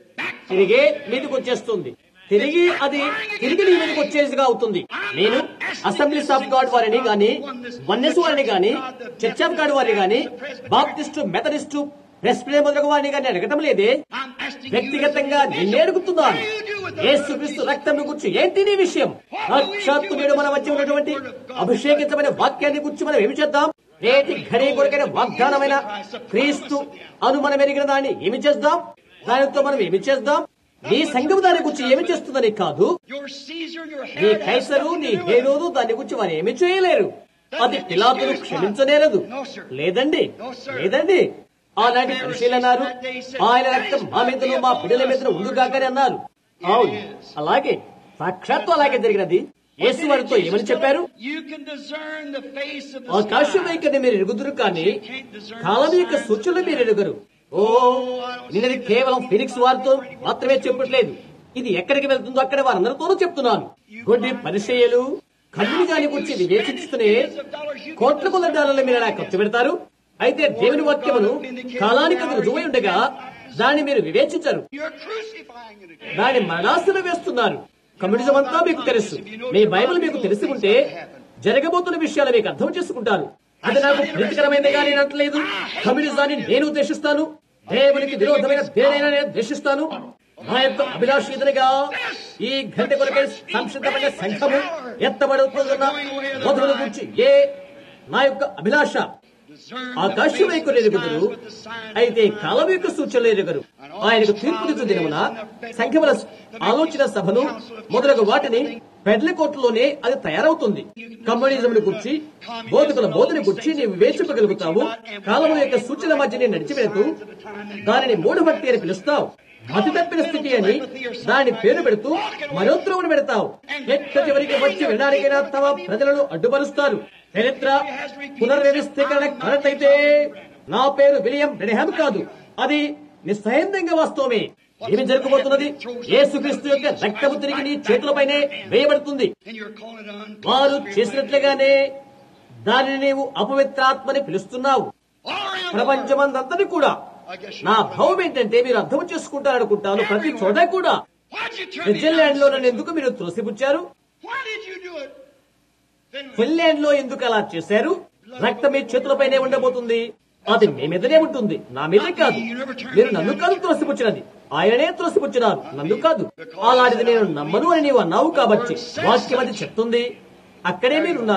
[SPEAKER 2] తిరిగే మీదకి వచ్చేస్తుంది తిరిగి అది తిరిగి నీ మీదకి వచ్చేదిగా అవుతుంది నేను అసెంబ్లీస్ ఆఫ్ గాడ్ వారిని గాని వన్నెస్ వారిని గాని చర్చ్ ఆఫ్ గాడ్ వారిని గాని బాప్టిస్టు మెథడిస్టు ప్రెస్పిడే మొదలగు వారిని గాని అడగటం లేదే
[SPEAKER 1] I'm asking
[SPEAKER 2] వ్యక్తిగతంగా నిన్నే అడుగుతున్నాను యేసుక్రీస్తు రక్తం గురించి ఏంటి నీ విషయం సాక్షాత్తు నేడు మన మధ్య ఉన్నటువంటి అభిషేకించమైన వాక్యాన్ని గురించి మనం ఏమి చేద్దాం నేటి ఘడి కొరకైన వాగ్దానమైన క్రీస్తు అను మనం ఎరిగిన దాన్ని ఏమి చేద్దాం దానితో మనం ఏమి చేద్దాం నీ సంఘం దాని గురించి ఏమి చేస్తుందని కాదు
[SPEAKER 1] your Caesar, your
[SPEAKER 2] నీ
[SPEAKER 1] Herod,
[SPEAKER 2] కైసరు నీ హేరోదు దాని గురించి వారు ఏమి చేయలేరు అది పిలాతులు క్షమించనేరదు లేదండి లేదండి ఆనాటి పరిశీలన్నారు ఆయన రక్తం మా మీదను మా పిల్లల మీదను ఉండుగాకని అన్నారు అవును అలాగే సాక్షాత్తు అలాగే జరిగినది యేసు వారితో ఏమని చెప్పారు
[SPEAKER 1] You can discern the face of the
[SPEAKER 2] ఆకాశ
[SPEAKER 1] sky.
[SPEAKER 2] వైఖరిని మీరు ఎరుగుదురు కానీ కాలం యొక్క సూచనలు మీరు ఎరుగరు ఓ నిన్నది కేవలం ఫినిక్స్ వారితో మాత్రమే చెప్పట్లేదు ఇది ఎక్కడికి వెళ్తుందో అక్కడ వారందరితోనూ చెప్తున్నాను కొన్ని పరిచయలు కన్నుని దాని గురించి వివేచిస్తూనే కోట్ల కొద్ది డాలర్ల మీరు ఎలా ఖర్చు పెడతారు అయితే దేవుని వాక్యమును కాలానికి అది రుజువై ఉండగా దాన్ని మీరు వివేచించరు
[SPEAKER 1] You're crucifying it again.
[SPEAKER 2] దాని మరణాశలు వేస్తున్నారు కమ్యూనిజం అంతా మీకు తెలుసు మీ బైబిల్ మీకు తెలిసి ఉంటే జరగబోతున్న విషయాలు మీకు అర్థం చేసుకుంటారు అది నాకు ప్రీతికరమైనది కానీ అనట్లేదు కమ్యూనిజాన్ని నేను ఉద్దేశిస్తాను దేవునికి విరోధమైన దేనైనా నేను ద్వేషిస్తాను నా యొక్క అభిలాష ఎదురుగా ఈ గంట కొరకై సంసిద్ధమైన సంఘము ఎత్తబడుతున్న మొదలు గురించి ఏ నా యొక్క అభిలాష ఆకాశం వైపు ఎరుగుదురు అయితే కాలం యొక్క సూచనలు ఎరుగరు ఆయనకు తీర్పు దిద్దు దినమున సంఖ్యముల ఆలోచన సభను మొదలగు వాటిని పెడ్ల కోర్టులోనే అది తయారవుతుంది కమ్యూనిజం గురించి బోధకుల బోధన గురించి నీవు వివేచింపగలుగుతావు కాలము యొక్క సూచన మధ్య నడిచి వెళుతూ దానిని మూఢభక్తి అని పిలుస్తావు మతి తప్పిన స్థితి అని దాని పేరు పెడుతూ మరో త్రోవను పెడతావు ఎట్ట చివరికి వచ్చి వినడానికైనా తమ ప్రజలను అడ్డుపరుస్తారు చరిత్ర పునర్వ్యవస్థీకరణ కరెక్ట్ అయితే నా పేరు విలియం బ్రెనహామ్ కాదు అది నిస్సహేందంగా వాస్తవమే ఏమి జరగబోతున్నది యేసుక్రీస్తు యొక్క రక్తము తిరిగి నీ చేతులపైనే వేయబడుతుంది
[SPEAKER 1] And you're calling it on.
[SPEAKER 2] వారు చేసినట్లుగానే దానిని నీవు అపవిత్రాత్మని పిలుస్తున్నావు
[SPEAKER 1] All around the world. ప్రపంచమందంతని కూడా నా భావం ఏంటంటే మీరు అర్థం చేసుకుంటారనుకుంటాను ప్రతి చోట కూడా స్విట్జర్లాండ్ లో నన్ను ఎందుకు మీరు త్రోసిపుచ్చారు
[SPEAKER 3] Why did you do it? Then
[SPEAKER 1] Finland లో ఎందుకు అలా చేశారు రక్తం మీ చేతులపైనే ఉండబోతుంది అది మీ మీదనే ఉంటుంది నా మీదే కాదు మీరు నన్ను కాదు త్రోసిపుచ్చినది ఆయననే త్రోసిపుచ్చినారు నన్ను కాదు అలాంటిది నేను నమ్మను అని నీవు అన్నావు కాబట్టి వాక్యం అది చెప్తుంది అక్కడే మీరున్నారు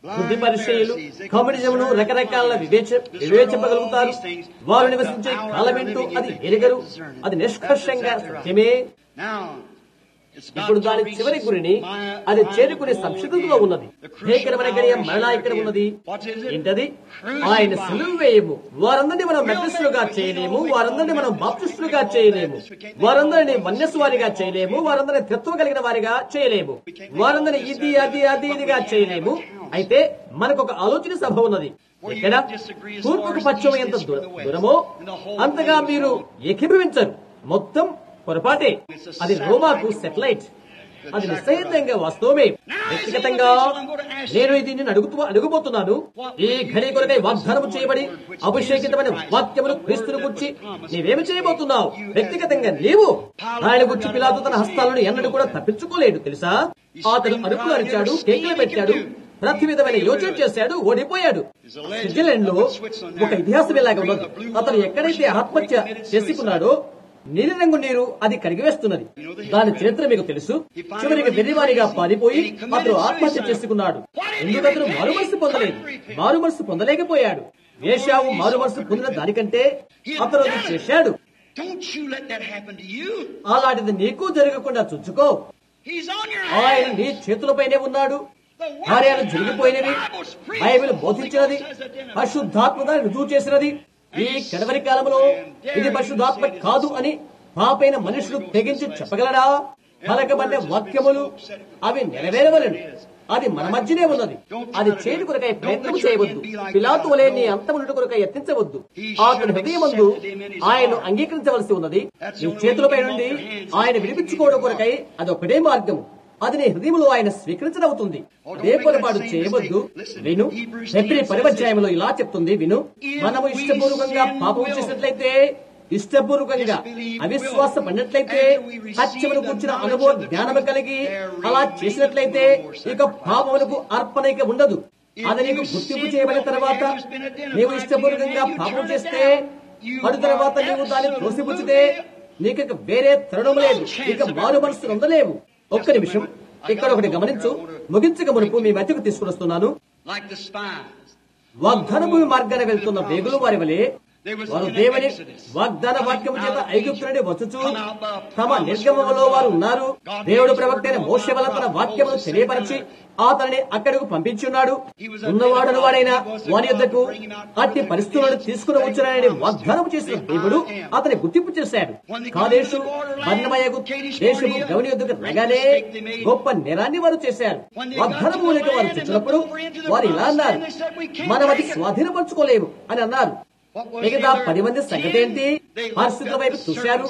[SPEAKER 1] బుద్ధి పరిచయులు కమ్యూనిజంను రకరకాల వివేచ వివేచింపగలుగుతారు వారు నివసించే కాలమేంటో అది ఎరగరు అది నిష్కర్షంగా సత్యమే
[SPEAKER 3] Now, it's about
[SPEAKER 1] ఇప్పుడు దాని
[SPEAKER 3] to reach
[SPEAKER 1] చివరి గురిని
[SPEAKER 3] my
[SPEAKER 1] అది
[SPEAKER 3] final
[SPEAKER 1] చేరుకునే
[SPEAKER 3] goal
[SPEAKER 1] సంక్షిప్తలో
[SPEAKER 3] here.
[SPEAKER 1] ఉన్నది
[SPEAKER 3] The crucial
[SPEAKER 1] భీకరమైన గడియ
[SPEAKER 3] hour
[SPEAKER 1] మరలా
[SPEAKER 3] is
[SPEAKER 1] ఇక్కడ
[SPEAKER 3] here.
[SPEAKER 1] ఉన్నది
[SPEAKER 3] What is it?
[SPEAKER 1] ఏంటది
[SPEAKER 3] Crucify.
[SPEAKER 1] ఆయన సులువు వేయము వారందరినీ మనం మెథడిస్టులుగా చేయలేము వారందరినీ మనం బాప్టిస్టులుగా చేయలేము వారందరినీ వన్యస్వారిగా చేయలేము వారందరినీ తత్వం కలిగిన వారిగా చేయలేము వారందరినీ ఇది అది అది ఇదిగా చేయలేము అయితే మనకు ఒక ఆలోచన సభ ఉన్నది ఎక్కడ తూర్పుకు పశ్చిమ ఎంత దూర- దూరమో అంతగా మీరు ఏకీభవించరు మొత్తం పొరపాటే అది రోమాకు సెటిలైట్ అది నిశ్చయితంగా వాస్తవమే వ్యక్తిగతంగా నేను ఇది నిన్ను అడుగుతూ అడుగుపోతున్నాను ఈ ఘడి కొరకై వాగ్దానం చేయబడి అభిషేకితమైన వాక్యములు క్రీస్తును గుర్చి నీవేమి చేయబోతున్నావు వ్యక్తిగతంగా నీవు ఆయన గుర్చి పిలాతు తన హస్తాలను ఎన్నడూ కూడా తప్పించుకోలేడు తెలుసా అతను అరుపులు అరిచాడు కేకులు పెట్టాడు ప్రతి విధమైన యోచన చేశాడు ఓడిపోయాడు స్విట్జర్లాండ్ లో ఒక ఇతిహాసం ఇలాగ ఉన్నది అతను ఎక్కడైతే ఆత్మహత్య చేసుకున్నాడో నీలిరంగు నీరు అది కరిగివేస్తున్నది దాని చరిత్ర మీకు తెలుసు చివరికి వెర్రివారిగా పారిపోయి అతను ఆత్మహత్య చేసుకున్నాడు ఎందుకు అతను మారుమనసు పొందలేదు మారుమనసు పొందలేకపోయాడు వేషావు మారుమనసు పొందిన దానికంటే అతను అది చేశాడు
[SPEAKER 3] Don't you let that happen to you.
[SPEAKER 1] అలాంటిది నీకు జరగకుండా చుచ్చుకో
[SPEAKER 3] He's on your
[SPEAKER 1] ఆయన
[SPEAKER 3] hands.
[SPEAKER 1] నీ చేతులపైనే ఉన్నాడు
[SPEAKER 3] The works
[SPEAKER 1] కార్యాలు
[SPEAKER 3] of God,
[SPEAKER 1] జరిగిపోయినవి
[SPEAKER 3] the Bible's preached,
[SPEAKER 1] Bible
[SPEAKER 3] the Holy
[SPEAKER 1] బోధించినది
[SPEAKER 3] Ghost has identified.
[SPEAKER 1] పరిశుద్ధాత్మ దాన్ని రుజువు చేసినది ఈ కడవరి కాలంలో ఇది పరిశుద్ధాత్మ కాదు అని పాపైన మనుషులు తెగించి చెప్పగలరా పలకబడ్డ వాక్యములు అవి నెరవేరవలను అది మన మధ్యనే ఉన్నది అది చేయని కొరకై ప్రయత్నం చేయవద్దు పిలాతు వలె నీ అంతమునుడి కొరకై యత్నించవద్దు అతని హృదయమందు ఆయన్ను అంగీకరించవలసి ఉన్నది నీ చేతులపై నుండి ఆయన విడిపించుకోవడం కొరకై అది ఒకటే మార్గము అది నీ హృదయంలో ఆయన స్వీకరించడవుతుంది అదే పొరపాటు చేయవద్దు విను ఎబ్రి పరివధ్యాయంలో ఇలా చెప్తుంది విను మనము ఇష్టపూర్వకంగా పాపం చేసినట్లయితే ఇష్టపూర్వకంగా అవిశ్వాస పడినట్లయితే సత్యమును కూర్చిన అనుభవ జ్ఞానము కలిగి అలా చేసినట్లయితే ఇక పాపములకు అర్పణ ఇక ఉండదు అది నీకు గుర్తింపు చేయబడిన తర్వాత నీవు ఇష్టపూర్వకంగా పాపం చేస్తే పడి తర్వాత నీవు దాన్ని త్రోసిపుచ్చితే నీకు ఇక వేరే తరుణం లేదు ఇక మారు మనసు ఉండలేవు ఒక్క నిమిషం ఇక్కడ ఒకటి గమనించు ముగించక మునుపు మీ మధ్యకు తీసుకుని వస్తున్నాను
[SPEAKER 3] Like the spies.
[SPEAKER 1] వాగ్దాన భూమి మార్గాన వెళ్తున్న వేగులు వారి వలె వారు దేవుని వాగ్దాన వాక్యము చేత ఐగుప్తు నుండి వచ్చుచు తమ నిర్గమములో వారు ఉన్నారు దేవుడు ప్రవక్త అయిన మోష వల్ల తన వాక్యమును తెలియపరచి అతనిని అక్కడకు పంపించున్నాడు ఉన్నవాడను వాడైన వారి యొద్దకు అట్టి పరిస్థితులను తీసుకుని వచ్చానని వాగ్దానం చేసిన దేవుడు అతని గుర్తింపు చేశాడు కాదేశు వర్ణమయగు దేశము గౌని యొద్దకు రగానే గొప్ప నేరాన్ని వారు చేశారు వాగ్దాన భూమికి వారు చూసినప్పుడు వారు ఇలా అన్నారు మనం అది స్వాధీనపరచుకోలేము అని అన్నారు మిగతా పది మంది సంగతి ఏంటి పరిస్థితుల వైపు చూశారు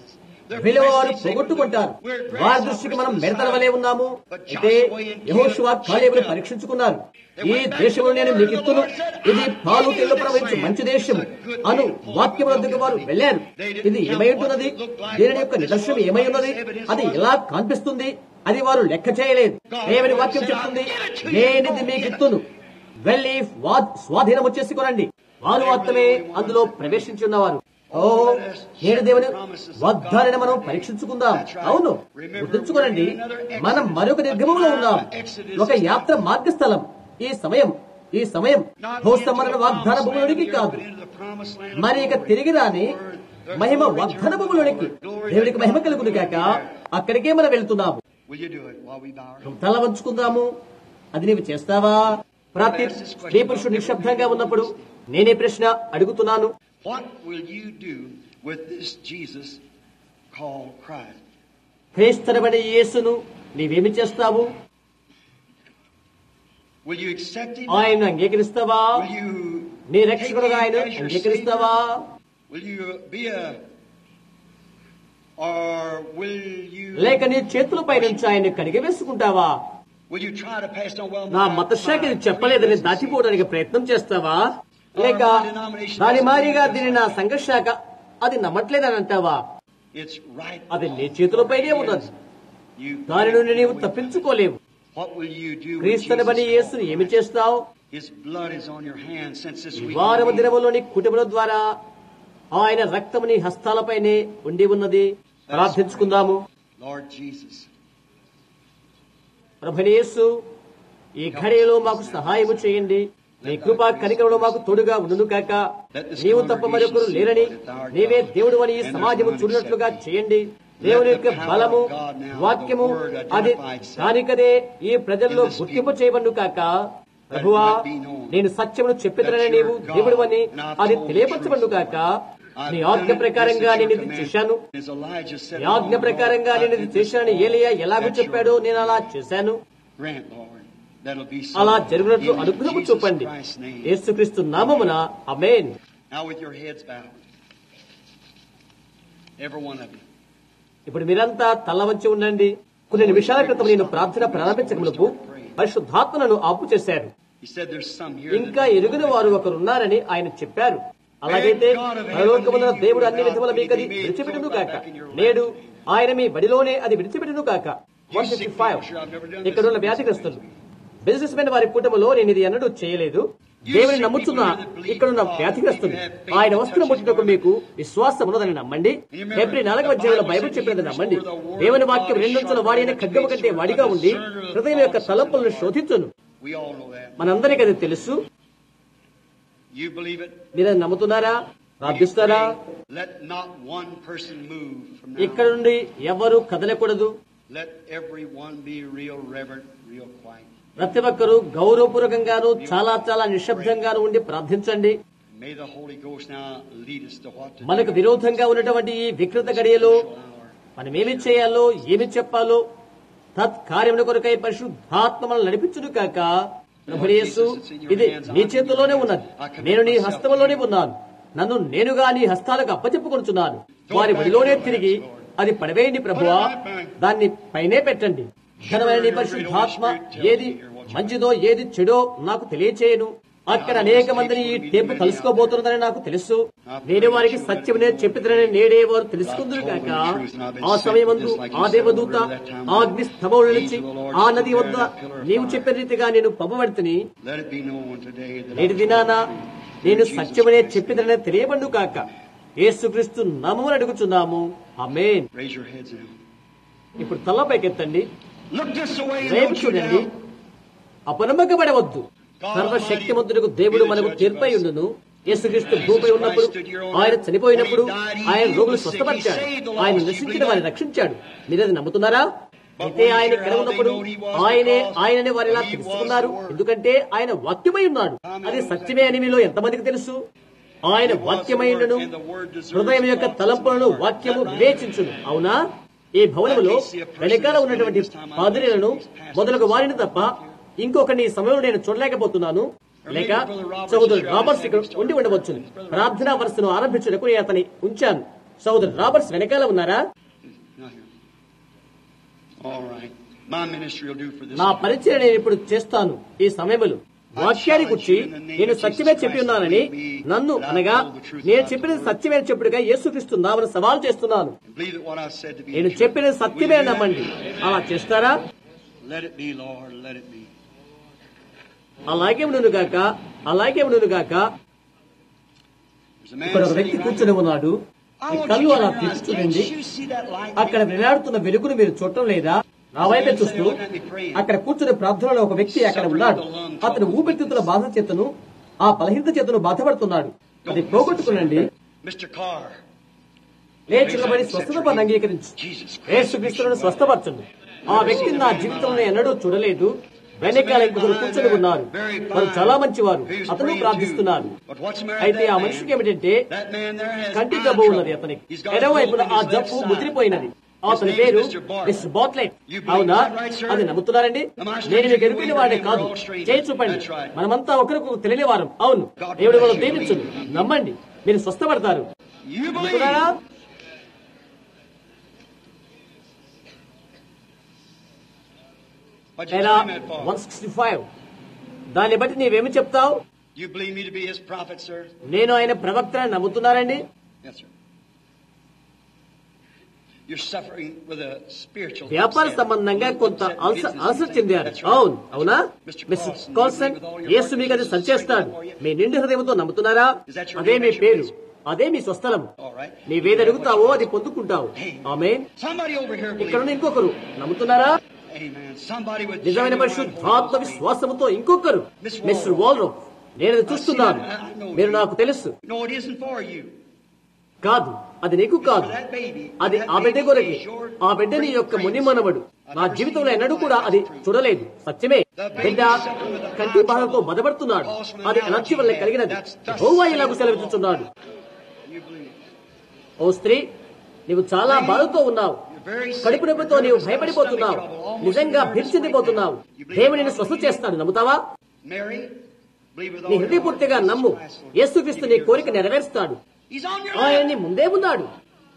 [SPEAKER 1] విలువ వారు పోగొట్టుకుంటారు వారి దృష్టికి మనం మెడతల వలె ఉన్నాము అయితే యహోశివా కాలేబులు పరీక్షించుకున్నారు ఈ దేశంలో నేను మీకు ఇస్తును ఇది పాలు తెల్లు ప్రవహించు మంచి దేశము అను వాక్యం వద్దకు వారు వెళ్లారు ఇది ఏమై ఉంటున్నది దీని యొక్క నిదర్శనం ఏమై ఉన్నది అది ఎలా కనిపిస్తుంది అది వారు లెక్క చేయలేదు దేవుని వాక్యం చెప్తుంది నేనిది మీకు ఇస్తును వెళ్లి వా- స్వాధీనం వచ్చేసుకునండి వారు మాత్రమే అందులో ప్రవేశించున్నవారు ఓ ఏడు దేవుని వాగ్దానాన్ని మనం పరీక్షించుకుందాం అవును గుర్తుంచుకోనండి మనం మరొక నిర్గమంలో ఉన్నాం ఒక యాత్ర మార్గస్థలం ఈ సమయం ఈ సమయం భూస్తమరణ వాగ్దాన భూములోనికి కాదు మరి ఇక తిరిగి రాని మహిమ వాగ్దాన భూములోనికి దేవునికి మహిమ కలుగును కాక అక్కడికే మనం వెళ్తున్నాము
[SPEAKER 3] Will you do it while we bow our heads?
[SPEAKER 1] తల వంచుకుందాము అది నీవు చేస్తావా ప్రతి స్త్రీ పురుషుడు నిశ్శబ్దంగా ఉన్నప్పుడు నేనే ప్రశ్న అడుగుతున్నాను
[SPEAKER 3] What will you do with this Jesus called Christ?
[SPEAKER 1] క్రీస్తనబడే యేసును నీవేమి చేస్తావు
[SPEAKER 3] Will you accept him?
[SPEAKER 1] ఆయన అంగీకరిస్తావా
[SPEAKER 3] Will you
[SPEAKER 1] నీ
[SPEAKER 3] take
[SPEAKER 1] రక్షకుడుగా
[SPEAKER 3] him
[SPEAKER 1] ఆయన
[SPEAKER 3] as your
[SPEAKER 1] అంగీకరిస్తావా
[SPEAKER 3] Savior? Will you be a or will you
[SPEAKER 1] లేక నీ చేతులపై నుంచి ఆయన కడిగి వేసుకుంటావా
[SPEAKER 3] will you try to pass on well
[SPEAKER 1] నా
[SPEAKER 3] my
[SPEAKER 1] మతశాఖ ఇది
[SPEAKER 3] pride,
[SPEAKER 1] చెప్పలేదని
[SPEAKER 3] prejudice,
[SPEAKER 1] దాచిపోవడానికి ప్రయత్నం చేస్తావా లేక దాని మారిగా దీని నా సంఘశాఖ అది నమ్మట్లేదని అంటావా
[SPEAKER 3] It's right.
[SPEAKER 1] అది నీ చేతులపైనే ఉన్నది
[SPEAKER 3] You
[SPEAKER 1] దాని నుండి నీవు తప్పించుకోలేవు
[SPEAKER 3] What will you do with
[SPEAKER 1] క్రీస్తుని బని
[SPEAKER 3] Jesus?
[SPEAKER 1] యేసును ఏమి చేస్తావు
[SPEAKER 3] His blood is on your hands since this week.
[SPEAKER 1] వారవ దినములోని కుటుంబల ద్వారా ఆయన రక్తము నీ హస్తాలపైనే ఉండి ఉన్నది ప్రార్థించుకుందాము
[SPEAKER 3] Lord Jesus,
[SPEAKER 1] ప్రభునేసు
[SPEAKER 2] ఈ ఘడియలో మాకు సహాయము చేయండి నీ కృపా కనికరంలో మాకు తోడుగా ఉండును కాక నీవు తప్ప మరొకరు లేరని నీవే దేవుడు అని ఈ సమాజము చూడినట్లుగా చేయండి దేవుని యొక్క బలము వాక్యము అది దానికదే ఈ ప్రజల్లో గుర్తింపు చేయబడు కాక ప్రభువా నేను సత్యమును చెప్పిదనని నీవు దేవుడు అని అది తెలియపరచబడు కాక నీ ఆజ్ఞ ప్రకారంగా నేను ఇది చేశాను
[SPEAKER 3] As Elijah said,
[SPEAKER 2] నీ ఆజ్ఞ ప్రకారంగా నేను ఇది చేశానని ఏలియా ఎలాగో చెప్పాడో నేను అలా చేశాను
[SPEAKER 3] grant, Lord, that'll be so.
[SPEAKER 2] అలా జరిగినట్లు
[SPEAKER 3] In
[SPEAKER 2] అనుగ్రహము
[SPEAKER 3] Jesus
[SPEAKER 2] చూపండి
[SPEAKER 3] Christ's name.
[SPEAKER 2] యేసుక్రీస్తు నామమున అమేన్
[SPEAKER 3] Now with your heads bowed. Every one of you.
[SPEAKER 2] ఇప్పుడు మీరంతా తల వంచి ఉండండి కొన్ని నిమిషాల క్రితం నేను ప్రార్థన ప్రారంభించకమునకు పరిశుద్ధాత్మను ఆపు చేశారు
[SPEAKER 3] He said there's some here.
[SPEAKER 2] ఇంకా
[SPEAKER 3] that-
[SPEAKER 2] ఎరుగున వారు ఒకరున్నారని ఆయన చెప్పారు అలాగైతే పరలోకమున దేవుడు అన్ని విధముల మీకది విడిచిపెట్టును కాక నేడు ఆయన మీ బడిలోనే అది విడిచిపెట్టును కాక వన్ ఫిఫ్టీ ఫైవ్ ఇక్కడ ఉన్న వ్యాధిగ్రస్తులు బిజినెస్ మెన్ వారి కుటుంబంలో నేను ఇది ఎన్నడూ చేయలేదు దేవుని నమ్ముతున్న ఇక్కడున్న వ్యాధిగ్రస్తులు ఆయన వస్తున్న ముట్టుటకు మీకు విశ్వాసం ఉన్నదని నమ్మండి ఏప్రిల్ నాలుగవ అధ్యాయంలో బైబిల్ చెప్పినది నమ్మండి దేవుని వాక్యం రెండొంచుల వాడిని ఖడ్గము కంటే వాడిగా ఉండి హృదయం యొక్క తలంపులను శోధించును
[SPEAKER 3] We all know that.
[SPEAKER 2] మనందరికీ అది తెలుసు
[SPEAKER 3] You believe it?
[SPEAKER 2] మీరు అది నమ్ముతున్నారా ప్రార్థిస్తారా
[SPEAKER 3] Let not one person move from now.
[SPEAKER 2] ఇక్కడ నుండి ఎవరు కదలకూడదు
[SPEAKER 3] Let everyone be real reverent, real quiet.
[SPEAKER 2] ప్రతి ఒక్కరూ గౌరవపూర్వకంగాను చాలా చాలా నిశ్శబ్దంగాను ఉండి ప్రార్థించండి
[SPEAKER 3] May the Holy Ghost now lead us to what to
[SPEAKER 2] మనకు
[SPEAKER 3] do.
[SPEAKER 2] విరోధంగా ఉన్నటువంటి ఈ వికృత గడియలో మనం ఏమి చేయాలో ఏమి చెప్పాలో తత్కార్యముల కొరకై పరిశుద్ధాత్మ మనల్ని నడిపించును కాక ప్రభుయేసు ఇది నీ చేతిలోనే ఉన్నది నేను నీ హస్తములోనే ఉన్నాను నన్ను నేనుగా నీ హస్తాలకు అప్పచెప్పుకొనుచున్నాను వారి వడిలోనే తిరిగి అది పడవేయండి ప్రభువా దాన్ని పైనే పెట్టండి ఘనమైన నీ పరిశుద్ధాత్మ ఏది మంచిదో ఏది చెడో నాకు తెలియచేయను అక్కడ అనేక మందిని ఈ టేపు కలుసుకోబోతున్నదని నాకు తెలుసు నేనే వారికి సత్యమనే చెప్పిదనని నేడే వారు తెలుసుకుందరు కాక ఆ సమయమందు ఆ దేవదూత ఆ అగ్ని స్తంభం నుంచి ఆ నది వద్ద నీవు చెప్పిన రీతిగా నేను పంపబడితిని
[SPEAKER 3] Let it be known today that
[SPEAKER 2] నేటి దినాన నేను సత్యమనే చెప్పిదనని తెలియబండు కాక యేసుక్రీస్తు నామమును అడుగుచున్నాము ఆమేన్
[SPEAKER 3] raise your heads now.
[SPEAKER 2] ఇప్పుడు తలపైకెత్తండి
[SPEAKER 3] Look this way and
[SPEAKER 2] రేపు
[SPEAKER 3] don't you
[SPEAKER 2] చూడండి
[SPEAKER 3] doubt.
[SPEAKER 2] అపనమ్మకపడవద్దు సర్వశక్తిమంతుడికి దేవుడు మనకు తీర్పై ఉండును యేసుక్రీస్తు భూపై ఉన్నప్పుడు ఆయన చనిపోయినప్పుడు ఆయన రోగులు స్వస్థపరిచాడు ఆయన నశించిన వారిని రక్షించాడు మీరది నమ్ముతున్నారా అయితే ఆయన ఇక్కడ ఉన్నప్పుడు ఆయనే ఆయననే వారు ఇలా తెలుసుకున్నారు ఎందుకంటే ఆయన వాక్యమై ఉన్నాడు అది సత్యమే అని మీలో ఎంతమందికి తెలుసు ఆయన వాక్యమై ఉండును హృదయం యొక్క తలంపులను వాక్యము వివేచించును అవునా ఈ భవనములో వెనకాల ఉన్నటువంటి పాదులను మొదలగు వారిని తప్ప ఇంకొకరిని ఈ సమయంలో నేను చూడలేకపోతున్నాను లేక సహోదరు రాబర్ట్స్ ఇక్కడ ఉండి ఉండవచ్చు ప్రార్థనా వరుసను ఆరంభించుటకు నేను అతని ఉంచాను సహోదరు రాబర్ట్స్ వెనకాల ఉన్నారా
[SPEAKER 3] Not here. All right. My ministry will do for this.
[SPEAKER 2] నా పరిచయం నేను ఇప్పుడు చేస్తాను ఈ సమయంలో వాక్యాన్ని గుర్చి నేను సత్యమే చెప్పి ఉన్నానని నన్ను అనగా నేను చెప్పినది సత్యమే చెప్పుడుగా యేసుక్రీస్తున్నామని సవాల్ చేస్తున్నాను
[SPEAKER 3] Believe that what I've said to be
[SPEAKER 2] నేను
[SPEAKER 3] true.
[SPEAKER 2] చెప్పినది సత్యమే నమ్మండి అలా చేస్తారా
[SPEAKER 3] Let it be, Lord. Let it be.
[SPEAKER 2] అలాగే ఉండును గాక అలాగే ఉండును గాక
[SPEAKER 3] There's a man
[SPEAKER 2] ఇక్కడ ఒక
[SPEAKER 3] sitting
[SPEAKER 2] వ్యక్తి
[SPEAKER 3] right
[SPEAKER 2] కూర్చుని ఉన్నాడు
[SPEAKER 3] I
[SPEAKER 2] ఈ
[SPEAKER 3] want
[SPEAKER 2] కళ్ళు
[SPEAKER 3] you to
[SPEAKER 2] అలా
[SPEAKER 3] turn around.
[SPEAKER 2] తీర్చుడండి
[SPEAKER 3] Can't you see that light?
[SPEAKER 2] అక్కడ వేలాడుతున్న వెలుగును మీరు చూడటం లేదా నా వైపే చూస్తూ అక్కడ కూర్చుని ప్రార్థనలో ఒక వ్యక్తి అక్కడ ఉన్నాడు అతను ఊపిరితిత్తుల బాధ చేతను ఆ బలహీనత చేతను బాధపడుతున్నాడు అది పోగొట్టుకునండి
[SPEAKER 3] Mr. Carr.
[SPEAKER 2] లేచి నిలబడి స్వస్థత పని అంగీకరించు
[SPEAKER 3] Jesus
[SPEAKER 2] యేసుక్రీస్తులను స్వస్థపరచండి ఆ వ్యక్తిని నా జీవితంలో ఎన్నడూ చూడలేదు వెనకాల ఇంకొకరు కూర్చొని ఉన్నారు వారు చాలా మంచివారు అతను ప్రార్థిస్తున్నారు
[SPEAKER 3] But what's the matter
[SPEAKER 2] అయితే
[SPEAKER 3] with
[SPEAKER 2] ఆ
[SPEAKER 3] that
[SPEAKER 2] మనిషికి
[SPEAKER 3] man?
[SPEAKER 2] ఏమిటంటే
[SPEAKER 3] That man there has
[SPEAKER 2] కంటి
[SPEAKER 3] eye
[SPEAKER 2] జబ్బు ఉన్నది
[SPEAKER 3] trouble.
[SPEAKER 2] అతనికి
[SPEAKER 3] He's got a
[SPEAKER 2] ఎడమవైపున
[SPEAKER 3] hole in
[SPEAKER 2] ఆ
[SPEAKER 3] his
[SPEAKER 2] జబ్బు
[SPEAKER 3] left
[SPEAKER 2] ముదిరిపోయినది
[SPEAKER 3] side.
[SPEAKER 2] అతని
[SPEAKER 3] His
[SPEAKER 2] పేరు
[SPEAKER 3] name is Mr. Bartlett.
[SPEAKER 2] Miss Bartlett
[SPEAKER 3] You believe
[SPEAKER 2] అవునా
[SPEAKER 3] that right, sir?
[SPEAKER 2] అది నమ్ముతున్నారండి
[SPEAKER 3] Am I
[SPEAKER 2] నేను మీకు
[SPEAKER 3] stranger
[SPEAKER 2] ఎరిపిన
[SPEAKER 3] to you?
[SPEAKER 2] వాడే
[SPEAKER 3] We're
[SPEAKER 2] కాదు
[SPEAKER 3] all strangers.
[SPEAKER 2] చేయి చూపండి
[SPEAKER 3] That's right.
[SPEAKER 2] మనమంతా ఒకరికి తెలియని వారం అవును
[SPEAKER 3] God
[SPEAKER 2] దేవుడు
[SPEAKER 3] bless
[SPEAKER 2] మనం
[SPEAKER 3] you.
[SPEAKER 2] దీవించును నమ్మండి మీరు స్వస్థపడతారు
[SPEAKER 3] You believe.
[SPEAKER 2] నమ్ముతున్నారా
[SPEAKER 3] What you
[SPEAKER 2] ఎలా
[SPEAKER 3] claim that for?
[SPEAKER 2] One sixty five దాన్ని బట్టి నీవేమి చెప్తావు
[SPEAKER 3] You believe me to be his prophet, sir?
[SPEAKER 2] నేను ఆయన ప్రవక్తని నమ్ముతున్నారండి
[SPEAKER 3] Yes, sir. You're suffering with a spiritual
[SPEAKER 2] వ్యాపార
[SPEAKER 3] upset.
[SPEAKER 2] సంబంధంగా కొంత
[SPEAKER 3] Upset
[SPEAKER 2] అల్స
[SPEAKER 3] business
[SPEAKER 2] అల్సర్
[SPEAKER 3] thing.
[SPEAKER 2] చెందారు
[SPEAKER 3] That's right.
[SPEAKER 2] అవును అవునా
[SPEAKER 3] Mr.
[SPEAKER 2] Miss
[SPEAKER 3] Carlson,
[SPEAKER 2] Carlson
[SPEAKER 3] you believe with all your
[SPEAKER 2] యేసు
[SPEAKER 3] heart
[SPEAKER 2] మీకు అది
[SPEAKER 3] Jesus
[SPEAKER 2] సరిచేస్తాడు
[SPEAKER 3] straighten out for you?
[SPEAKER 2] మీ నిండు హృదయంతో నమ్ముతున్నారా
[SPEAKER 3] Is that your
[SPEAKER 2] అదే మీ
[SPEAKER 3] name?
[SPEAKER 2] పేరు అదే మీ స్వస్థలం
[SPEAKER 3] All right.
[SPEAKER 2] నీవేది అడుగుతావో అది పొందుకుంటావు ఆమె
[SPEAKER 3] Somebody over here
[SPEAKER 2] ఇక్కడ
[SPEAKER 3] believes.
[SPEAKER 2] ఇంకొకరు నమ్ముతున్నారా
[SPEAKER 3] Amen. Somebody with
[SPEAKER 2] నిజమైన
[SPEAKER 3] genuine
[SPEAKER 2] పరిశుద్ధాత్మ
[SPEAKER 3] faith.
[SPEAKER 2] విశ్వాసముతో ఇంకొకరు మిస్టర్ వాల్రో నేను అది చూస్తున్నాను మీరు నాకు తెలుసు
[SPEAKER 3] No, it isn't for you.
[SPEAKER 2] కాదు అది నీకు కాదు అది ఆ బిడ్డ కొరకే ఆ బిడ్డ నీ యొక్క ముని మనవడు నా జీవితంలో ఎన్నడూ కూడా అది చూడలేదు సత్యమే బిడ్డ కంటి బాధతో బాధపడుతున్నాడు అది అలర్జీ వల్ల కలిగినది హోవా ఇలాగ సెలవిస్తున్నాడు
[SPEAKER 3] You believe.
[SPEAKER 2] ఓ స్త్రీ నీవు చాలా బాధతో ఉన్నావు కడుపు నొప్పితో నీవు భయపడిపోతున్నావు నిజంగా భీర్చిందిపోతున్నావు దేవుడిని స్వస్థ చేస్తాడు నమ్ముతావా
[SPEAKER 3] Mary, believe with
[SPEAKER 2] నీ
[SPEAKER 3] all your
[SPEAKER 2] హృదయపూర్తిగా
[SPEAKER 3] heart.
[SPEAKER 2] నమ్ము యేసుక్రీస్తు నీ కోరిక నెరవేరుస్తాడు
[SPEAKER 3] He's on your
[SPEAKER 2] ఆయన
[SPEAKER 3] left.
[SPEAKER 2] నీ ముందే ఉన్నాడు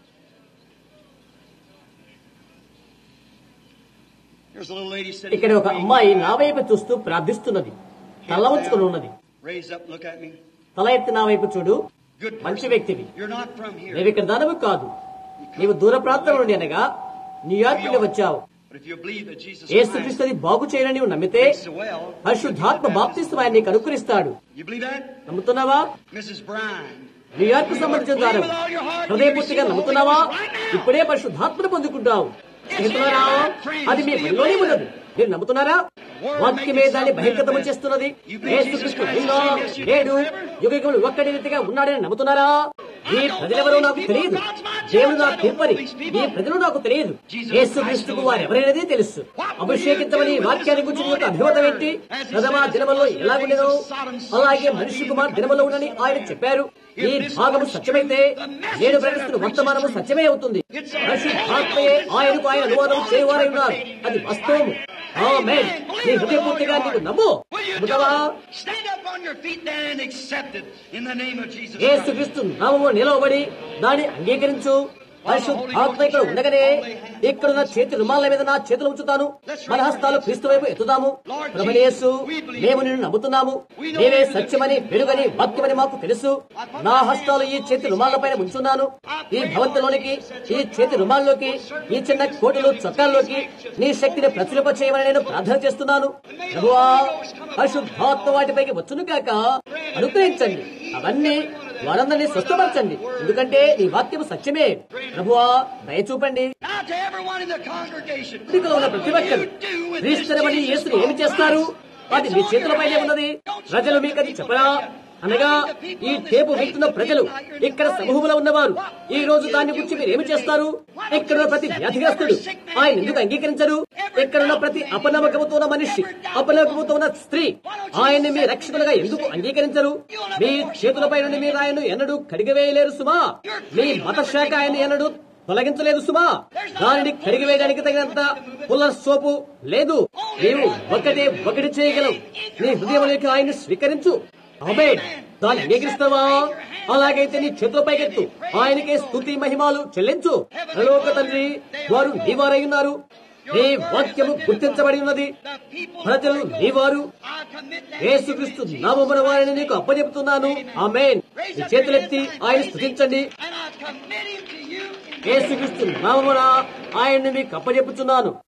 [SPEAKER 3] There's a little lady sitting
[SPEAKER 2] ఇక్కడ ఒక అమ్మాయి నా వైపు చూస్తూ ప్రార్థిస్తున్నది తల ఉంచుకుని ఉన్నది
[SPEAKER 3] Raise up, look at me.
[SPEAKER 2] తల ఎత్తి నా వైపు చూడు
[SPEAKER 3] Good
[SPEAKER 2] మంచి
[SPEAKER 3] person.
[SPEAKER 2] వ్యక్తివి
[SPEAKER 3] You're not from here.
[SPEAKER 2] నీవు ఇక్కడ దానవు కాదు నీవు దూర ప్రాంతం నుండి అనగా న్యూయార్క్ నుండి వచ్చావు
[SPEAKER 3] But if you believe that Jesus Christ
[SPEAKER 2] యేసుక్రీస్తుని బాగు చేయని నీవు నమ్మితే
[SPEAKER 3] makes the well,
[SPEAKER 2] పరిశుద్ధాత్మ బాప్తిస్మ ఆయన నీకు అనుకరిస్తాడు
[SPEAKER 3] you believe that?
[SPEAKER 2] నమ్ముతున్నావా
[SPEAKER 3] Mrs. Bryan.
[SPEAKER 2] న్యూయార్క్ సంబంధించిన దానం హృదయపూర్తిగా నమ్ముతున్నావా ఇప్పుడే పరిశుద్ధాత్మను పొందుకుంటావు స్నేహితులారా, అది మీ పనిలోనే ఉన్నది మీరు నమ్ముతున్నారా వాక్యమే దాన్ని బహిర్గతము చేస్తున్నది యేసుక్రీస్తు నిన్న, నేడు యుగయుగములు ఒక్కడి రీతిగా ఉన్నాడని నమ్ముతున్నారా ఈ ప్రజలెవరో నాకు తెలియదు దేవుడు నాకు తీర్పని ఈ ప్రజలు నాకు తెలియదు యేసుక్రీస్తుకు వారు ఎవరైనదే తెలుసు అభిషేకించమని ఈ వాక్యాన్ని గురించి నీ యొక్క అభిమతం ఏంటి ప్రథమ దినములో ఎలాగుండెనో అలాగే మనిషి కుమార్ దినములో ఉండని ఆయన చెప్పారు ఈ భాగము సత్యమైతే నేను ప్రకటిస్తున్న వర్తమానము సత్యమే అవుతుంది పరిశుద్ధాత్మయే ఆయనకు ఆయన అనువాదం చేయవారై ఉన్నారు అది వాస్తవము ఆమేన్ నీ హృదయపూర్తిగా నీకు నమ్ము
[SPEAKER 3] Will you do
[SPEAKER 2] నమ్ముతావా
[SPEAKER 3] it? Stand up on your feet then and accept it in the name of Jesus Christ.
[SPEAKER 2] యేసుక్రీస్తు నామము నిలవబడి దాన్ని అంగీకరించు పరిశుద్ధాత్మ ఇక్కడ ఉండగానే ఇక్కడున్న చేతి రుమాల మీద నా చేతులు ఉంచుతాను మన హస్తాలు క్రీస్తు వైపు ఎత్తుదాము ప్రభునేసు మేము నిన్ను నమ్ముతున్నాము నేనే సత్యమని వెలుగని వాక్యమని మాకు తెలుసు నా హస్తాలు ఈ చేతి రుమాలపైన ఉంచున్నాను ఈ భవంతిలోనికి ఈ చేతి రుమాల్లోకి ఈ చిన్న కోటులు చొక్కాల్లోకి నీ శక్తిని ప్రచురింప చేయమని నేను ప్రార్థన చేస్తున్నాను ప్రభువా పరిశుద్ధాత్మ వాటిపైకి వచ్చును కాక అనుగ్రహించండి అవన్నీ వారందరినీ స్వస్థపరచండి ఎందుకంటే నీ వాక్యం సత్యమే ప్రభువా దయ చూపండి
[SPEAKER 3] Now to everyone in the congregation.
[SPEAKER 2] వేదికలో ఉన్న ప్రతి ఒక్కరు క్రీస్తుని యేసుని ఏమి చేస్తారు అది మీ చేతులపైనే ఉన్నది ప్రజలు మీకు అది చెప్పరా అనగా ఈ టేపు వింటున్న ప్రజలు ఇక్కడ సమూహంలో ఉన్నవారు ఈ రోజు దాని గురించి మీరు ఏమి చేస్తారు ఇక్కడ ఉన్న ప్రతి వ్యాధిగ్రస్తుడు ఆయన ఎందుకు అంగీకరించరు ఇక్కడ ఉన్న ప్రతి అపనమ్మకముతో ఉన్న మనిషి అపనమ్మకముతో ఉన్న స్త్రీ ఆయన్ని మీ రక్షకులుగా ఎందుకు అంగీకరించరు మీ చేతులపై నుండి మీరు ఆయన్ను ఎన్నడూ కడిగవేయలేరు సుమా మీ మత శాఖ ఆయన ఎన్నడూ తొలగించలేదు సుమా దానిని కడిగివేయడానికి తగినంత పుల్ల సోపు లేదు నీవు ఒకటే ఒకటి చేయగలవు నీ హృదయంలోకి ఆయన్ని స్వీకరించు అబే దాన్ని అంగీకరిస్తావా అలాగైతే నీ చేతుల పైకెత్తు ఆయనకే స్థుతి మహిమాలు చెల్లించు పరలోక తండ్రి వారు నీవారై ఉన్నారు నీ వాక్యము గుర్తించబడి ఉన్నది ప్రజలు నీవారు
[SPEAKER 3] I commit that
[SPEAKER 2] యేసుక్రీస్తు నామమున వారిని నీకు అప్పచెప్తున్నాను ఆమేన్ నీ చేతులెత్తి ఆయన స్థుతించండి
[SPEAKER 3] and I commit him to you in
[SPEAKER 2] యేసుక్రీస్తు నామమున ఆయన్ని మీకు అప్పచెప్పుతున్నాను